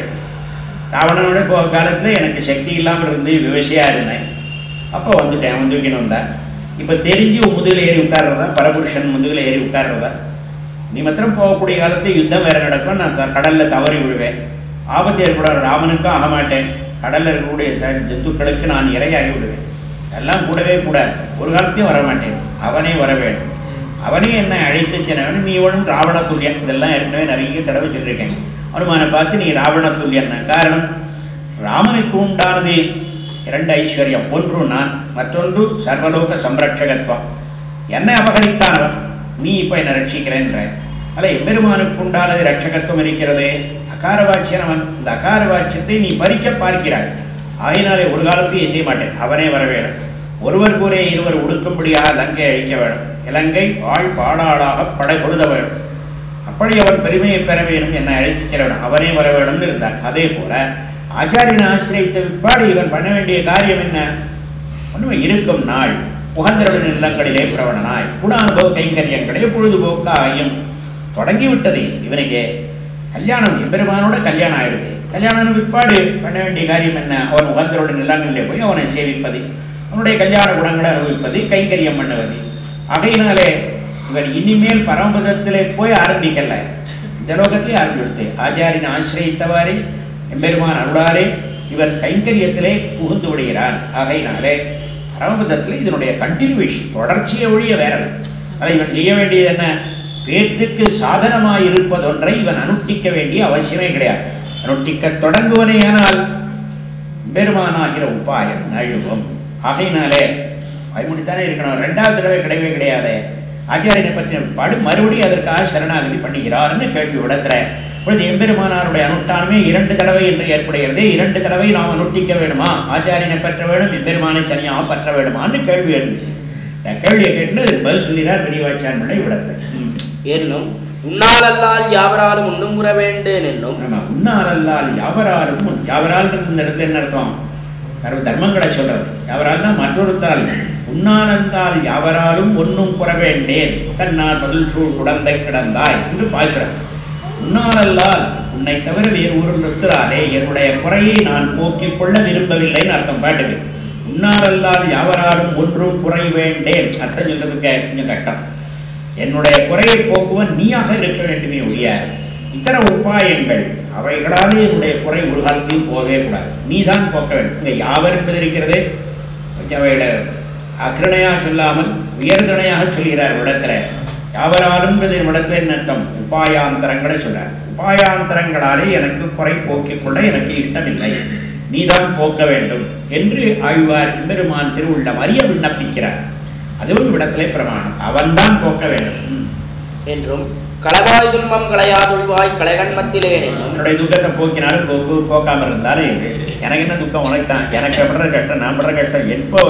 ராவணனோட இப்போ காலத்துல எனக்கு சக்தி இல்லாமல் இருந்து விவசாயா இருந்தேன் அப்போ வந்துட்டேன் அவன் தூக்கின்னு வந்தான் இப்போ தெரிஞ்சு உன் முதுகில் ஏறி உட்கார்றதா பரபுருஷன் முதுகில் ஏறி உட்கார்றதா நீ மாத்திரம் போகக்கூடிய காலத்துல யுத்தம் வேற நடக்கும் நான் த- கடல்ல தவறி விழுவேன் ஆபத்து ஏற்படாது ராமனுக்கும் ஆக மாட்டேன் கடல்ல இருக்கக்கூடிய ச- ஜந்துக்களுக்கு நான் இரையாகி விடுவேன் எல்லாம் கூடவே கூடாது ஒரு காலத்தையும் வர மாட்டேன் அவனே வர வேண்டும் அவனே என்னை அழைத்து சென்றவன் நீ ஒன்றும் ராவண துல்லியன் இதெல்லாம் ஏற்கனவே நிறைய தடவை சொல்லியிருக்கேன் அனுமானை பார்த்து நீ ராவண துல்லியன் காரணம் ராமனுக்கு உண்டானது இரண்டு ஐஸ்வர்யம் ஒன்று நான் மற்றொன்று சர்வலோக சம்ரட்சகத்துவம் என்னை அபகரித்தானவன் நீ இப்ப என்ன ரட்சிக்கிறேன்ற அல்ல எம்பெருமானுக்கு உண்டானது ரட்சகத்துவம் இருக்கிறதே அகார வாச்சியன் அவன் இந்த அகார வாச்சியத்தை நீ பறிக்க பார்க்கிறாய் ஆயினாலே ஒரு காலத்தையும் செய்ய மாட்டேன் அவனே வர வேணும் ஒருவர் கூறே இருவர் உடுக்கும்படியாக லங்கை அழிக்க வேணும் இலங்கை ஆள் பாடாளாக படை கொழுத வேணும் அப்படி அவன் பெருமையை பெற வேணும் என்னை அழைத்து வேணும் அவனே வர வேணும்னு இருந்தான் அதே போல ஆச்சாரியனை ஆசிரியத்த பிற்பாடு இவன் பண்ண வேண்டிய காரியம் என்ன ஒன்றும் இருக்கும் நாள் புகந்திரவன் இல்லங்களிலே பிரவணனாய் குணானுபவ கைங்கரியங்களே பொழுதுபோக்காயும் தொடங்கிவிட்டது இவனுக்கு கல்யாணம் எம்பெருமானோட கல்யாணம் ஆயிடுது கல்யாணம் பிற்பாடு பண்ண வேண்டிய காரியம் என்ன அவன் உகந்தரோட நிலங்களிலே போய் அவனை சேவிப்பது அவனுடைய கல்யாண குணங்களை அனுபவிப்பது கைங்கரியம் பண்ணுவது ஆகையினாலே இவன் இனிமேல் பரமபதத்திலே போய் ஆரம்பிக்கல இந்த லோகத்திலே ஆரம்பித்து ஆச்சாரியனை ஆசிரியத்தவாறே எம்பெருமான் அருளாரே இவன் கைங்கரியத்திலே புகுந்து விடுகிறான் ஆகையினாலே பரமபதத்தில் இதனுடைய கண்டினியூவேஷன் தொடர்ச்சியை ஒழிய வேற இல்லை. அதை இவன் செய்ய வேண்டியது என்ன பேத்துக்கு சாதனமாய் இருப்பதொன்றை இவன் அனுஷ்டிக்க வேண்டிய அவசியமே கிடையாது அனுஷ்டிக்க தொடங்குவனேயானால் பெருமானாகிற உபாயம் நழுவும் ஆகையினாலே பயமுடித்தானே இருக்கணும் ரெண்டாவது தடவை கிடையவே கிடையாது ஆச்சாரியனை பற்றின பாடு மறுபடியும் அதற்காக சரணாகதி பண்ணுகிறார்னு கேள்வி விடத்துல இப்பொழுது எம்பெருமானாருடைய அனுஷ்டானமே இரண்டு தடவை என்று ஏற்படுகிறது இரண்டு தடவை நாம் அனுஷ்டிக்க வேணுமா ஆச்சாரியனை பற்ற வேணும் எம்பெருமானை தனியாக பற்ற வேணுமான்னு கேள்வி இருந்துச்சு இந்த கேள்வியை கேட்டு பதில் சொல்லினார் பெரியவாச்சான் பிள்ளை விடத்துல ம். என்னும் உன்னாலல்லால் யாவராலும் உண்ணும் உற வேண்டேன் என்னும் ஆமா உன்னாலல்லால் யாவராலும் உன் யாவரால் இந்த இடத்துல என்ன அர்த்தம் சர்வ தர்மங்களை சொல்றது யாவரால்னா மற்றொருத்தால் உன்னாலந்தால் யாவராலும் ஒன்னும் குற வேண்டேன் தன்னால் பதில் சூழ் குடந்தை கிடந்தாய் என்று பார்க்கிறார் உன்னாலல்லால் உன்னை தவிர வேறு ஒரு நிறுத்துறாரே என்னுடைய குறையை நான் போக்கிக் கொள்ள விரும்பவில்லைன்னு அர்த்தம் பாட்டுக்கு உன்னாலல்லால் யாவராலும் ஒன்றும் குறை வேண்டேன் அர்த்தம் சொல்றதுக்கு கொஞ்சம் கஷ்டம் என்னுடைய குறையை போக்குவன் நீயாக இருக்க வேண்டுமே ஒழிய இத்தர உபாயங்கள் அவைகளாலே என்னுடைய குறை ஒரு காலத்தையும் போகவே கூடாது நீதான் போக்க வேண்டும் இங்க யாவர் என்பது இருக்கிறதே கொஞ்சம் அவைகளை அக்ரணையா சொல்லாமல் உயர்தனையாக சொல்கிறார் இடத்துல யாவராலும் இடத்துல என்ன அர்த்தம் உபாயாந்தரங்களை சொல்றார் உபாயாந்தரங்களாலே எனக்கு குறை போக்கிக் கொள்ள எனக்கு இஷ்டமில்லை நீதான் போக்க வேண்டும் என்று ஆழ்வார் பெருமான் திருவுள்ளம் அறிய விண்ணப்பிக்கிறார் அதுவும் இடத்திலே பிரமாணம் அவன்தான் போக்க வேண்டும் ம். என்றும் களவாய் துன்பம் களையாதுழ்வாய் கலைகண்மத்திலே என்னும் என்னுடைய துக்கத்தை போக்கினாலும் போக்கு போக்காம இருந்தாலும் இருக்கு. எனக்கு என்ன துக்கம் உனக்கு தான் எனக்கு படுற கஷ்டம் நான் படுற கஷ்டம் எப்போ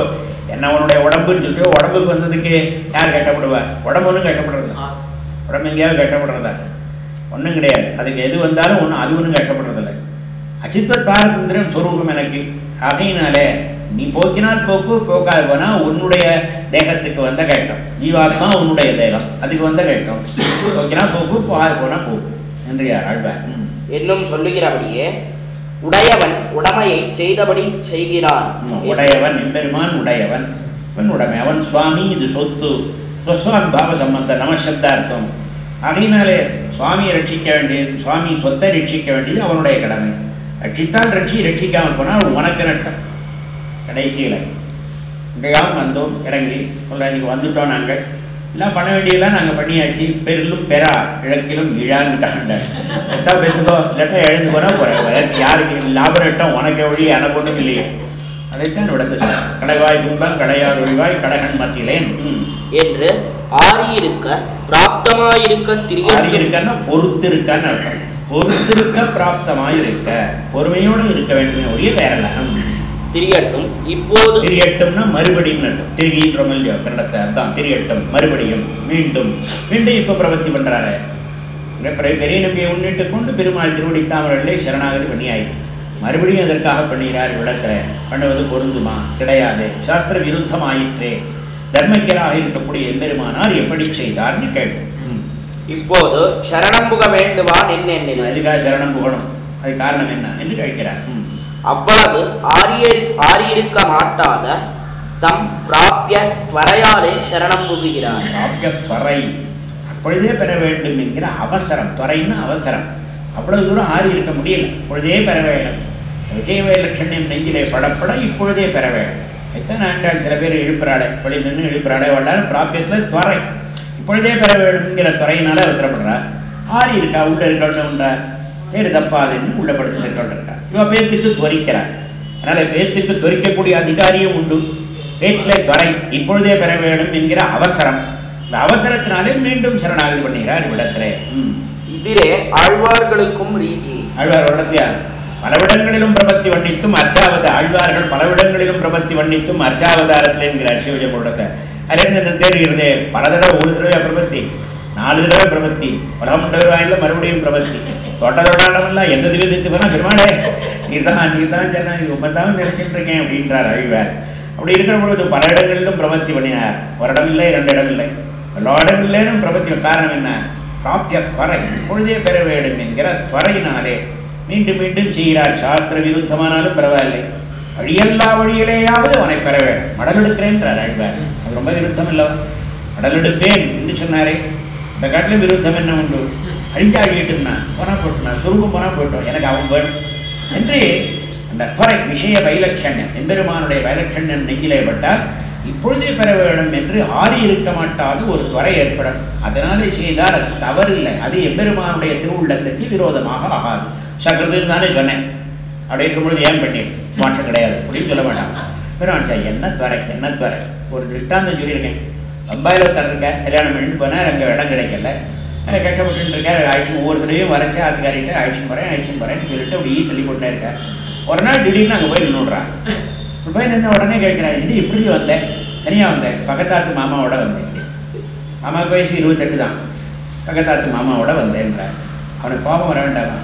என்ன உன்னுடைய உடம்புன்னு சொல்லிட்டு உடம்புக்கு வந்ததுக்கு யார் கட்டப்படுவா உடம்பு ஒன்றும் கட்டப்படுறது உடம்பு எங்கேயாவது கட்டப்படுறதா ஒன்றும் கிடையாது அதுக்கு எது வந்தாலும் ஒன்றும் அது ஒன்றும் கட்டப்படுறதில்லை அச்சித்த பாரதந்திரம் சொரூபம் எனக்கு ஆகையினாலே நீ போக்கினால் போக்கு போக்காது போனா உன்னுடைய தேகத்துக்கு வந்த கட்டம் ஜீவாத்மா உன்னுடைய தேகம் அதுக்கு வந்த கட்டம் போக்கினா போக்கு போகாது போனா போக்கு என்று யார் ஆழ்வார் ம். என்னும் சொல்லுகிறபடியே உடையவன் உடமையை செய்தபடி செய்கிறான் ம், உடையவன் எம்பெருமான் உடையவன் அவன் உடைமை அவன் சுவாமி இது சொத்து ஸ்வஸ்வான் பாவ சம்பந்த நமசப்தார்த்தம் ஆகையினாலே சுவாமியை ரட்சிக்க வேண்டியது சுவாமி சொத்தை ரட்சிக்க வேண்டியது அவனுடைய கடமை ரட்சித்தால் ரட்சி ரட்சிக்காமல் போனால் உனக்கு நட்டம் கடைசியில் இங்கேயாவும் வந்தோம் இறங்கி சொல்ல இன்னைக்கு வந்துட்டோம் நாங்கள் எல்லாம் பண்ண வேண்டியதெல்லாம் நாங்கள் பண்ணியாச்சு பெரிலும் பெறா இழக்கிலும் இழான்னுட்டாங்க எட்டா பேசுதோ இல்லாட்டா எழுந்து போனா போறேன் யாருக்கு லாபம் எட்டம் உனக்கு ஒழி எனக்கு ஒன்றும் இல்லையே அதைத்தான் விடத்து கடைவாய் துன்பம் கடையார் ஒழிவாய் கடகன் மத்தியிலேன் ம். என்று ஆறியிருக்க பிராப்தமாயிருக்க ஆறி திரியட்டும் இருக்கன்னா பொறுத்திருக்கான்னு அர்த்தம் பொறுத்திருக்க பிராப்தமாய் இருக்க பொறுமையோடு இருக்க வேண்டுமே ஒழிய வேறல திரியட்டும் இப்போது திரியட்டும்னா மறுபடியும் அர்த்தம் திரிகின்றோம் இல்லையோ கன்னடத்தை அதான் திரியட்டும் மறுபடியும் மீண்டும் மீண்டும் இப்ப பிரவர்த்தி பண்றாரு இங்க பெரிய பெரிய நம்பியை முன்னிட்டு கொண்டு பெருமாள் திருவடி தாமரர்களே சரணாகதி பண்ணியாயிற்று மறுபடியும் அதற்காக பண்ணுகிறார் விளக்கிற பண்ணுவது பொருந்துமா கிடையாது சாஸ்திர விருத்தமாயிற்றே தர்மக்கராக இருக்கக்கூடிய எம்பெருமானார் எப்படி செய்தார்னு கேட்கும் ம். இப்போது சரணம் புக வேண்டுவான் என்னென்னில் அதுக்காக சரணம் புகணும் அது காரணம் என்ன என்று கேட்கிறார் ம். அவ்வளவு ஆரியர் ஆறியிருக்க மாட்டாத தம் பிராபிய துவரையாலே சரணம் புகுகிறார் பிராபிய துறை அப்பொழுதே பெற வேண்டும் என்கிற அவசரம் துறைன்னா அவசரம் அவ்வளவு தூரம் ஆறி இருக்க முடியல இப்பொழுதே பெற வேண்டும் விஜயவே லட்சணியம் நெஞ்சிலே படப்பட இப்பொழுதே பெற வேண்டும் எத்தனை ஆண்டாள் சில பேர் எழுப்புறாடை இப்படி நின்று எழுப்புறாடை வந்தாலும் பிராபியத்துல துறை இப்பொழுதே பெற வேண்டும்ங்கிற துறையினால அவசரப்படுறா ஆறி இருக்கா உள்ள இருக்கவங்க உண்டா பேரு தப்பாதுன்னு உள்ள படுத்துட்டு இருக்கா இவ பேத்துக்கு துவரிக்கிறார் அதனால பேத்துக்கு துவரிக்கக்கூடிய அதிகாரியும் உண்டு பேச்சிலே துறை இப்பொழுதே பெற வேண்டும் என்கிற அவசரம் இந்த அவசரத்தினாலே மீண்டும் சரணாகதி பண்ணுகிறார் இவ்விடத்திலே ம். இதிலே ஆழ்வார்களுக்கும் ரீதி ஆழ்வார் வளர்த்தியார் பலவிடங்களிலும் பிரபத்தி வண்டித்தும் அர்ச்சாவத ஆழ்வார்கள் பலவிடங்களிலும் பிரபத்தி வண்டித்தும் அர்ச்சாவதாரத்தில் என்கிறார் சிவஜ கூடத்தை அதிலிருந்து தேடுகிறதே பல தடவை ஒரு தடவை பிரபத்தி நாலு தடவை பிரபத்தி உலகம் வாயில மறுபடியும் பிரபத்தி தொட்டதோடாடமெல்லாம் எந்த திவ்யத்துக்கு வேணா பெருமாளே நீதான் நீதான் சொன்னா நீ உப்பத்தான் நினைச்சிட்டு இருக்கேன் அப்படின்றார் ஆழ்வார் அப்படி இருக்கிற பொழுது பல இடங்களிலும் பிரபத்தி பண்ணினார் ஒரு இடம் இல்லை இரண்டு இடம் இல்லை எல்லா இடங்களிலும் பிரபத்தி காரணம் என்ன பிராப்திய துறை இப்பொழுதே பெற வேண்டும் என்கிற துறையினாலே மீண்டும் மீண்டும் செய்கிறார் சாஸ்திர விருத்தமானாலும் பரவாயில்லை வழியல்லா வழியிலேயாவது அவனை பெற வேண்டும் மடல் எடுக்கிறேன்றார் ஆழ்வார் அது ரொம்ப விருத்தம் இல்ல மடல் எடுப்பேன் என்று சொன்னாரே இந்த காட்டிலும் விருத்தம் என்ன உண்டு அழிஞ்சாடிட்டுனா போனா போட்டுனா சுருங்கம் போனா போயிட்டோம் எனக்கு அவன் வேணும் என்று அந்த துறை விஷய வைலட்சண்யம் எம்பெருமானுடைய வைலட்சண்யம் நெஞ்சிலே பட்டால் இப்பொழுதே பெற வேண்டும் என்று ஆறி இருக்க மாட்டாது ஒரு துறை ஏற்படும் அதனாலே செய்தால் அது தவறில்லை அது எம்பெருமானுடைய திருவுள்ளத்துக்கு விரோதமாக ஆகாது சக்கரதுன்னு தானே சொன்னேன் அப்படி இருக்கும்பொழுது ஏன் பண்ணேன் மாற்றம் கிடையாது அப்படின்னு சொல்ல வேண்டாம் பெருமான் சார் என்ன துறை என்ன துறை ஒரு திருஷ்டாந்தம் சொல்லியிருக்கேன் பம்பாயில் ஒருத்தர் இருக்க கல்யாணம் பண்ணிட்டு போனால் அங்கே இடம் கிடைக்கல அஹ் கஷ்டப்பட்டு இருக்காரு ஆயிடுச்சு ஒவ்வொரு தடவையும் வரைச்சு ஆத்துக்காரிட்ட ஆயிடுச்சு போறேன் ஆயிடுச்சு போறேன்னு சொல்லிட்டு அப்படியே சொல்லி கொண்டே இருக்கார் ஒரு நாள் திடீர்னு அங்கே போய் நின்றுடுறான் போய் நின்று உடனே கேட்கிறேன் இது இப்படி வந்தேன் தனியா வந்தேன் பக்கத்தாத்து மாமாவோட வந்தேன் மாமாவுக்கு வயசு இருபத்தெட்டு தான் பக்கத்தாத்து மாமாவோட வந்தேன்றார் அவனுக்கு கோபம் வர வேண்டாமா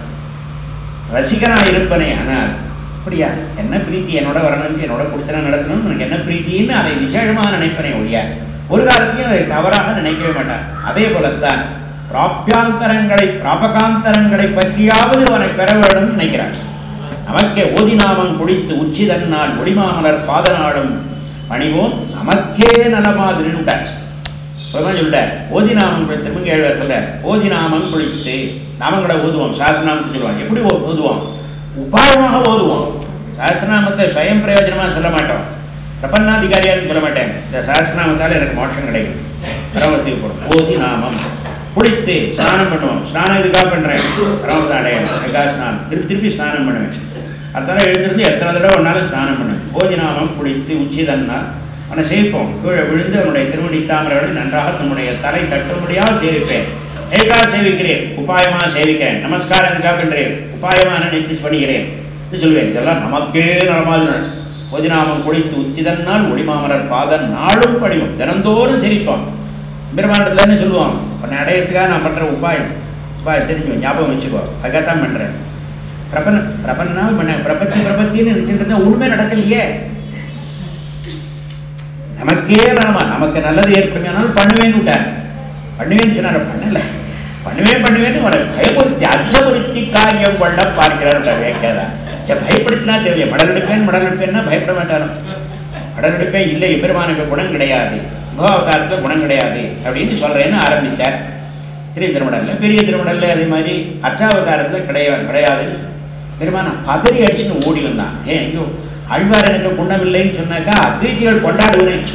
ரசிகனா இருப்பனே ஆனால் அப்படியா என்ன பிரீத்தி என்னோட வரணும் என்னோட கொடுத்தன நடத்தணும் எனக்கு என்ன பிரீத்தின்னு அதை விசேஷமா நினைப்பனே ஒழியா ஒரு காலத்தையும் அதை தவறாக நினைக்கவே மாட்டான் அதே போலத்தான் பிராப்தியாந்தரங்களை பிராபகாந்தரங்களை பற்றியாவது அவனை பெற வேண்டும் நினைக்கிறான் நமக்கே ஓதிநாமம் குடித்து உச்சிதன்னால் ஒளிமாமலர் பாதநாடும் பணிவோம் நமக்கே நலமாதிரின்ட்டார் இப்பதான் சொல்ல ஓதிநாமம் திரும்ப ஏழ்வர் சொல்ல ஓதிநாமம் குளித்து நாமங்களை ஓதுவோம் சாஸ்திரநாமத்தை சொல்லுவோம் எப்படி ஓ- ஓதுவோம் உபாயமாக ஓதுவோம் சாஸ்திரநாமத்தை ஸ்வயம் பிரயோஜனமா சொல்ல மாட்டோம் பிரபன்னாதிகாரியான்னு சொல்ல மாட்டேன் இந்த சாஸ்திரநாமத்தால எனக்கு மோட்சம் கிடைக்கும் பரமத்துக்கு போடும் ஓதி நாமம் குளித்து ஸ்நானம் பண்ணுவோம் ஸ்நானம் இதுக்காக பண்றேன் பரமத்தை அடையணும் எங்கா ஸ்நானம் திருப்பி திருப்பி ஸ்நானம் பண்ணுவேன் அதனால எழுந்திருந்து எத்தனை தடவை ஒன்னாலும் ஸ்நானம் பண்ணுவேன் ஓதி நாமம் குளித்து உச்சிதன்னா அவனை சேவிப்போம் கீழே விழுந்து அவனுடைய திருவடி தாமரைகளை நன்றாக தன்னுடைய தலை தட்டும்படியாக சேவிப்பேன் ஏற்காக சேவிக்கிறேன் உபாயமாக சேவிக்கிறேன் நமஸ்காரம் காக்கின்றேன் உபாயமாக நினைத்து பண்ணுகிறேன் இது சொல்லுவேன் இதெல்லாம் நமக்கே நலமாக பொதிநாமம் குளித்து உச்சிதன்னால் ஒளிமாமலர் பாதன் நாளும் படிவம் தினந்தோறும் சிரிப்பான் பெருமாண்டத்துலன்னு சொல்லுவான் உன்னை அடையறதுக்காக நான் பண்ற உபாயம் உபாயம் தெரிஞ்சு ஞாபகம் வச்சுக்கோ அதுக்காகத்தான் பண்றேன் பிரபன பிரபன்னா பண்ண பிரபத்தி பிரபத்தின்னு நினைச்சிட்டு இருந்தா உண்மை நடக்கலையே நமக்கே வேணாமா நமக்கு நல்லது ஏற்படுமையானாலும் பண்ணுவேன்னு விட்டார் பண்ணுவேன்னு சொன்னார் பண்ணல பண்ணுவேன் பண்ணுவேன்னு ஒரு பயமுறுத்தி அச்சமுறுத்தி காரியம் கொள்ள பார்க்கிறார் வேக்காதா சரி பயப்படுத்தினா தெரியல மடல் எடுப்பேன் மடல் எடுப்பேன்னா பயப்பட மாட்டாரோ மடல் எடுப்பேன் இல்லை எபெருமானுக்கு குணம் கிடையாது முகாவதாரத்துக்கு குணம் கிடையாது அப்படின்னு சொல்றேன்னு ஆரம்பிச்சார் சிறிய திருமடல்ல பெரிய திருமடல்ல அதே மாதிரி அச்சாவதாரத்துல கிடையாது கிடையாது பெருமானம் பதறி அடிச்சுன்னு ஓடி வந்தான் ஏன் ஐயோ அழ்வார் எனக்கு குணமில்லைன்னு சொன்னாக்கா அத்வைத்திகள் கொண்டாடுவேன்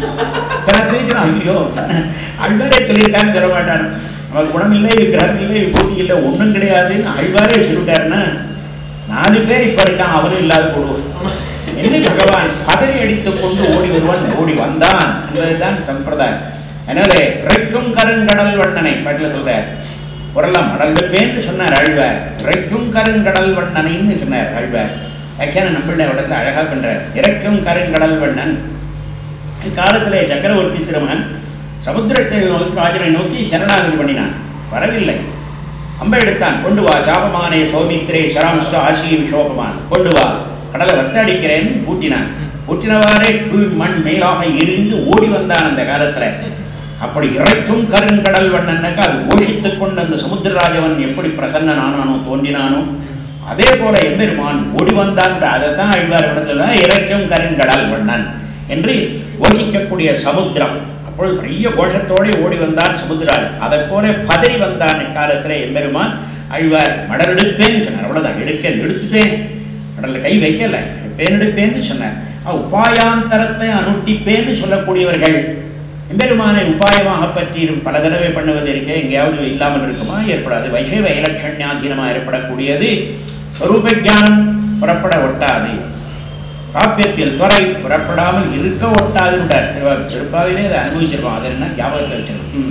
சில அத்வைத்திகள் ஐயோ அழ்வாரே சொல்லியிருக்கான்னு சொல்ல மாட்டான் அவன் குணமில்லை விக்கிரகம் இல்லை விபூதி இல்லை ஒண்ணும் கிடையாதுன்னு அழ்வாரே சொல்லிட்டாருன்னா நாலு பேர் இப்ப இருக்கான் அவனும் இல்லாத போடுவோம் என்ன பகவான் பதறி அடித்துக் கொண்டு ஓடி வருவான் ஓடி வந்தான் என்பதுதான் சம்பிரதாயம் எனவே இறைக்கும் கருங்கடல் வண்ணனை பாட்டில் சொல்றார் குரலாம் மடல்பேன்னு சொன்னார் ஆழ்வார் இறைக்கும் கருங்கடல் வண்ணனைன்னு சொன்னார் ஆழ்வார் வியாக்கியான நம்மள இடத்தை அழகா பண்றார் இறைக்கும் கருங்கடல் வண்ணன் காலத்திலே சக்கரவர்த்தி திருமகன் சமுத்திரத்தை நோக்கி ராஜனை நோக்கி சரணாகதி பண்ணினான் வரவில்லை அம்பை எடுத்தான் கொண்டு வா சாபமானே சௌமித்திரே சராம்ச ஆசி விஷோபமான் கொண்டு வா கடலை வத்தடிக்கிறேன்னு பூட்டினான் பூட்டினவாறே புல் மண் மேலாக எரிந்து ஓடி வந்தான் அந்த காலத்துல அப்படி இறைக்கும் கருங்கடல் வண்ணன்னாக்கா அது ஓஷித்துக் கொண்டு அந்த சமுத்திரராஜவன் எப்படி பிரசன்னனானானோ தோன்றினானோ அதே போல எம்பெருமான் ஓடி வந்தான் அதைத்தான் அழ்வார் இடத்துல இறைக்கும் கருங்கடல் வண்ணன் என்று ஓஷிக்கக்கூடிய சமுத்திரம் அப்பொழுது பெரிய கோஷத்தோடு ஓடி வந்தான் சமுத்திராஜன் அதை போல பதறி வந்தான் இக்காலத்துல எம்பெருமான் அழ்வார் மடல் எடுப்பேன்னு சொன்னார் அவ்வளவுதான் எடுக்க எடுத்துட்டேன் கடல்ல கை வைக்கல எடுப்பேன் எடுப்பேன்னு சொன்னார் அஹ் உபாயாந்தரத்தை அனுட்டிப்பேன்னு சொல்லக்கூடியவர்கள் எம்பெருமானை உபாயமாக பற்றி பல தடவை பண்ணுவது இருக்க எங்கேயாவது இல்லாமல் இருக்குமா ஏற்படாது வைஷவ இலட்சண்யாதீனமா ஏற்படக்கூடியது ஸ்வரூப ஞானம் புறப்பட ஒட்டாது காப்பியத்தில் துறை புறப்படாமல் இருக்க ஒட்டாதுன்றார் திருப்பாவிலே அதை அனுபவிச்சிருக்கோம் அது என்ன ஞாபகத்தில் வச்சிருக்கோம்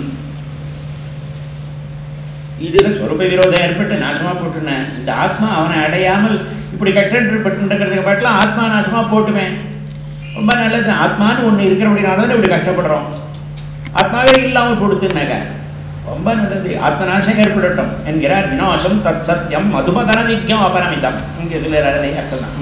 இதுல சொரூப விரோதம் ஏற்பட்டு நாசமா போட்டுனேன் இந்த ஆத்மா அவனை அடையாமல் இப்படி கஷ்டப்பட்டு பாட்டெல்லாம் ஆத்மா நாசமா போட்டுமே ரொம்ப நல்லது ஆத்மான்னு ஒண்ணு இருக்கிறபடினால இப்படி கஷ்டப்படுறோம் ஆத்மாவே இல்லாமல் கொடுத்துனாக்க ரொம்ப நல்லது ஆத்மநாசம் ஏற்படட்டும் என்கிறார் விநாசம் தத் சத்தியம் மதுமதன நித்தியம் அபரமிதம் இங்க இதுல அர்த்தம் தான்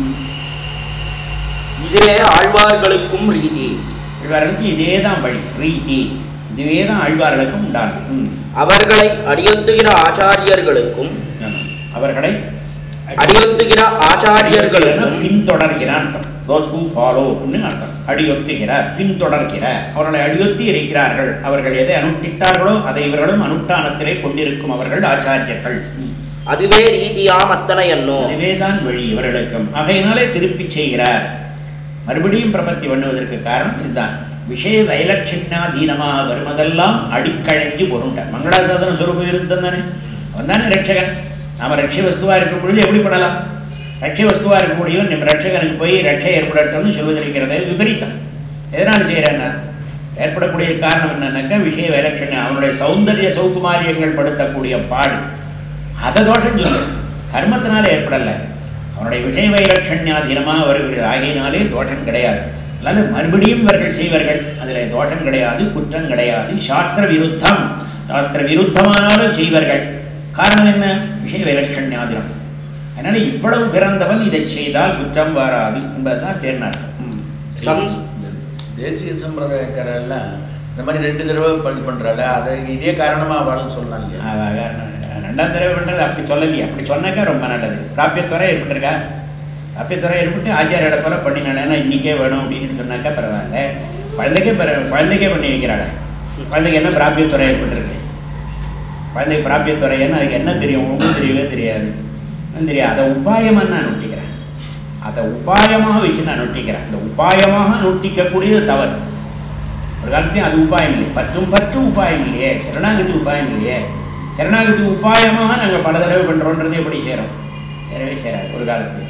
இதே ஆழ்வார்களுக்கும் ரீதி இவர்களுக்கு இதே தான் வழி ரீதி இதுவே தான் ஆழ்வார்களுக்கும் உண்டாகும் ம். அவர்களை அடியொத்துகிற ஆச்சாரியர்களுக்கும் ஆமா. அவர்களை அடியொத்துகிற ஆச்சாரியர்களுக்கும் பின்தொடர்கிறான் those who follow ன்னு அர்த்தம் அடியொத்துகிறார் பின்தொடர்கிறார் அவர்களை அடியொத்தி இருக்கிறார்கள் அவர்கள் எதை அனுஷ்டித்தார்களோ அதை இவர்களும் அனுஷ்டானத்திலே கொண்டிருக்கும் அவர்கள் ஆச்சாரியர்கள் அதுவே ரீதியாம் அத்தனை என்னோ அதுவேதான் வழி இவர்களுக்கும் ஆகையினாலே திருப்பி செய்கிறார் மறுபடியும் பிரபத்தி பண்ணுவதற்கு காரணம் இதுதான் விஷய வைலட்சண்யாதீனமாக வருவதெல்லாம் அடிக்கழைஞ்சு பொருண்டார் மங்களாசாதன சுரூபம் இருந்தம் தானே அவன் தானே ரட்சகன் நாம ரட்ச வஸ்துவா இருக்கும் பொழுது எப்படி பண்ணலாம் ரட்ச வஸ்துவா இருக்கக்கூடியவன் நம்ம ரட்சகனுக்கு போய் ரட்சை ஏற்படட்டும்னு சொல்வதற்கிறது விபரீதம் எதனால் செய்யறேன்னா ஏற்படக்கூடிய காரணம் என்னன்னாக்கா விஷய வைலட்சண்யம் அவனுடைய சௌந்தரிய சௌகுமாரியங்கள் படுத்தக்கூடிய பாடு அத தோஷம் சொல்லு கர்மத்தினால ஏற்படல அவனுடைய விஷய வைலட்சண்யாதீனமா வருகிறது ஆகையினாலே தோஷம் கிடையாது அல்லது மறுபடியும் இவர்கள் செய்வார்கள் அதுல தோஷம் கிடையாது குற்றம் கிடையாது சாஸ்திர விருத்தம் சாஸ்திர விருத்தமானாலும் செய்வார்கள் காரணம் என்ன விஷய வைலட்சண்யாதீனம் அதனால இவ்வளவு பிறந்தவன் இதை செய்தால் குற்றம் வராது என்பதுதான் தேர்னார் சம் தேசிய சம்பிரதாயக்காரெல்லாம் இந்த மாதிரி ரெண்டு தடவை பண்ணி பண்றாள் அதை இதே காரணமா அவளும் சொல்லலாம் இல்லையா ரெண்டாம் தடவை பண்றது அப்படி சொல்லலையே அப்படி சொன்னாக்கா ரொம்ப நல்லது பிராபியத்துறை ஏற்பட்டிருக்கா பிராபியத்துறை ஏற்பட்டு ஆச்சாரியோட போல பண்ணினால ஏன்னா இன்னைக்கே வேணும் அப்படின்னு சொன்னாக்கா பரவாயில்ல குழந்தைக்கே பர- குழந்தைக்கே பண்ணி வைக்கிறாள் குழந்தைக்கு என்ன பிராபியத்துறை ஏற்பட்டிருக்கு குழந்தைக்கு பிராபியத்துறை என்ன அதுக்கு என்ன தெரியும் ஒன்றும் தெரியவே தெரியாது ஒண்ணும் தெரியாது அதை உபாயமா நான் நொட்டிக்கிறேன் அதை உபாயமாக வச்சு நான் நொட்டிக்கிறேன் அந்த உபாயமாக நொட்டிக்கக்கூடியது தவறு ஒரு காலத்தையும் அது உபாயம் இல்லை பற்றும் பற்று உபாயம் இல்லையே சரணாகதி உபாயம் இல்லையே சரணாகதி உபாயமாக நாங்கள் பல தடவை பண்றோன்றது எப்படி சேரும் சேரவே சேராது ஒரு காலத்துல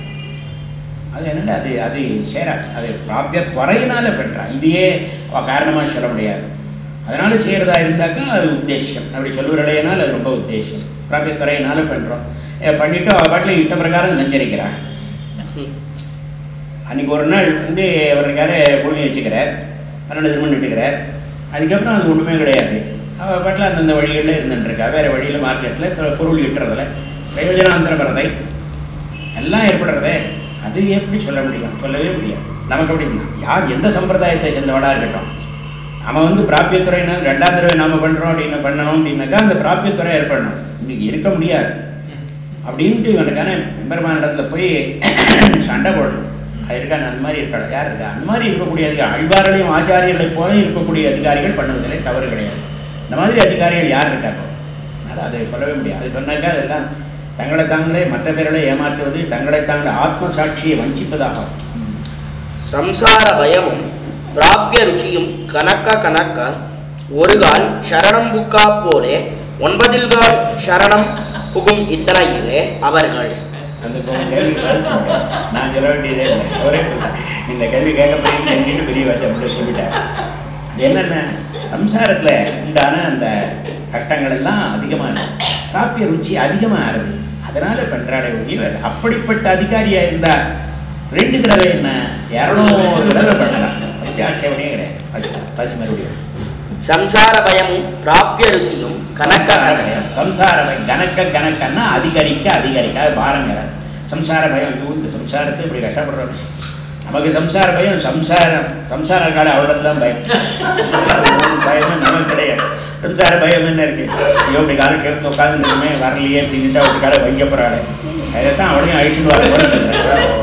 அது என்னடா அது அது சேராது அது பிராபிய துறையினால பெற்றா இதையே அவ காரணமா சொல்ல முடியாது அதனால செய்யறதா இருந்தாக்கா அது உத்தேசம் அப்படி சொல்லுறடையினால் அது ரொம்ப உத்தேசம் பிராபிய துறையினால பண்றோம் ஏ, பண்ணிட்டு அவ பாட்டில் இஷ்ட பிரகாரம் நெஞ்சரிக்கிறான் அன்னைக்கு ஒரு நாள் வந்து அவர் இருக்காரு பூமி வச்சுக்கிறார் பன்னெண்டு திருமணம் விட்டுக்கிறார் அதுக்கப்புறம் அது ஒன்றுமே கிடையாது அவள் பாட்டில் அந்தந்த வழிகளில் இருந்துட்டுருக்கா வேறு வழியில் மார்க்கெட்டில் பொருள் ஈட்டுறதில்ல பிரயோஜனாந்திர வரதை எல்லாம் ஏற்படுறதே அது எப்படி சொல்ல முடியும் சொல்லவே முடியாது நமக்கு அப்படி யார் எந்த சம்பிரதாயத்தை சேர்ந்தவடா இருக்கட்டும் நம்ம வந்து பிராபியத்துறைனா ரெண்டாவது தடவை நாம பண்றோம் அப்படின்னு பண்ணணும் அப்படின்னாக்கா அந்த பிராபியத்துறை ஏற்படணும் இன்னைக்கு இருக்க முடியாது அப்படின்ட்டு இவனுக்கான பெருமான இடத்துல போய் சண்டை போடணும் அது இருக்கான அந்த மாதிரி இருக்கா யார் இருக்கா அந்த மாதிரி இருக்கக்கூடிய அதிகாரி அழ்வார்களையும் ஆச்சாரியர்களைப் போல இருக்கக்கூடிய அதிகாரிகள் பண்ணுவதிலே தவறு கிடையாது இந்த மாதிரி அதிகாரிகள் யார் இருக்காங்க அதனால அதை சொல்லவே முடியாது அது சொன்னாக்கா அதெல்லாம் தங்களை தாங்களே மற்ற பேர்களை ஏமாற்றுவது தங்களை தாங்களே ஆத்ம சாட்சியை வஞ்சிப்பதாகும் സംസാര ഭയവും പ്രാപ്യ രുചിയും കനക്ക കനക്ക ഒരു കാൽ ശരണം ബുക്കാ പോലെ ഒൻപതിൽ കാൽ ശരണം புகும் இத்தனையிலே அவர்கள் அந்த கேள்வி நான் சொல்ல வேண்டியதே இல்லை ஒரே சொல்றேன். இந்த கேள்வி கேட்கப்படி தெரிஞ்சுட்டு பெரிய வார்த்தை மட்டும் சொல்லிட்டேன் இது என்னென்ன சம்சாரத்துல உண்டான அந்த கட்டங்கள் எல்லாம் அதிகமா இருக்கு காப்பிய ருச்சி அதிகமா ஆறுது அதனால பண்றாடே ஒழிய வேற. அப்படிப்பட்ட அதிகாரியா இருந்தா ரெண்டு தடவை என்ன இரநூறு தடவை பண்ணலாம் அதுக்கு ஆட்சேபனையே கிடையாது அது பசி மறுபடியும் சம்சார பயமும் பிராப்ய ருச்சியும் கனக்க கனக்க சம்சார பயம் கணக்க கணக்கன்னா அதிகரிக்க அதிகரிக்க அது பாருங்க சம்சார பயம் ஐயோ, இந்த சம்சாரத்தை இப்படி கஷ்டப்படுறோம் நமக்கு சம்சார பயம் சம்சாரம் சம்சார கால அவ்வளவு தான் பயம் பயமே நமக்கு கிடையாது சம்சார பயம் என்ன இருக்கு ஐயோ இப்படி காலம் கேட்டு உட்காந்துருக்குமே வரலையே அப்படின்ட்டு அப்படி காலை வைக்க போறாள் அதைத்தான் அவளையும் அழிச்சுட்டு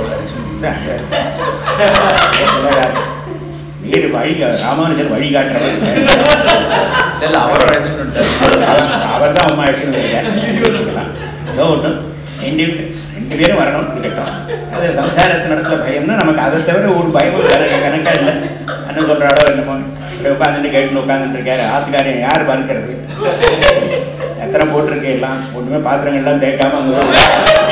வர வீடு வழி ராமானுஜர் வழி காட்டுறவர் இல்ல அவரோட ஆக்சிடென்ட் அவர் தான் அம்மா எடுத்துன்னு ஏதோ ஒன்று ரெண்டு ரெண்டு பேரும் வரணும் இருக்கட்டும் அது சம்சாரத்து நடத்துல பயம்னா நமக்கு அதை தவிர ஒரு பயமும் வேற கணக்கா இல்லை அண்ணன் சொல்றாடோ என்னமோ இப்படி உட்காந்துட்டு கேட்டுன்னு உட்காந்துட்டு இருக்காரு ஆத்துக்காரன் யார் பார்க்கறது எத்தனை போட்டிருக்கு எல்லாம் ஒண்ணுமே பாத்திரங்கள் எல்லாம் தேய்க்காம அங்க ஒரு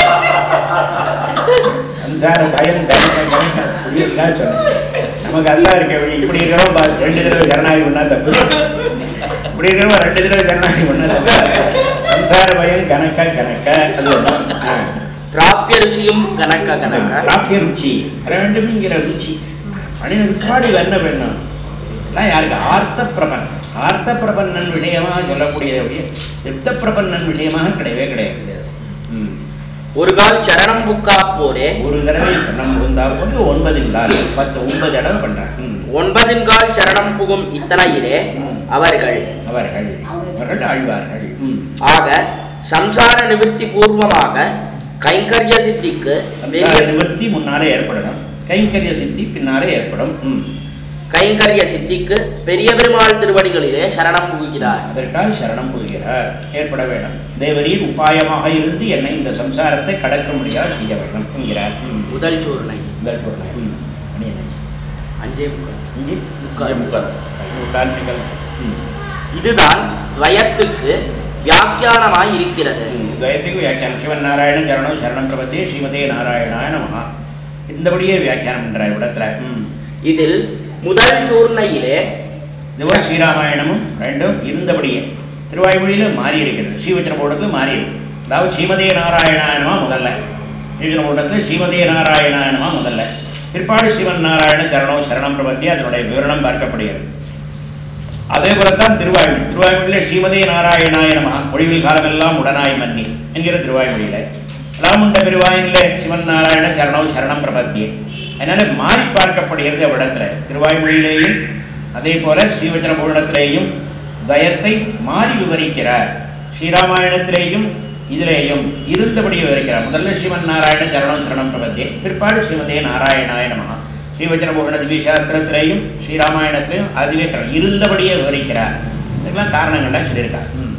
சம்சார பயம் கணக்க கணக்க புரியுதுன்னா சொன்னேன் நமக்கு அல்லா இருக்க வழி இப்படி இருக்கிறோம் பா- ரெண்டு தடவை ஜனநாயகம் பண்ணா தப்பு இப்படி இருக்கிறோம் ரெண்டு தடவை ஜனநாயகம் பண்ணா தப்பு சம்சார பயம் கணக்க கணக்க அது ஒண்ணு. ஆ. பிராப்ய ருச்சியும் கனக்க கனக்க பிராப்திய ருச்சி ரெண்டுமிங்கிற ருச்சி மனித விற்பாடு என்ன வேணும் எல்லாம் யாருக்கு ஆர்த்த பிரபன் ஆர்த்த பிரபன்னன் விஷயமாக சொல்லக்கூடியது சித்த பிரபன்னன் விஷயமாக கிடையவே கிடையாது ம். ஒரு கால் சரணம் புக்கா போலே ஒரு தடவை நம்ம இருந்தா வந்து ஒன்பது நாள் பத்து ஒன்பது தடவை பண்றாங்க ம். ஒன்பதின் கால் சரணம் புகும் இத்தனையிலே அவர்கள் அவர்கள் அவர்கள் ஆழ்வார்கள் ம். ஆக சம்சார நிவர்த்தி பூர்வமாக கைங்கரிய சித்திக்கு சம்சார நிவர்த்தி முன்னாலே ஏற்படணும் கைங்கரிய சித்தி பின்னாலே ஏற்படும் ம். கைங்கரிய சித்திக்கு பெரிய பெருமாள் திருவடிகளிலே சரணம் புகுகிறார் அதற்காக சரணம் புரிகிறார் ஏற்பட வேண்டும் தேவரீர் உபாயமாக இருந்து என்னை இந்த சம்சாரத்தை கடக்க முடியாது செய்ய வேண்டும் என்கிறார் ம். முதல் சூர்ணை முதல் பொருள். ம். மணி என்னாச்சு? அஞ்சே முக்கால். இங்கே? முக்கால். முக்கால். முக்கால் நிகழ். ம். இதுதான் துவயத்துக்கு வியாக்கியானமாய் இருக்கிறது ம். துவயத்துக்கு வியாக்கியானம் சிவன் நாராயணன் சரணம் சரணம் பிரபத்தே ஸ்ரீமதே நாராயணாய நமஹா இந்தபடியே வியாக்கியானம் பண்றார் இடத்துல ம். இதில் முதல் சூர்ணையிலே இதுவரை ஸ்ரீராமாயணமும் ரெண்டும் இருந்தபடியே திருவாய்மொழியில மாறி இருக்கிறது ஸ்ரீவச்சனபோடத்தில் மாறி இருக்கு அதாவது ஸ்ரீமதே நாராயணாயனமா முதல்ல ஸ்ரீவச்சனபோடத்தில் ஸ்ரீமதே நாராயணாயனமா முதல்ல பிற்பாடு சிவன் நாராயண சரணம் சரணம் பிரபத்தி அதனுடைய விவரணம் பார்க்கப்படுகிறது அதே போலத்தான் திருவாய்மொழி திருவாய்மொழியில ஸ்ரீமதே நாராயணாயனமா ஒழிவில் காலமெல்லாம் உடனாய் மன்னி என்கிற திருவாய்மொழியில ராமுண்ட பெருவாயில சிவன் நாராயண சரணம் சரணம் பிரபத்தியே அதனால மாறி பார்க்கப்படுகிறது அவ்விடத்துல திருவாய்மொழியிலேயும் அதே போல ஸ்ரீவச்சன பூரணத்திலேயும் தயத்தை மாறி விவரிக்கிறார் ஸ்ரீராமாயணத்திலேயும் இதிலேயும் இருந்தபடி விவரிக்கிறார் முதல்ல சிவன் நாராயண சரணம் சரணம் பிரபத்தியே பிற்பாடு ஸ்ரீமதே நாராயணாய நமஹா ஸ்ரீவச்சன பூரண திவிசாஸ்திரத்திலேயும் ஸ்ரீராமாயணத்திலையும் அதுவே சொல்றார். இருந்தபடியே விவரிக்கிறார் இதுக்கெல்லாம் காரணங்கள்லாம் சொல்லியிருக்கார் ம்.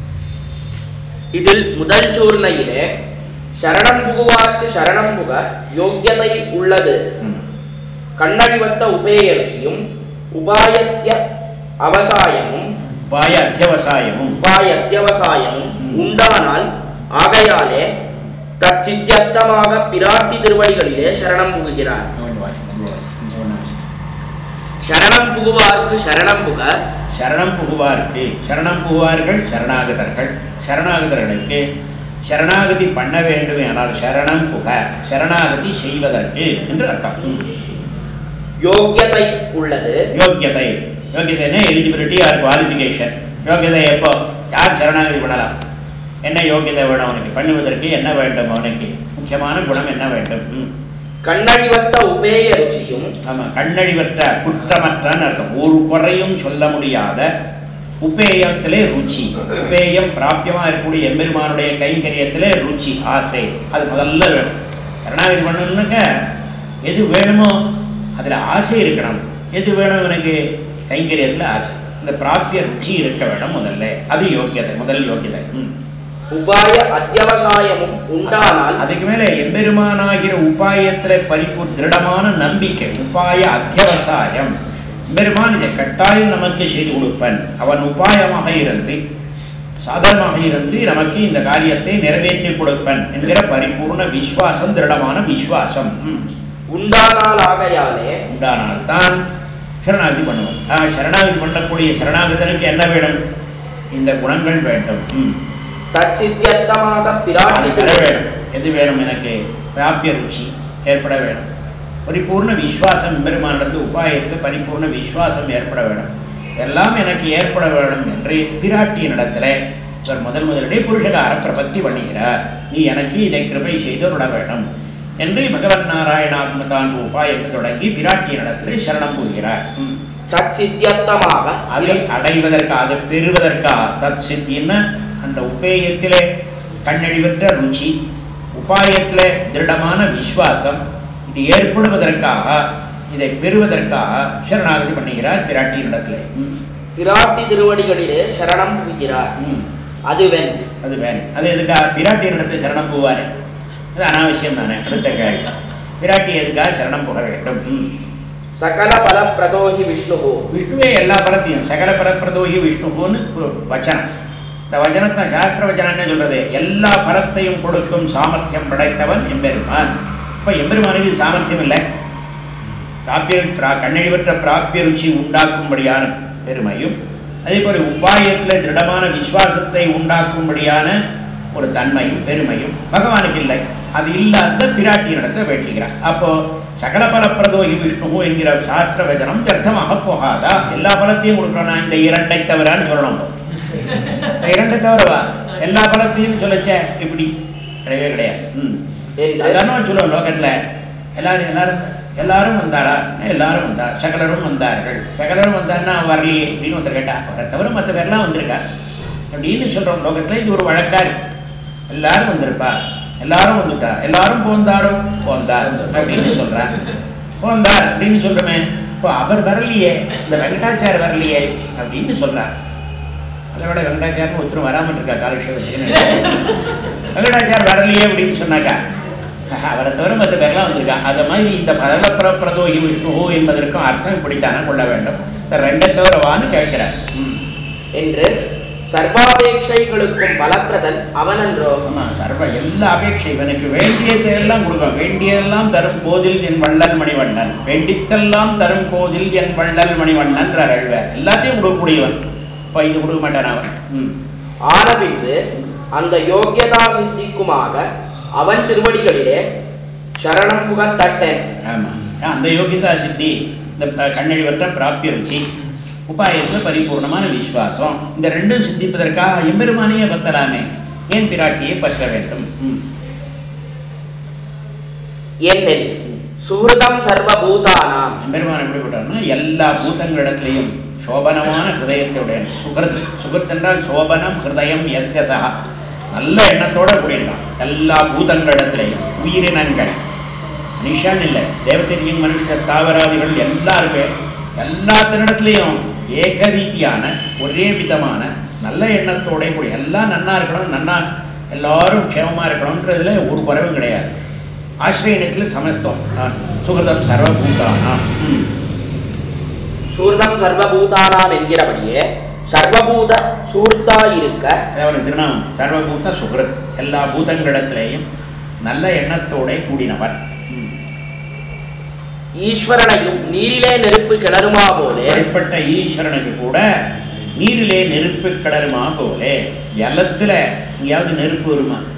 இதில் முதல் சூர்ணையிலே சரணம் புகுவார்க்கு சரணம் புக யோக்கியதை உள்ளது ம். கண்ணழிவத்த உபேயர்த்தியும் உபாயத்திய அவசாயமும் உபாய அத்தியவசாயமும் உபாயத்தியவசாயமும் ம். உண்டானால் ஆகையாலே தச்சித்தியர்த்தமாக பிராட்டி திருவடிகளிலே சரணம் புகுகிறார் சரணம் புகுவார்க்கு சரணம் புக சரணம் புகுவார்க்கு சரணம் புகுவார்கள் சரணாகதர்கள் சரணாகதர்களுக்கு சரணாகதி பண்ண வேண்டும் ஆனால் சரணம் புக சரணாகதி செய்வதற்கு என்று அர்த்தம் யோக்கியதை உள்ளது யோக்கியதை யோக்கியதைனா எலிஜிபிலிட்டி ஆர் குவாலிஃபிகேஷன் யோக்கியதை எப்போ யார் சரணாகதி பண்ணலாம் என்ன யோக்கியதை வேணும் அவனுக்கு பண்ணுவதற்கு என்ன வேண்டும் அவனுக்கு முக்கியமான குணம் என்ன வேண்டும் ம். கண்ணழிவத்த உபேய ருச்சியும் ஆமா கண்ணழிவற்ற குற்றமற்றன்னு அர்த்தம் ஒரு குறையும் சொல்ல முடியாத உபேயத்திலே ருச்சி உபேயம் பிராபியமா இருக்கக்கூடிய எம்பெருமானுடைய கைங்கரியத்திலே ருச்சி ஆசை அது முதல்ல வேணும் கருணாநிதி பண்ணணும்னாக்க எது வேணுமோ அதுல ஆசை இருக்கணும் எது வேணும் எனக்கு கைங்கரியத்துல ஆசை இந்த பிராபிய ருச்சி இருக்க வேணும் முதல்ல அது யோக்கியதை முதல் யோக்கியதை ம். உபாய அத்தியவசாயமும் உண்டானால் அதுக்கு மேல எம்பெருமானாகிற உபாயத்துல பரிபூ திருடமான நம்பிக்கை உபாய அத்தியவசாயம் எம்பெருமான் இதை கட்டாயம் நமக்கு செய்து கொடுப்பன் அவன் உபாயமாக இருந்து சாதனமாக இருந்து நமக்கு இந்த காரியத்தை நிறைவேற்றி கொடுப்பன் என்கிற பரிபூர்ண விஸ்வாசம் திருடமான விஸ்வாசம் ம். உண்டானால் ஆகையாலே உண்டானால் தான் சரணாகதி பண்ணுவோம் ஆ, சரணாகதி பண்ணக்கூடிய சரணாகதனுக்கு என்ன வேணும் இந்த குணங்கள் வேண்டும் ம். தற்சித்தியர்த்தமாக அது பிராட்டி பெற வேணும் எது வேணும் எனக்கு பிராபிய ருச்சி ஏற்பட வேணும் பரிபூர்ண விஸ்வாசம் பெருமானது உபாயத்து பரிபூர்ண விஸ்வாசம் ஏற்பட வேணும் எல்லாம் எனக்கு ஏற்பட வேணும் என்று பிராட்டியின் இடத்துல இவர் முதல் முதலிலே புருஷகார பிரபத்தி பண்ணுகிறார் நீ எனக்கு இதை கிருபை செய்து விட வேண்டும் என்று பகவன் நாராயணாத்மதான் உபாயத்தை தொடங்கி பிராட்டியின் இடத்துல சரணம் கூறுகிறார் ம். தற்சித்தியர்த்தமாக அதை அடைவதற்காக பெறுவதற்காக தத் சித்தின்னா அந்த உபேயத்திலே கண்ணழிவற்ற ருச்சி உபாயத்திலே திருடமான விஸ்வாசம் இது ஏற்படுவதற்காக இதை பெறுவதற்காக சரணாகதி பண்ணுகிறார் பிராட்டியினிடத்திலே ம். பிராட்டி திருவடிகளிலே சரணம் புகிறார் ம். அதுவென் அது வேணும் அது எதுக்காக பிராட்டியினிடத்தில் சரணம் போவாரு அது அனாவசியம் தானே அடுத்த கேள்வி பிராட்டி எதுக்காக சரணம் போக வேண்டும் ம். சகல பல பிரதோகி விஷ்ணு விஷ்ணுவே எல்லா பலத்தையும் சகல பரப்பிரதோகி விஷ்ணுன்னு ஒரு வச்சனம் இந்த வச்சனத்தை சாஸ்திர வச்சனம்னு சொல்றது எல்லா பரத்தையும் கொடுக்கும் சாமர்த்தியம் படைத்தவன் எம்பெருமான் இப்ப எம்பெருமானுக்கு சாமர்த்தியம் இல்லை பிராபிய பிரா- கண்ணழிவற்ற பிராபிய ருச்சி உண்டாக்கும்படியான பெருமையும் அதே போல உபாயத்துல திருடமான விசுவாசத்தை உண்டாக்கும்படியான ஒரு தன்மையும் பெருமையும் பகவானுக்கு இல்லை அது இல்லாத பிராட்டி நடத்த வேண்டுகிறார் அப்போ சகல பல பிரதோகி விஷ்ணு என்கிற சாஸ்திர வச்சனம் அர்த்தமாக போகாதா எல்லா பலத்தையும் கொடுக்கணும் இந்த இரண்டை தவிரான்னு சொல்லணும் இந்த இரண்டை தவிரவா எல்லா பலத்தையும் சொல்லச்ச இப்படி கிடையவே கிடையாது ம் என்று அதான் சொல்லுவோம் லோகத்துல எல்லாரும் எல்லாரும் எல்லாரும் வந்தாரா எல்லாரும் வந்தார் சகலரும் வந்தார்கள் சகலரும் வந்தாருன்னா வரலையே அப்படின்னு ஒருத்தர் கேட்டா அவரை தவிர மற்ற பேர்லாம் வந்திருக்கா அப்படின்னு சொல்றோம் லோகத்துல இது ஒரு வழக்கா இருக்கு எல்லாரும் வந்திருப்பா எல்லாரும் வந்துட்டா எல்லாரும் போந்தாரும் போந்தார் அப்படின்னு சொல்றார் போந்தார் அப்படின்னு சொல்றோமே இப்போ அவர் வரலையே இந்த வெங்கடாச்சார் வரலையே அப்படின்னு சொல்றார் அதை விட வெங்கடாச்சாரம் ஒருத்தரும் வராமல் இருக்கா காலக்ஷேபத்துக்கு வெங்கடாச்சார் வரலையே அப்படின்னு சொன்னாக்கா அவரை தவிர மற்ற பேர்லாம் வந்திருக்கா அது மாதிரி இந்த பரலப்புற பிரதோகி விஷ்ணு என்பதற்கும் அர்த்தம் இப்படித்தானே கொள்ள வேண்டும் இந்த ரெண்டை தவிரவான்னு கேட்கிறார் ம். என்று சர்வாபேட்சைகளுக்கும் பலப்பிரதன் அவனன்றோ ஆமா சர்வ எல்லா அபேட்சை இவனுக்கு வேண்டியதெல்லாம் கொடுக்கும் வேண்டியதெல்லாம் தரும் கோதில் என் வள்ளல் மணிவண்ணன் வேண்டித்தெல்லாம் தரும் கோதில் என் வள்ளல் மணிவண்ணன் அழ்வார் எல்லாத்தையும் கொடுக்கக்கூடியவன் இப்போ இது கொடுக்க மாட்டான் அவன் ம் ஆனபின்று அந்த யோக்கியதா சித்திக்குமாக அவன் திருவடிகளிலே சரணம் புகத்தட்டேன் ஆமா அந்த யோகிதா சித்தி இந்த ப- கண்ணழிவற்ற பிராப்திய ருச்சி உபாயத்துல பரிபூர்ணமான விசுவாசம் இந்த ரெண்டும் சித்திப்பதற்காக எம்பெருமானையே பத்தலாமே ஏன் பிராட்டியை பற்ற வேண்டும் ம். என்னில் சுகிருதம் சர்வபூதானாம் எம்பெருமான் எப்படிப்பட்டார்னா எல்லா பூதங்களிடத்திலையும் சோபனமான ஹிருதயத்தோட சுகிருத் சுகிருத் என்றால் சோபனம் ஹிருதயம் எஸ்யதா நல்ல எண்ணத்தோட கூடியிருக்கான் எல்லா பூதங்களிடத்திலையும் உயிரினங்கள் மனுஷன் இல்லை தேவதையும் மனுஷ தாவராதிகள் எல்லாருமே எல்லாத்தினிடத்துலையும் ஏகரீதியான ஒரே விதமான நல்ல எண்ணத்தோட கூடிய எல்லாம் நன்னா இருக்கணும் நன்னா எல்லாரும் க்ஷேமமா இருக்கணும்ன்றதுல ஒரு குறைவும் கிடையாது ஆசிரியத்தில் சமத்துவம் நான் சுகிருதம் சர்வபூதானா ம். சூர்ணம் சர்வபூதானாம் என்கிறபடியே சர்வபூத சூர்த்தாயிருக்க அதாவது திருநாமம் சர்வபூத சுகிருத் எல்லா பூதங்களிடத்திலேயும் நல்ல எண்ணத்தோட கூடினவர் ம். ஈஸ்வரனையும் நீரிலே நெருப்பு கிளறுமா போலே ஏற்பட்ட ஈஸ்வரனுக்கு கூட நீரிலே நெருப்பு கிளறுமா போலே ஜலத்துல எங்கேயாவது நெருப்பு வருமா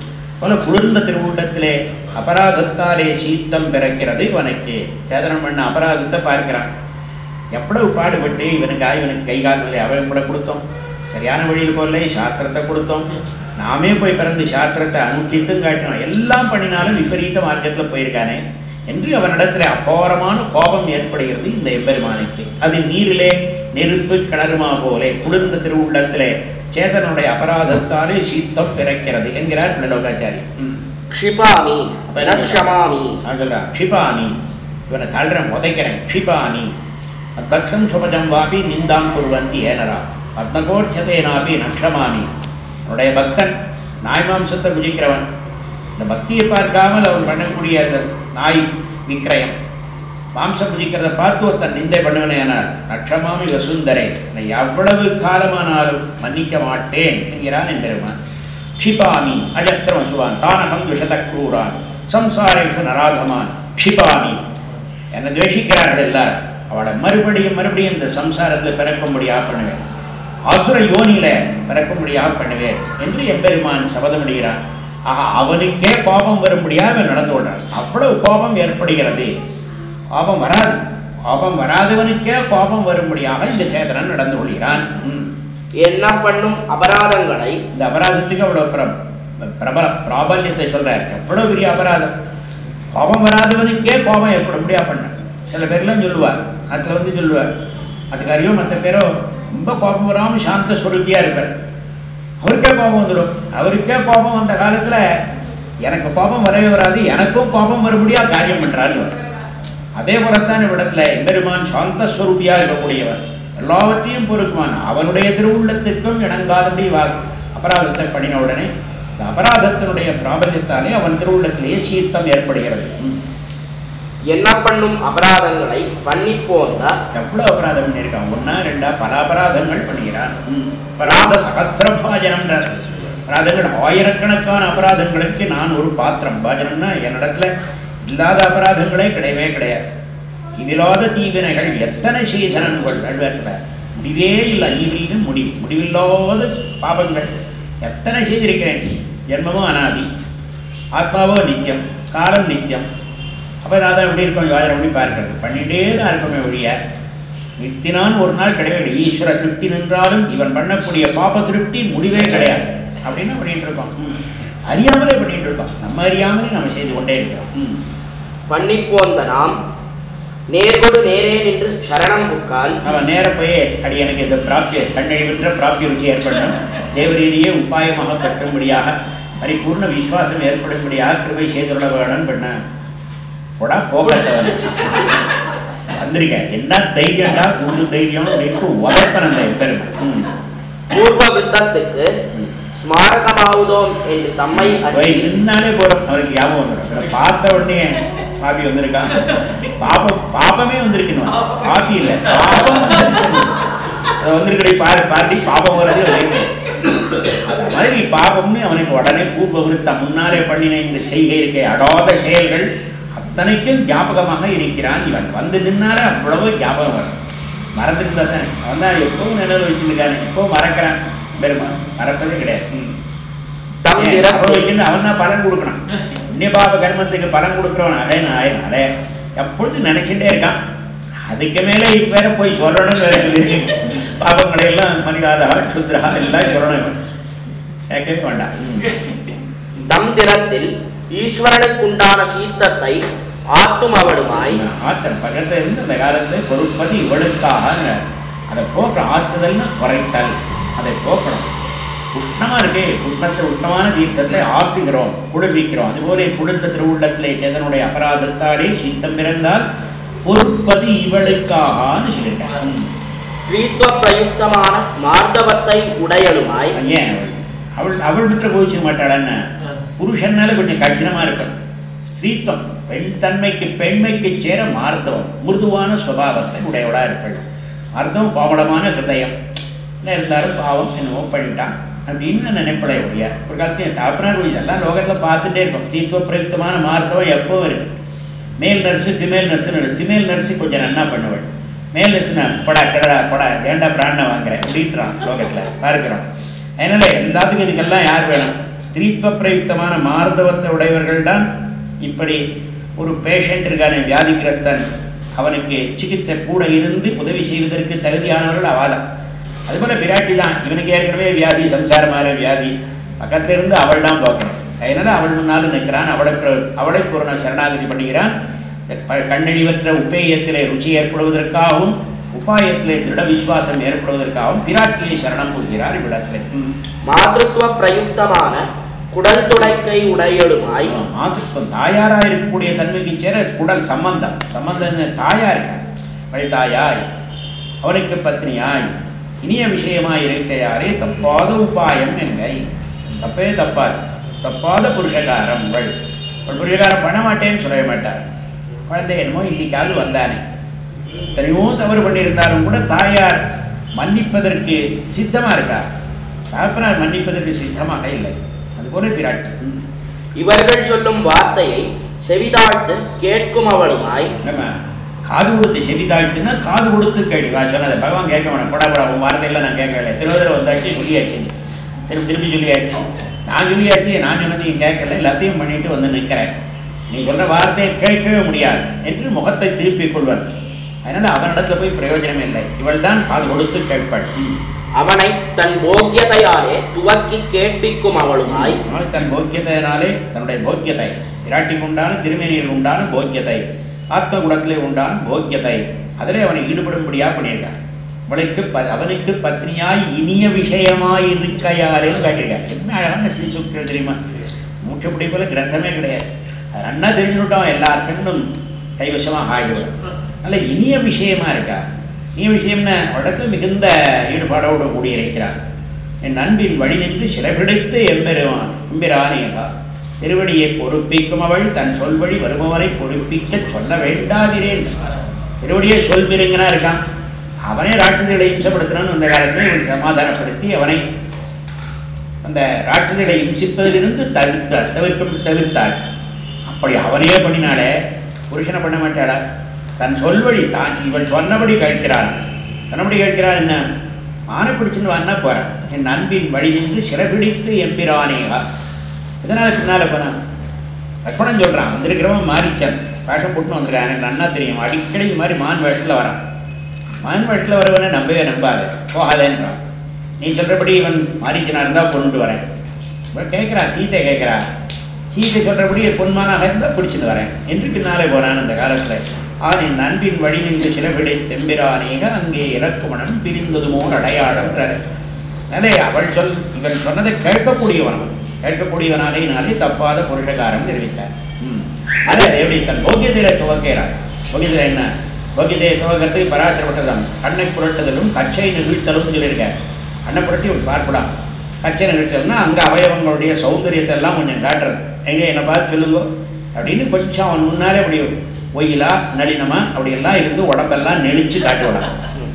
போல குளிர்ந்த திருவுள்ளத்திலே அபராதத்தாலே சீத்தம் பிறக்கிறது இவனுக்கு சேதனம் பண்ண அபராதத்தை பார்க்கிறான் எவ்வளவு பாடுபட்டு இவனுக்காக இவனுக்கு கை கால் இல்லை அவன் கூட கொடுத்தோம் சரியான வழியில் போல சாஸ்திரத்தை கொடுத்தோம் நாமே போய் பிறந்து சாஸ்திரத்தை அனுஷ்டித்தும் காட்டினோம் எல்லாம் பண்ணினாலும் விபரீத மார்க்கத்தில் போயிருக்கானே என்று அவனிடத்துல அபாரமான கோபம் ஏற்படுகிறது இந்த எம்பெருமானுக்கு அது நீரிலே நெருப்பு கிணறுமா போலே குளிர்ந்த திருவுள்ளத்திலே சேதனுடைய அபராதத்தாலே சீத்தம் பிறக்கிறது என்கிறார் பிள்ளலோகாச்சாரி ம். க்ஷிபாமி நக்ஷமாமி அதுதான் க்ஷிபாமி இவனை தள்ளுறேன் உதைக்கிறேன் க்ஷிபாமி அத்தக்ஷம் சுபஜம் வாபி நிந்தாம் குருவந்தி ஏனரா பத்மகோட்சதேனாபி நக்ஷமாமி அவனுடைய பக்தன் நாய் மாம்சத்தை புஜிக்கிறவன் இந்த பக்தியை பார்க்காமல் அவன் பண்ணக்கூடிய அந்த நாய் விக்கிரயம் மாம்சம் புஜிக்கிறத பார்த்து ஒருத்தன் நிந்தை பண்ணுவனேனார் நக்ஷமாமி வசுந்தரே என்னை எவ்வளவு காலமானாலும் மன்னிக்க மாட்டேன் என்கிறான் எம்பெருமான் க்ஷிபாமி அஜஸ்திரம் வசுவான் தானகம் துஷத க்ரூரான் சம்சாரேஷு நராகமான் க்ஷிபாமி என்னை துவேஷிக்கிறார்கள் எல்லாரும் அவளை மறுபடியும் மறுபடியும் இந்த சம்சாரத்தில் பிறக்கும்படியா பண்ணுவேன் அசுர யோனியில பிறக்கும்படியா பண்ணுவேன் என்று எம்பெருமான் சபதமிடுகிறான் ஆக அவனுக்கே கோபம் வரும்படியா அவன் நடந்து கொண்டான் அவ்வளவு கோபம் ஏற்படுகிறது கோபம் வராது கோபம் வராதவனுக்கே கோபம் வரும்படியாக இந்த சேதனன் நடந்து கொள்கிறான் ம். என்ன பண்ணும் அபராதங்களை இந்த அபராதத்துக்கு அவ்வளவு பிர- பிரபல பிராபல்யத்தை சொல்றாரு எவ்வளவு பெரிய அபராதம் கோபம் வராதவனுக்கே கோபம் ஏற்படும்படியா பண்ண சில பேர்லாம் சொல்லுவார் அதுல வந்து சொல்லுவார் அதுக்கு அறியோ மற்ற பேரோ ரொம்ப கோபம் வராம சாந்த சுருதியா இருப்பார் அவருக்கே கோபம் வந்துடும் அவருக்கே கோபம் வந்த காலத்துல எனக்கு கோபம் வரவே வராது எனக்கும் கோபம் வரும்படியா காரியம் பண்றாரு அதே போலத்தான் இவ்விடத்துல எம்பெருமான் சாந்த ஸ்வரூபியா இருக்கக்கூடியவர் எல்லாவற்றையும் பொறுக்குவான் அவனுடைய திருவுள்ளத்திற்கும் இணங்காதபடி வா அபராதத்தை பண்ணின உடனே இந்த அபராதத்தினுடைய பிராபல்யத்தாலே அவன் திருவுள்ளத்திலேயே சீர்த்தம் ஏற்படுகிறது ம். என்ன பண்ணும் அபராதங்களை பண்ணி போந்த எவ்வளவு அபராதம் பண்ணியிருக்கான் ஒன்னா ரெண்டா பல அபராதங்கள் பண்ணுகிறான் ம். அபராத சகசிர பாஜனம் அபராதங்கள் ஆயிரக்கணக்கான அபராதங்களுக்கு நான் ஒரு பாத்திரம் பாஜனம்னா என்னிடத்துல இல்லாத அபராதங்களே கிடையவே கிடையாது இதிலாத தீவினைகள் எத்தனை செய்தனன்கள் அழ்வார் முடிவே இல்லை ஈவின்னு முடிவு முடிவில்லாத பாபங்கள் எத்தனை செய்திருக்கிறேன் ஜென்மமும் அனாதி ஆத்மாவோ நித்தியம் காலம் நித்தியம் அப்போ நான் தான் எப்படி இருக்கோம் யோஜனை பண்ணி பார்க்கிறது பண்ணிட்டே தான் இருக்கமே ஒழிய நித்தினான் ஒரு நாள் கிடையாது ஈஸ்வர திருப்தி நின்றாலும் இவன் பண்ணக்கூடிய பாப திருப்தி முடிவே கிடையாது அப்படின்னு பண்ணிட்டு இருக்கோம் ம். அறியாமலே பண்ணிட்டு இருக்கோம் நம்ம அறியாமலே நம்ம செய்து கொண்டே இருக்கிறோம் ம். பண்ணி போந்த நாம் நேர்கொடு நேரே நின்று சரணம் புக்கால் அவன் நேர போய் அடி எனக்கு இந்த பிராப்திய கண்ணழிவின்ற பிராப்தி ருச்சி ஏற்படணும் தேவரீதியே உபாயமாக கட்டும்படியாக பரிபூர்ண விசுவாசம் ஏற்படும்படியாக கிருபை செய்துள்ள வேணும் பண்ண போடா போகட்டவன் வந்திருக்கேன் என்ன தைரியம்டா கூண்டு தைரியம் அப்படின்னு உதப்பன் அந்த பெருமை ம். பூர்வ வித்தத்துக்கு ம். ஸ்மாரகமாவுதோம் என்று தம்மை போய் அறிந்து நின்னாலே போறோம் அவருக்கு ஞாபகம் வந்துடும் இவரை பார்த்த உடனே பாப்பி வந்திருக்கான் பாப்பம் பாப்பமே வந்திருக்கணும் பாப்பி இல்ல பாப்பம் வந்திருக்கடி பாரு பாட்டி பாப்பம் வர்றது வரைக்கும் அந்த மாதிரி பாபம்னு அவனுக்கு உடனே பூர்வ விருத்தம் முன்னாலே பண்ணின இந்த செய்கை இருக்கே அடாத செயல்கள் அத்தனைக்கும் ஞாபகமாக இருக்கிறான் இவன் வந்து நின்னாலே அவ்வளவு ஞாபகம் வரும் மறந்துட்டு தான் அவன் தான் எப்பவும் நினைவு வச்சிருக்கானே எப்பவும் மறக்கிறான் பெருமான் மறப்பதே கிடையாது ம். தம் ஏன், திறப்பு- அவன் வச்சிருந்து அவன் தான் பலன் கொடுக்கணும் புண்ணிய பாப கர்மத்துக்கு பலன் கொடுக்கிறவன் அதே நாயன் அதே எப்பொழுதும் நினைச்சுட்டே இருக்கான் அதுக்கு மேல இப்ப வேற போய் சொல்லணும் வேற இருக்கு. பாபங்களை எல்லாம் மனிதாதா சுத்ரா எல்லாம் சொல்லணும் இவன். கேட்கவே வேண்டாம் ம். தம் திறத்தில் ஈஸ்வரனுக்குண்டான சீத்தத்தை ஆத்தும் அவளுமாய் ஆத்தன் பக்கத்துல இருந்து அந்த காலத்துல பொறுப்பது இவளுக்காக அதை போக்குற ஆத்துதல்னு குறைத்தல் அதை போக்கணும் உஷ்ணமா இருக்கே உஷ்ணத்தை உஷ்ணமான தீர்த்தத்தை ஆக்குகிறோம் குளிர்விக்கிறோம் அதுபோல குளிர்ந்த திருவுள்ளத்திலே சேதனுடைய அபராதத்தாலே சித்தம் பிறந்தால் பொறுப்பது இவளுக்காகன்னு சொல்லியிருக்கேன் ம். ஸ்ரீத்வ பிரயுக்தமான மார்த்தவத்தை உடையலுமாய் ஏன் அவள் அவள் அவள் விட்டு கோவிச்சுக்க மாட்டாளன்னு புருஷன்னால கொஞ்சம் கடினமா இருக்கும் ஸ்ரீத்வம் பெண் தன்மைக்கு பெண்மைக்கு சேர மார்த்தவம் மிருதுவான சுபாவத்தை உடையவளா இருப்பாள் அர்த்தம் பாவடமான ஹிருதயம் என்ன இருந்தாலும் பாவம் என்னவோ பண்ணிட்டான் அப்படின்னு நினைப்படைய ஒழிய ஒரு காலத்தையும் டாக்டர் இதெல்லாம் லோகத்துல பார்த்துட்டே இருக்கும் ஸ்ரீத்வ பிரயுக்தமான மார்த்தவம் எப்பவும் இருக்கு மேல் நர்ஸு திமேல் நர்ஸுன்னு திமேல் நர்ஸு கொஞ்சம் நன்னா பண்ணுவாள் மேல் நர்ஸுனா படா கடடா படா ஏண்டா பிராண்ட வாங்குறேன் அப்படின்றான் லோகத்துல பார்க்கிறோம் அதனால எல்லாத்துக்கும் இதுக்கெல்லாம் யார் வேணும் ஸ்திரீத்துவ பிரயுக்தமான மார்தவத்தை உடையவர்கள் தான் இப்படி ஒரு பேஷண்ட் இருக்கான வியாதிகிரஸ்தன் அவனுக்கு சிகிச்சை கூட இருந்து உதவி செய்வதற்கு தகுதியானவர்கள் அவாதான் அதுபோல பிராட்டி தான் இவனுக்கு ஏற்கனவே வியாதி சம்சாரமான வியாதி பக்கத்துல இருந்து அவள் தான் பார்க்கணும் அதனால அவள் முன்னாலும் நிற்கிறான் அவளை பிர- அவளை பூரண சரணாகதி பண்ணுகிறான் ப- கண்ணழிவற்ற உப்பேயத்திலே ருச்சி ஏற்படுவதற்காகவும் உபாயத்திலே திருட விசுவாசம் ஏற்படுவதற்காகவும் பிராட்டியை சரணம் புரிகிறார் இவ்விடத்திலே ம். மாதృత్వ பிரயுக்தமான குடல் துடைக்கை உடையலுமாய் மாதృత్వం தாயாரா இருக்கக்கூடிய தன்மைக்கு சேர குடல் சம்பந்தம் சம்பந்தம் என்ன? தாயா இருக்க வழி தாயாய் அவனுக்கு பத்னியாய் இனிய விஷயமாய் இருக்கையாரே தப்பாத உபாயம் என்கை தப்பே தப்பாது தப்பாத புருஷகாரம் உங்கள் ஒரு புருஷகாரம் பண்ண மாட்டேன்னு சொல்லவே மாட்டார் குழந்தை என்னமோ இன்னைக்காவது வந்தானே எத்தனையோ தவறு பண்ணியிருந்தாலும் கூட தாயார் மன்னிப்பதற்கு சித்தமா இருக்கார் தகப்பனார் மன்னிப்பதற்கு சித்தமாக இல்லை அதுபோல பிராட்டி ம். இவர்கள் சொல்லும் வார்த்தையை செவிதாழ்த்து கேட்கும் அவளுமாய் நம்ம காது கொடுத்து செவி தாழ்த்துன்னா காது கொடுத்து கேள்வி நான் சொன்னதை பகவான் கேட்க வேணாம் போடா போடா உன் வார்த்தையெல்லாம் நான் கேட்கல திருவதரை வந்தாச்சு சொல்லியாச்சு திரும்ப திரும்பி சொல்லியாச்சு நான் சொல்லியாச்சு நான் சொன்னது நீ கேட்கல எல்லாத்தையும் பண்ணிட்டு வந்து நிற்கிறேன் நீ சொன்ன வார்த்தையை கேட்கவே முடியாது என்று முகத்தை திருப்பிக் கொள்வார் அதனால அவனிடத்துல போய் பிரயோஜனம் இல்லை இவள் தான் காது கொடுத்து கேட்பாள் ம். அவனை தன் போக்கியதையாலே துவக்கி கேட்பிக்கும் அவளுமாய் ஆனால் தன் போக்கியத்தையினாலே தன்னுடைய போக்கியத்தை விராட்டிக்கு உண்டான திருமேனியில் உண்டான போக்கியத்தை ஆத்ம குணத்திலே உண்டான போக்கியத்தை அதிலே அவனை ஈடுபடும்படியா பண்ணியிருக்கான் அவளுக்கு ப- அவனுக்கு பத்னியாய் இனிய விஷயமாய் இருக்கையாரேன்னு காட்டியிருக்கான் என்ன அழகான ஸ்ரீசுக்திகள் தெரியுமா மூச்சு பிடிப்புல கிரந்தமே கிடையாது அது நன்னா தெரிஞ்சுட்டோம் எல்லா பெண்ணும் கைவசமாக ஆகிடுவோம் நல்ல இனிய விஷயமா இருக்கா இனிய விஷயம்னா அவளுக்கு மிகுந்த ஈடுபாடோடு கூடியிருக்கிறார் என் அன்பின் வழி நின்று சிறபிடித்து எம்பெருவான் எம்பிரானேகா திருவடியை பொறுப்பிக்கும் அவள் தன் சொல்வழி வருபவனை பொறுப்பிக்க சொல்ல வேண்டாகிறேன் திருவடியை சொல் பெருங்கனா இருக்கான் அவனே ராட்சதிகளை இம்சப்படுத்தினான்னு அந்த காலத்தில் இவன் சமாதானப்படுத்தி அவனை அந்த ராட்சதிகளை இம்சிப்பதிலிருந்து தவிர்த்தார் தவிர்க்கும் தவிர்த்தாள் அப்படி அவனே பண்ணினாலே புருஷனை பண்ண மாட்டாளா தன் சொல்வழி தான் இவள் சொன்னபடி கேட்கிறாள் சொன்னபடி கேட்கிறாள் என்ன ஆனை பிடிச்சுன்னு வந்தா போறான் என் அன்பின் வழி நின்று சிறபிடித்து எம்பிரானேகா இதனால பின்னால போனான் லக்ஷ்மணன் சொல்றான் வந்திருக்கிறவன் மாரிச்சன் வேஷம் போட்டு வந்துருக்கான் எனக்கு நன்னா தெரியும் அடிக்கடி இந்த மாதிரி மான் வேஷத்துல வரான் மான் வேஷத்துல வரவனை நம்பவே நம்பாது போகாதேன்றான் நீ சொல்றபடி இவன் மாரிச்சனா இருந்தா கொண்டு வரேன் இவன் கேட்கிறா சீத்தை கேட்கிறா சீத்தை சொல்றபடி பொன்மானாக இருந்தா பிடிச்சிட்டு வரேன் என்று பின்னாலே போனான் அந்த காலத்துல ஆன் என் அன்பின் வழி நின்று சிறவிடை செம்பிரானேக அங்கே இலக்குமணன் பிரிந்ததுமோ அடையாளம் அதே அவள் சொல் இவன் சொன்னதை கேட்கக்கூடியவன் அவன். கேட்கக்கூடியவனாலே தப்பாத புருஷகாரம் தெரிவித்தார் ம். அதே எப்படி தன் போக்கியத்தில துவக்கிறார் போக்கியத்தில் என்ன போக்கியத்தை துவக்கிறதுக்கு பராசரப்பட்டதான் கண்ணை புரட்டுதலும் கச்சை நிகழ்த்தலும் சொல்லியிருக்கார் கண்ணை புரட்டி ஒரு பார்ப்பலாம் கச்சை நிகழ்த்தல்னா அங்க அவயவங்களுடைய சௌந்தரியத்தை எல்லாம் கொஞ்சம் காட்டுறது எங்க என்ன பார்த்து சொல்லுங்க அப்படின்னு கொஞ்சம் அவன் முன்னாலே அப்படி ஒயிலா நளினமா அப்படி எல்லாம் இருந்து உடம்பெல்லாம் நெளிச்சு காட்டுவான்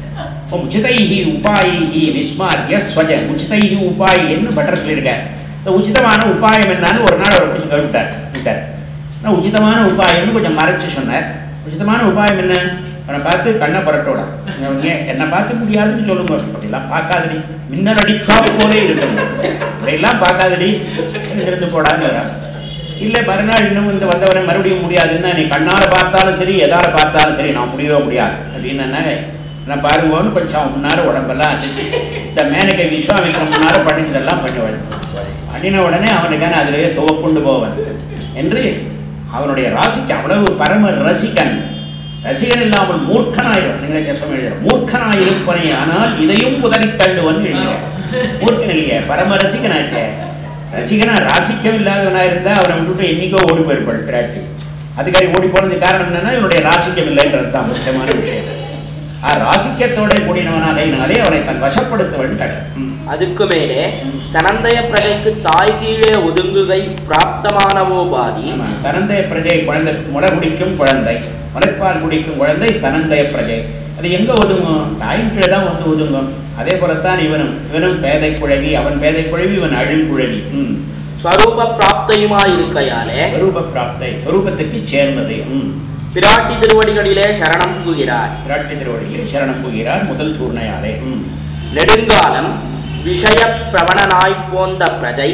உச்சிதைஹி உபாயிஹி விஸ்மார்ய ஸ்வஜ உச்சிதைஹி உபாயின்னு பட்டர் சொல்லியிருக்கார் இந்த உச்சிதமான உபாயம் என்னன்னு ஒரு நாள் அவர் கொஞ்சம் கவிட்டார் விட்டார் நான் உச்சிதமான உபாயம்னு கொஞ்சம் மறைச்சு சொன்னார் உச்சிதமான உபாயம் என்ன அவனை பார்த்து கண்ணை புரட்டோட என்னை பார்த்து முடியாதுன்னு சொல்லுங்க அப்படிலாம் பார்க்காதடி மின்னல் அடிக்கா போலே இருக்கணும் அப்படியெல்லாம் பார்க்காதடி இருந்து போடான்னு இல்ல மறுநாள் இன்னும் இந்த வந்தவரை மறுபடியும் முடியாதுன்னா நீ கண்ணால பார்த்தாலும் சரி எதால பார்த்தாலும் சரி நான் முடியவே முடியாது அப்படின்னு நான் பாருங்கன்னு கொஞ்சம் அவன் முன்னார உடம்பெல்லாம் அசைச்சு இந்த மேனகை விஸ்வாமித்திரம் முன்னார பண்ணிட்டதெல்லாம் பண்ணுவாள் பண்ணின உடனே அவனுக்கான அதிலேயே துவக்கொண்டு போவன் என்று அவனுடைய ராசிக்கு அவ்வளவு பரம ரசிகன் ரசிகன் இல்லாமல் மூர்க்கனாயிரும் நீங்க கஷ்டம் எழுதுற மூர்க்கனாயிருப்பனே ஆனால் இதையும் புதறி தள்ளுவன் எழுதுற மூர்க்கன் இல்லையே பரம ரசிகனாச்சே ரசிகனா ராசிக்கம் இல்லாதவனா இருந்தா அவனை விட்டுட்டு என்னைக்கோ ஓடி போயிருப்பாள் பிராட்டி அதுக்காக ஓடி போனதுக்கு காரணம் என்னன்னா இவனுடைய ராசிக்கம் இல்லைன்றது தான் முக்கியமான விஷயம் ஆ, ராசிக்கத்தோட கூடினவனாலே அவனை தன் வசப்படுத்த வேண்டும் அதுக்கு மேலே தனந்தய பிரஜைக்கு தாய் கீழே ஒதுங்குகை பிராப்தமானவோ பாதி தனந்தய பிரஜை குழந்தை முளை குடிக்கும் குழந்தை முளைப்பால் குடிக்கும் குழந்தை தனந்தய பிரஜை அது எங்க ஒதுங்கும் தாயின் கீழே தான் வந்து ஒதுங்கும் அதே போலத்தான் இவனும் இவனும் பேதை குழவி அவன் பேதை குழவி இவன் அழுங்குழவி ம் ஸ்வரூப பிராப்தையுமாயிருக்கையாலே ஸ்வரூப பிராப்தை ஸ்வரூபத்துக்கு சேர்ந்தது ம் பிராட்டி திருவடிகளிலே சரணம் புகிறார் விராட்டி திருவடியில் சரணம் புகிறார் முதல் சூர்ணையாலே ம் நெடுங்காலம் விஷய பிரவணனாய் போந்த பிரஜை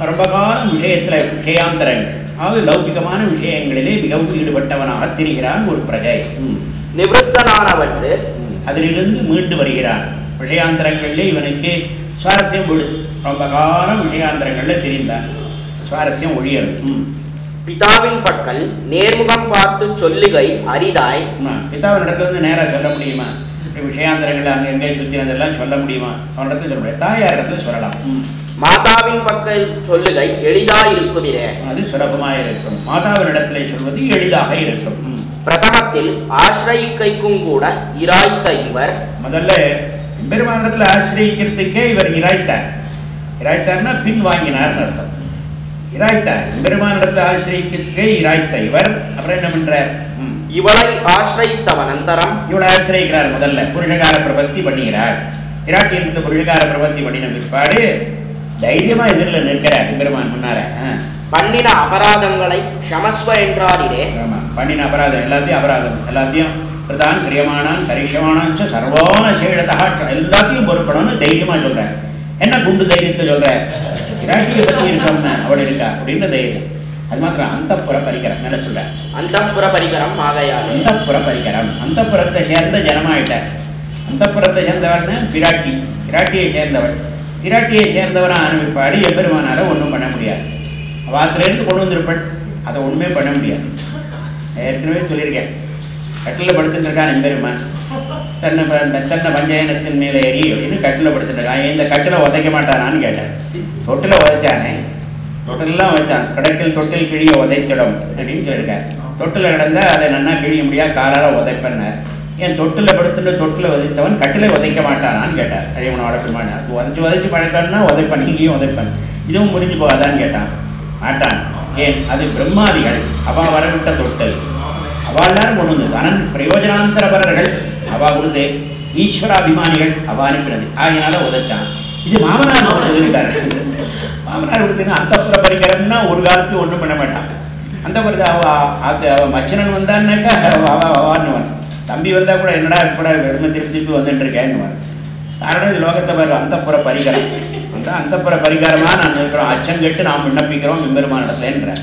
ரொம்ப காலம் விஷயத்துல விஷயாந்தரங்கள் அதாவது லௌகிகமான விஷயங்களிலே மிகவும் ஈடுபட்டவனாக திரிகிறான் ஒரு பிரஜை ம். நிவృத்தனானவன்று ம். அதிலிருந்து மீண்டு வருகிறான் விஷயாந்தரங்களிலே இவனுக்கு சுவாரஸ்யம் விடு ரொம்ப காலம் விஷயாந்தரங்கள்ல தெரிந்தான் சுவாரஸ்யம் ஒழியது ம். பிதாவின் பக்கல் நேர்முகம் பார்த்து சொல்லுகை அரிதாய் ஆமா. பிதாவினிடத்துல இருந்து நேரா சொல்ல முடியுமா இப்படி விஷயாந்தரங்கள் அங்க எங்கே சுத்தினதெல்லாம் சொல்ல முடியுமா அவனிடத்துல சொல்ல முடியாது தாயார் இடத்துல சொல்லலாம் ம். மாதாவின் பக்கல் சொல்லுகை எளிதாய் இருக்குமிரே அது சுலபமாக இருக்கும் மாதாவினிடத்திலே சொல்வது எளிதாக இருக்கும் ம். பிரதமத்தில் ஆசிரயிக்கைக்கும் கூட இராய்த்த இவர் முதல்ல பெருமானத்துல ஆசிரியக்கிறதுக்கே இவர் இராய்த்தார் இராய்த்தார்னா பின் வாங்கினார்னு அர்த்தம் இராய்த்தார் பெருமானிடத்துல ஆசிரியக்கிறதுக்கே இராய்த்த இவர் அப்புறம் என்ன பண்றார் ம். இவளை ஆசிரயித்தவனந்தரம் இவளை ஆசிரியக்கிறார் முதல்ல புருஷகார பிரபத்தி பண்ணுகிறார் இராட்டி இருந்து புருஷகார பிரபத்தி பண்ணின பிற்பாடு தைரியமா எதிரில் நிற்கிறார் பெருமான் முன்னார ஆ. பண்ணின அபராதங்களை க்ஷமஸ்வ என்றாரிலே ஆமா பண்ணின அபராதம் எல்லாத்தையும் அபராதம் எல்லாத்தையும் பிரதான் கிரியமானான் கரிஷமானான் ச சர்வான சேடதா எல்லாத்தையும் பொறுப்பணும்னு தைரியமா சொல்றேன் என்ன குண்டு தைரியத்தை சொல்ற இராட்டியை பத்தி இருக்கோம்னா அவள் இருக்கா அப்படின்னு தைரியம் அது மாத்திரம் அந்தப்புற பரிகரம் மேல சொல்ற அந்தப்புற பரிகரம் ஆகையாலே அந்தப்புற பரிகரம் அந்தப்புறத்தை சேர்ந்த ஜனமாயிட்டார் அந்தப்புறத்தை சேர்ந்தவர்னு பிராட்டி பிராட்டியை சேர்ந்தவள் பிராட்டியை சேர்ந்தவனா ஆரம்பிப்பாடு எம்பெருமானால ஒன்றும் பண்ண முடியாது வாத்திலேருந்து கொண்டு வந்திருப்பள் அதை ஒண்ணுமே பண்ண முடியாது நான் ஏற்கனவே சொல்லியிருக்கேன் கட்டில் படுத்துட்டு இருக்கான் எம்பெருமான் தன்னை ப- தன்னை பஞ்சயனத்தின் மேலே ஏறி அப்படின்னு கட்டில் படுத்துட்டு இருக்கான் இந்த கட்டில உதைக்க மாட்டானான்னு கேட்டேன் தொட்டில உதைச்சானே தொட்டிலாம் வச்சான் கடக்கில் தொட்டில் கிழிய உதைத்திடும் அப்படின்னு சொல்லியிருக்காரு தொட்டில கிடந்தா அதை நன்னா கிழிய முடியா காலால உதைப்பேன்னார் ஏன் தொட்டில படுத்துட்டு தொட்டில உதைத்தவன் கட்டில உதைக்க மாட்டானான்னு கேட்டார் அழிவனோட பெருமான் அது உதைச்சு உதைச்சு பழக்கம்னா உதைப்பன் இங்கேயும் உதைப்பன் இதுவும் முடிஞ்சு போகாதான்னு கேட்டான் மாட்டான் ஏன் அது பிரம்மாதிகள் அவ வரவிட்ட தொட்டல் அவ எல்லாரும் கொண்டு வந்து அனன் பிரயோஜனாந்தரபரர்கள் அவ கொடுத்து ஈஸ்வராபிமானிகள் அவ அனுப்பினது ஆகினால உதைச்சான் இது மாமனார் சொல்லியிருக்காரு மாமனார் கொடுத்தீங்கன்னா அந்த பரிகரம்னா ஒரு காலத்துக்கு ஒண்ணும் பண்ண மாட்டான் அந்த பிறகு அவ அது அவ மச்சனன் வந்தான்னாக்கா அவ அவ அவான்னுவன் தம்பி வந்தா கூட என்னடா கூட வெறுமை திருப்பி திருப்பி வந்துட்டு இருக்கேன்னுவன் காரணம் இது லோகத்தை பாரு அந்தப்புற பரிகாரம் அந்த அந்தப்புற பரிகாரமா நாங்க இருக்கிறோம் அச்சம் கெட்டு நாம் விண்ணப்பிக்கிறோம் எம்பெருமானிடத்துலன்ற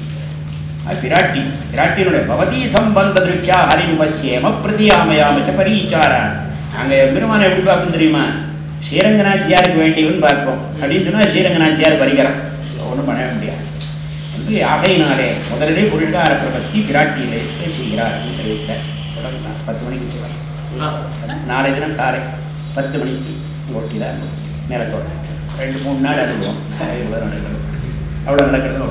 அது பிராட்டி பிராட்டியினுடைய பவதி சம்பந்த திருஷ்யா ஹரிமுபஸ்யேம பிரதியாமயாமச்ச பரீச்சாரா நாங்க எம்பெருமானை எப்படி பார்ப்போம் தெரியுமா ஸ்ரீரங்கநாச்சியாருக்கு வேண்டியவன் பார்ப்போம் அப்படின்னு சொன்னா ஸ்ரீரங்கநாச்சியார் பரிகாரம் ஒன்றும் பண்ண முடியாது வந்து ஆகையினாலே முதலிலே புருஷார பிரபத்தி பிராட்டியிலே செய்கிறார் அப்படின்னு தெரிவித்தார் தொடங்கலாம் பத்து மணிக்கு சொல்லலாம் நாளை தினம் காலை பத்து மணிக்கு ஓட்டிதான் நேரத்தோட ரெண்டு மூணு நாள் அனுபவம் இவ்வளோ நடக்கிறது அவ்வளோ நடக்கிறது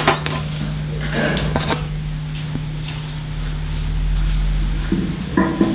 Thank you.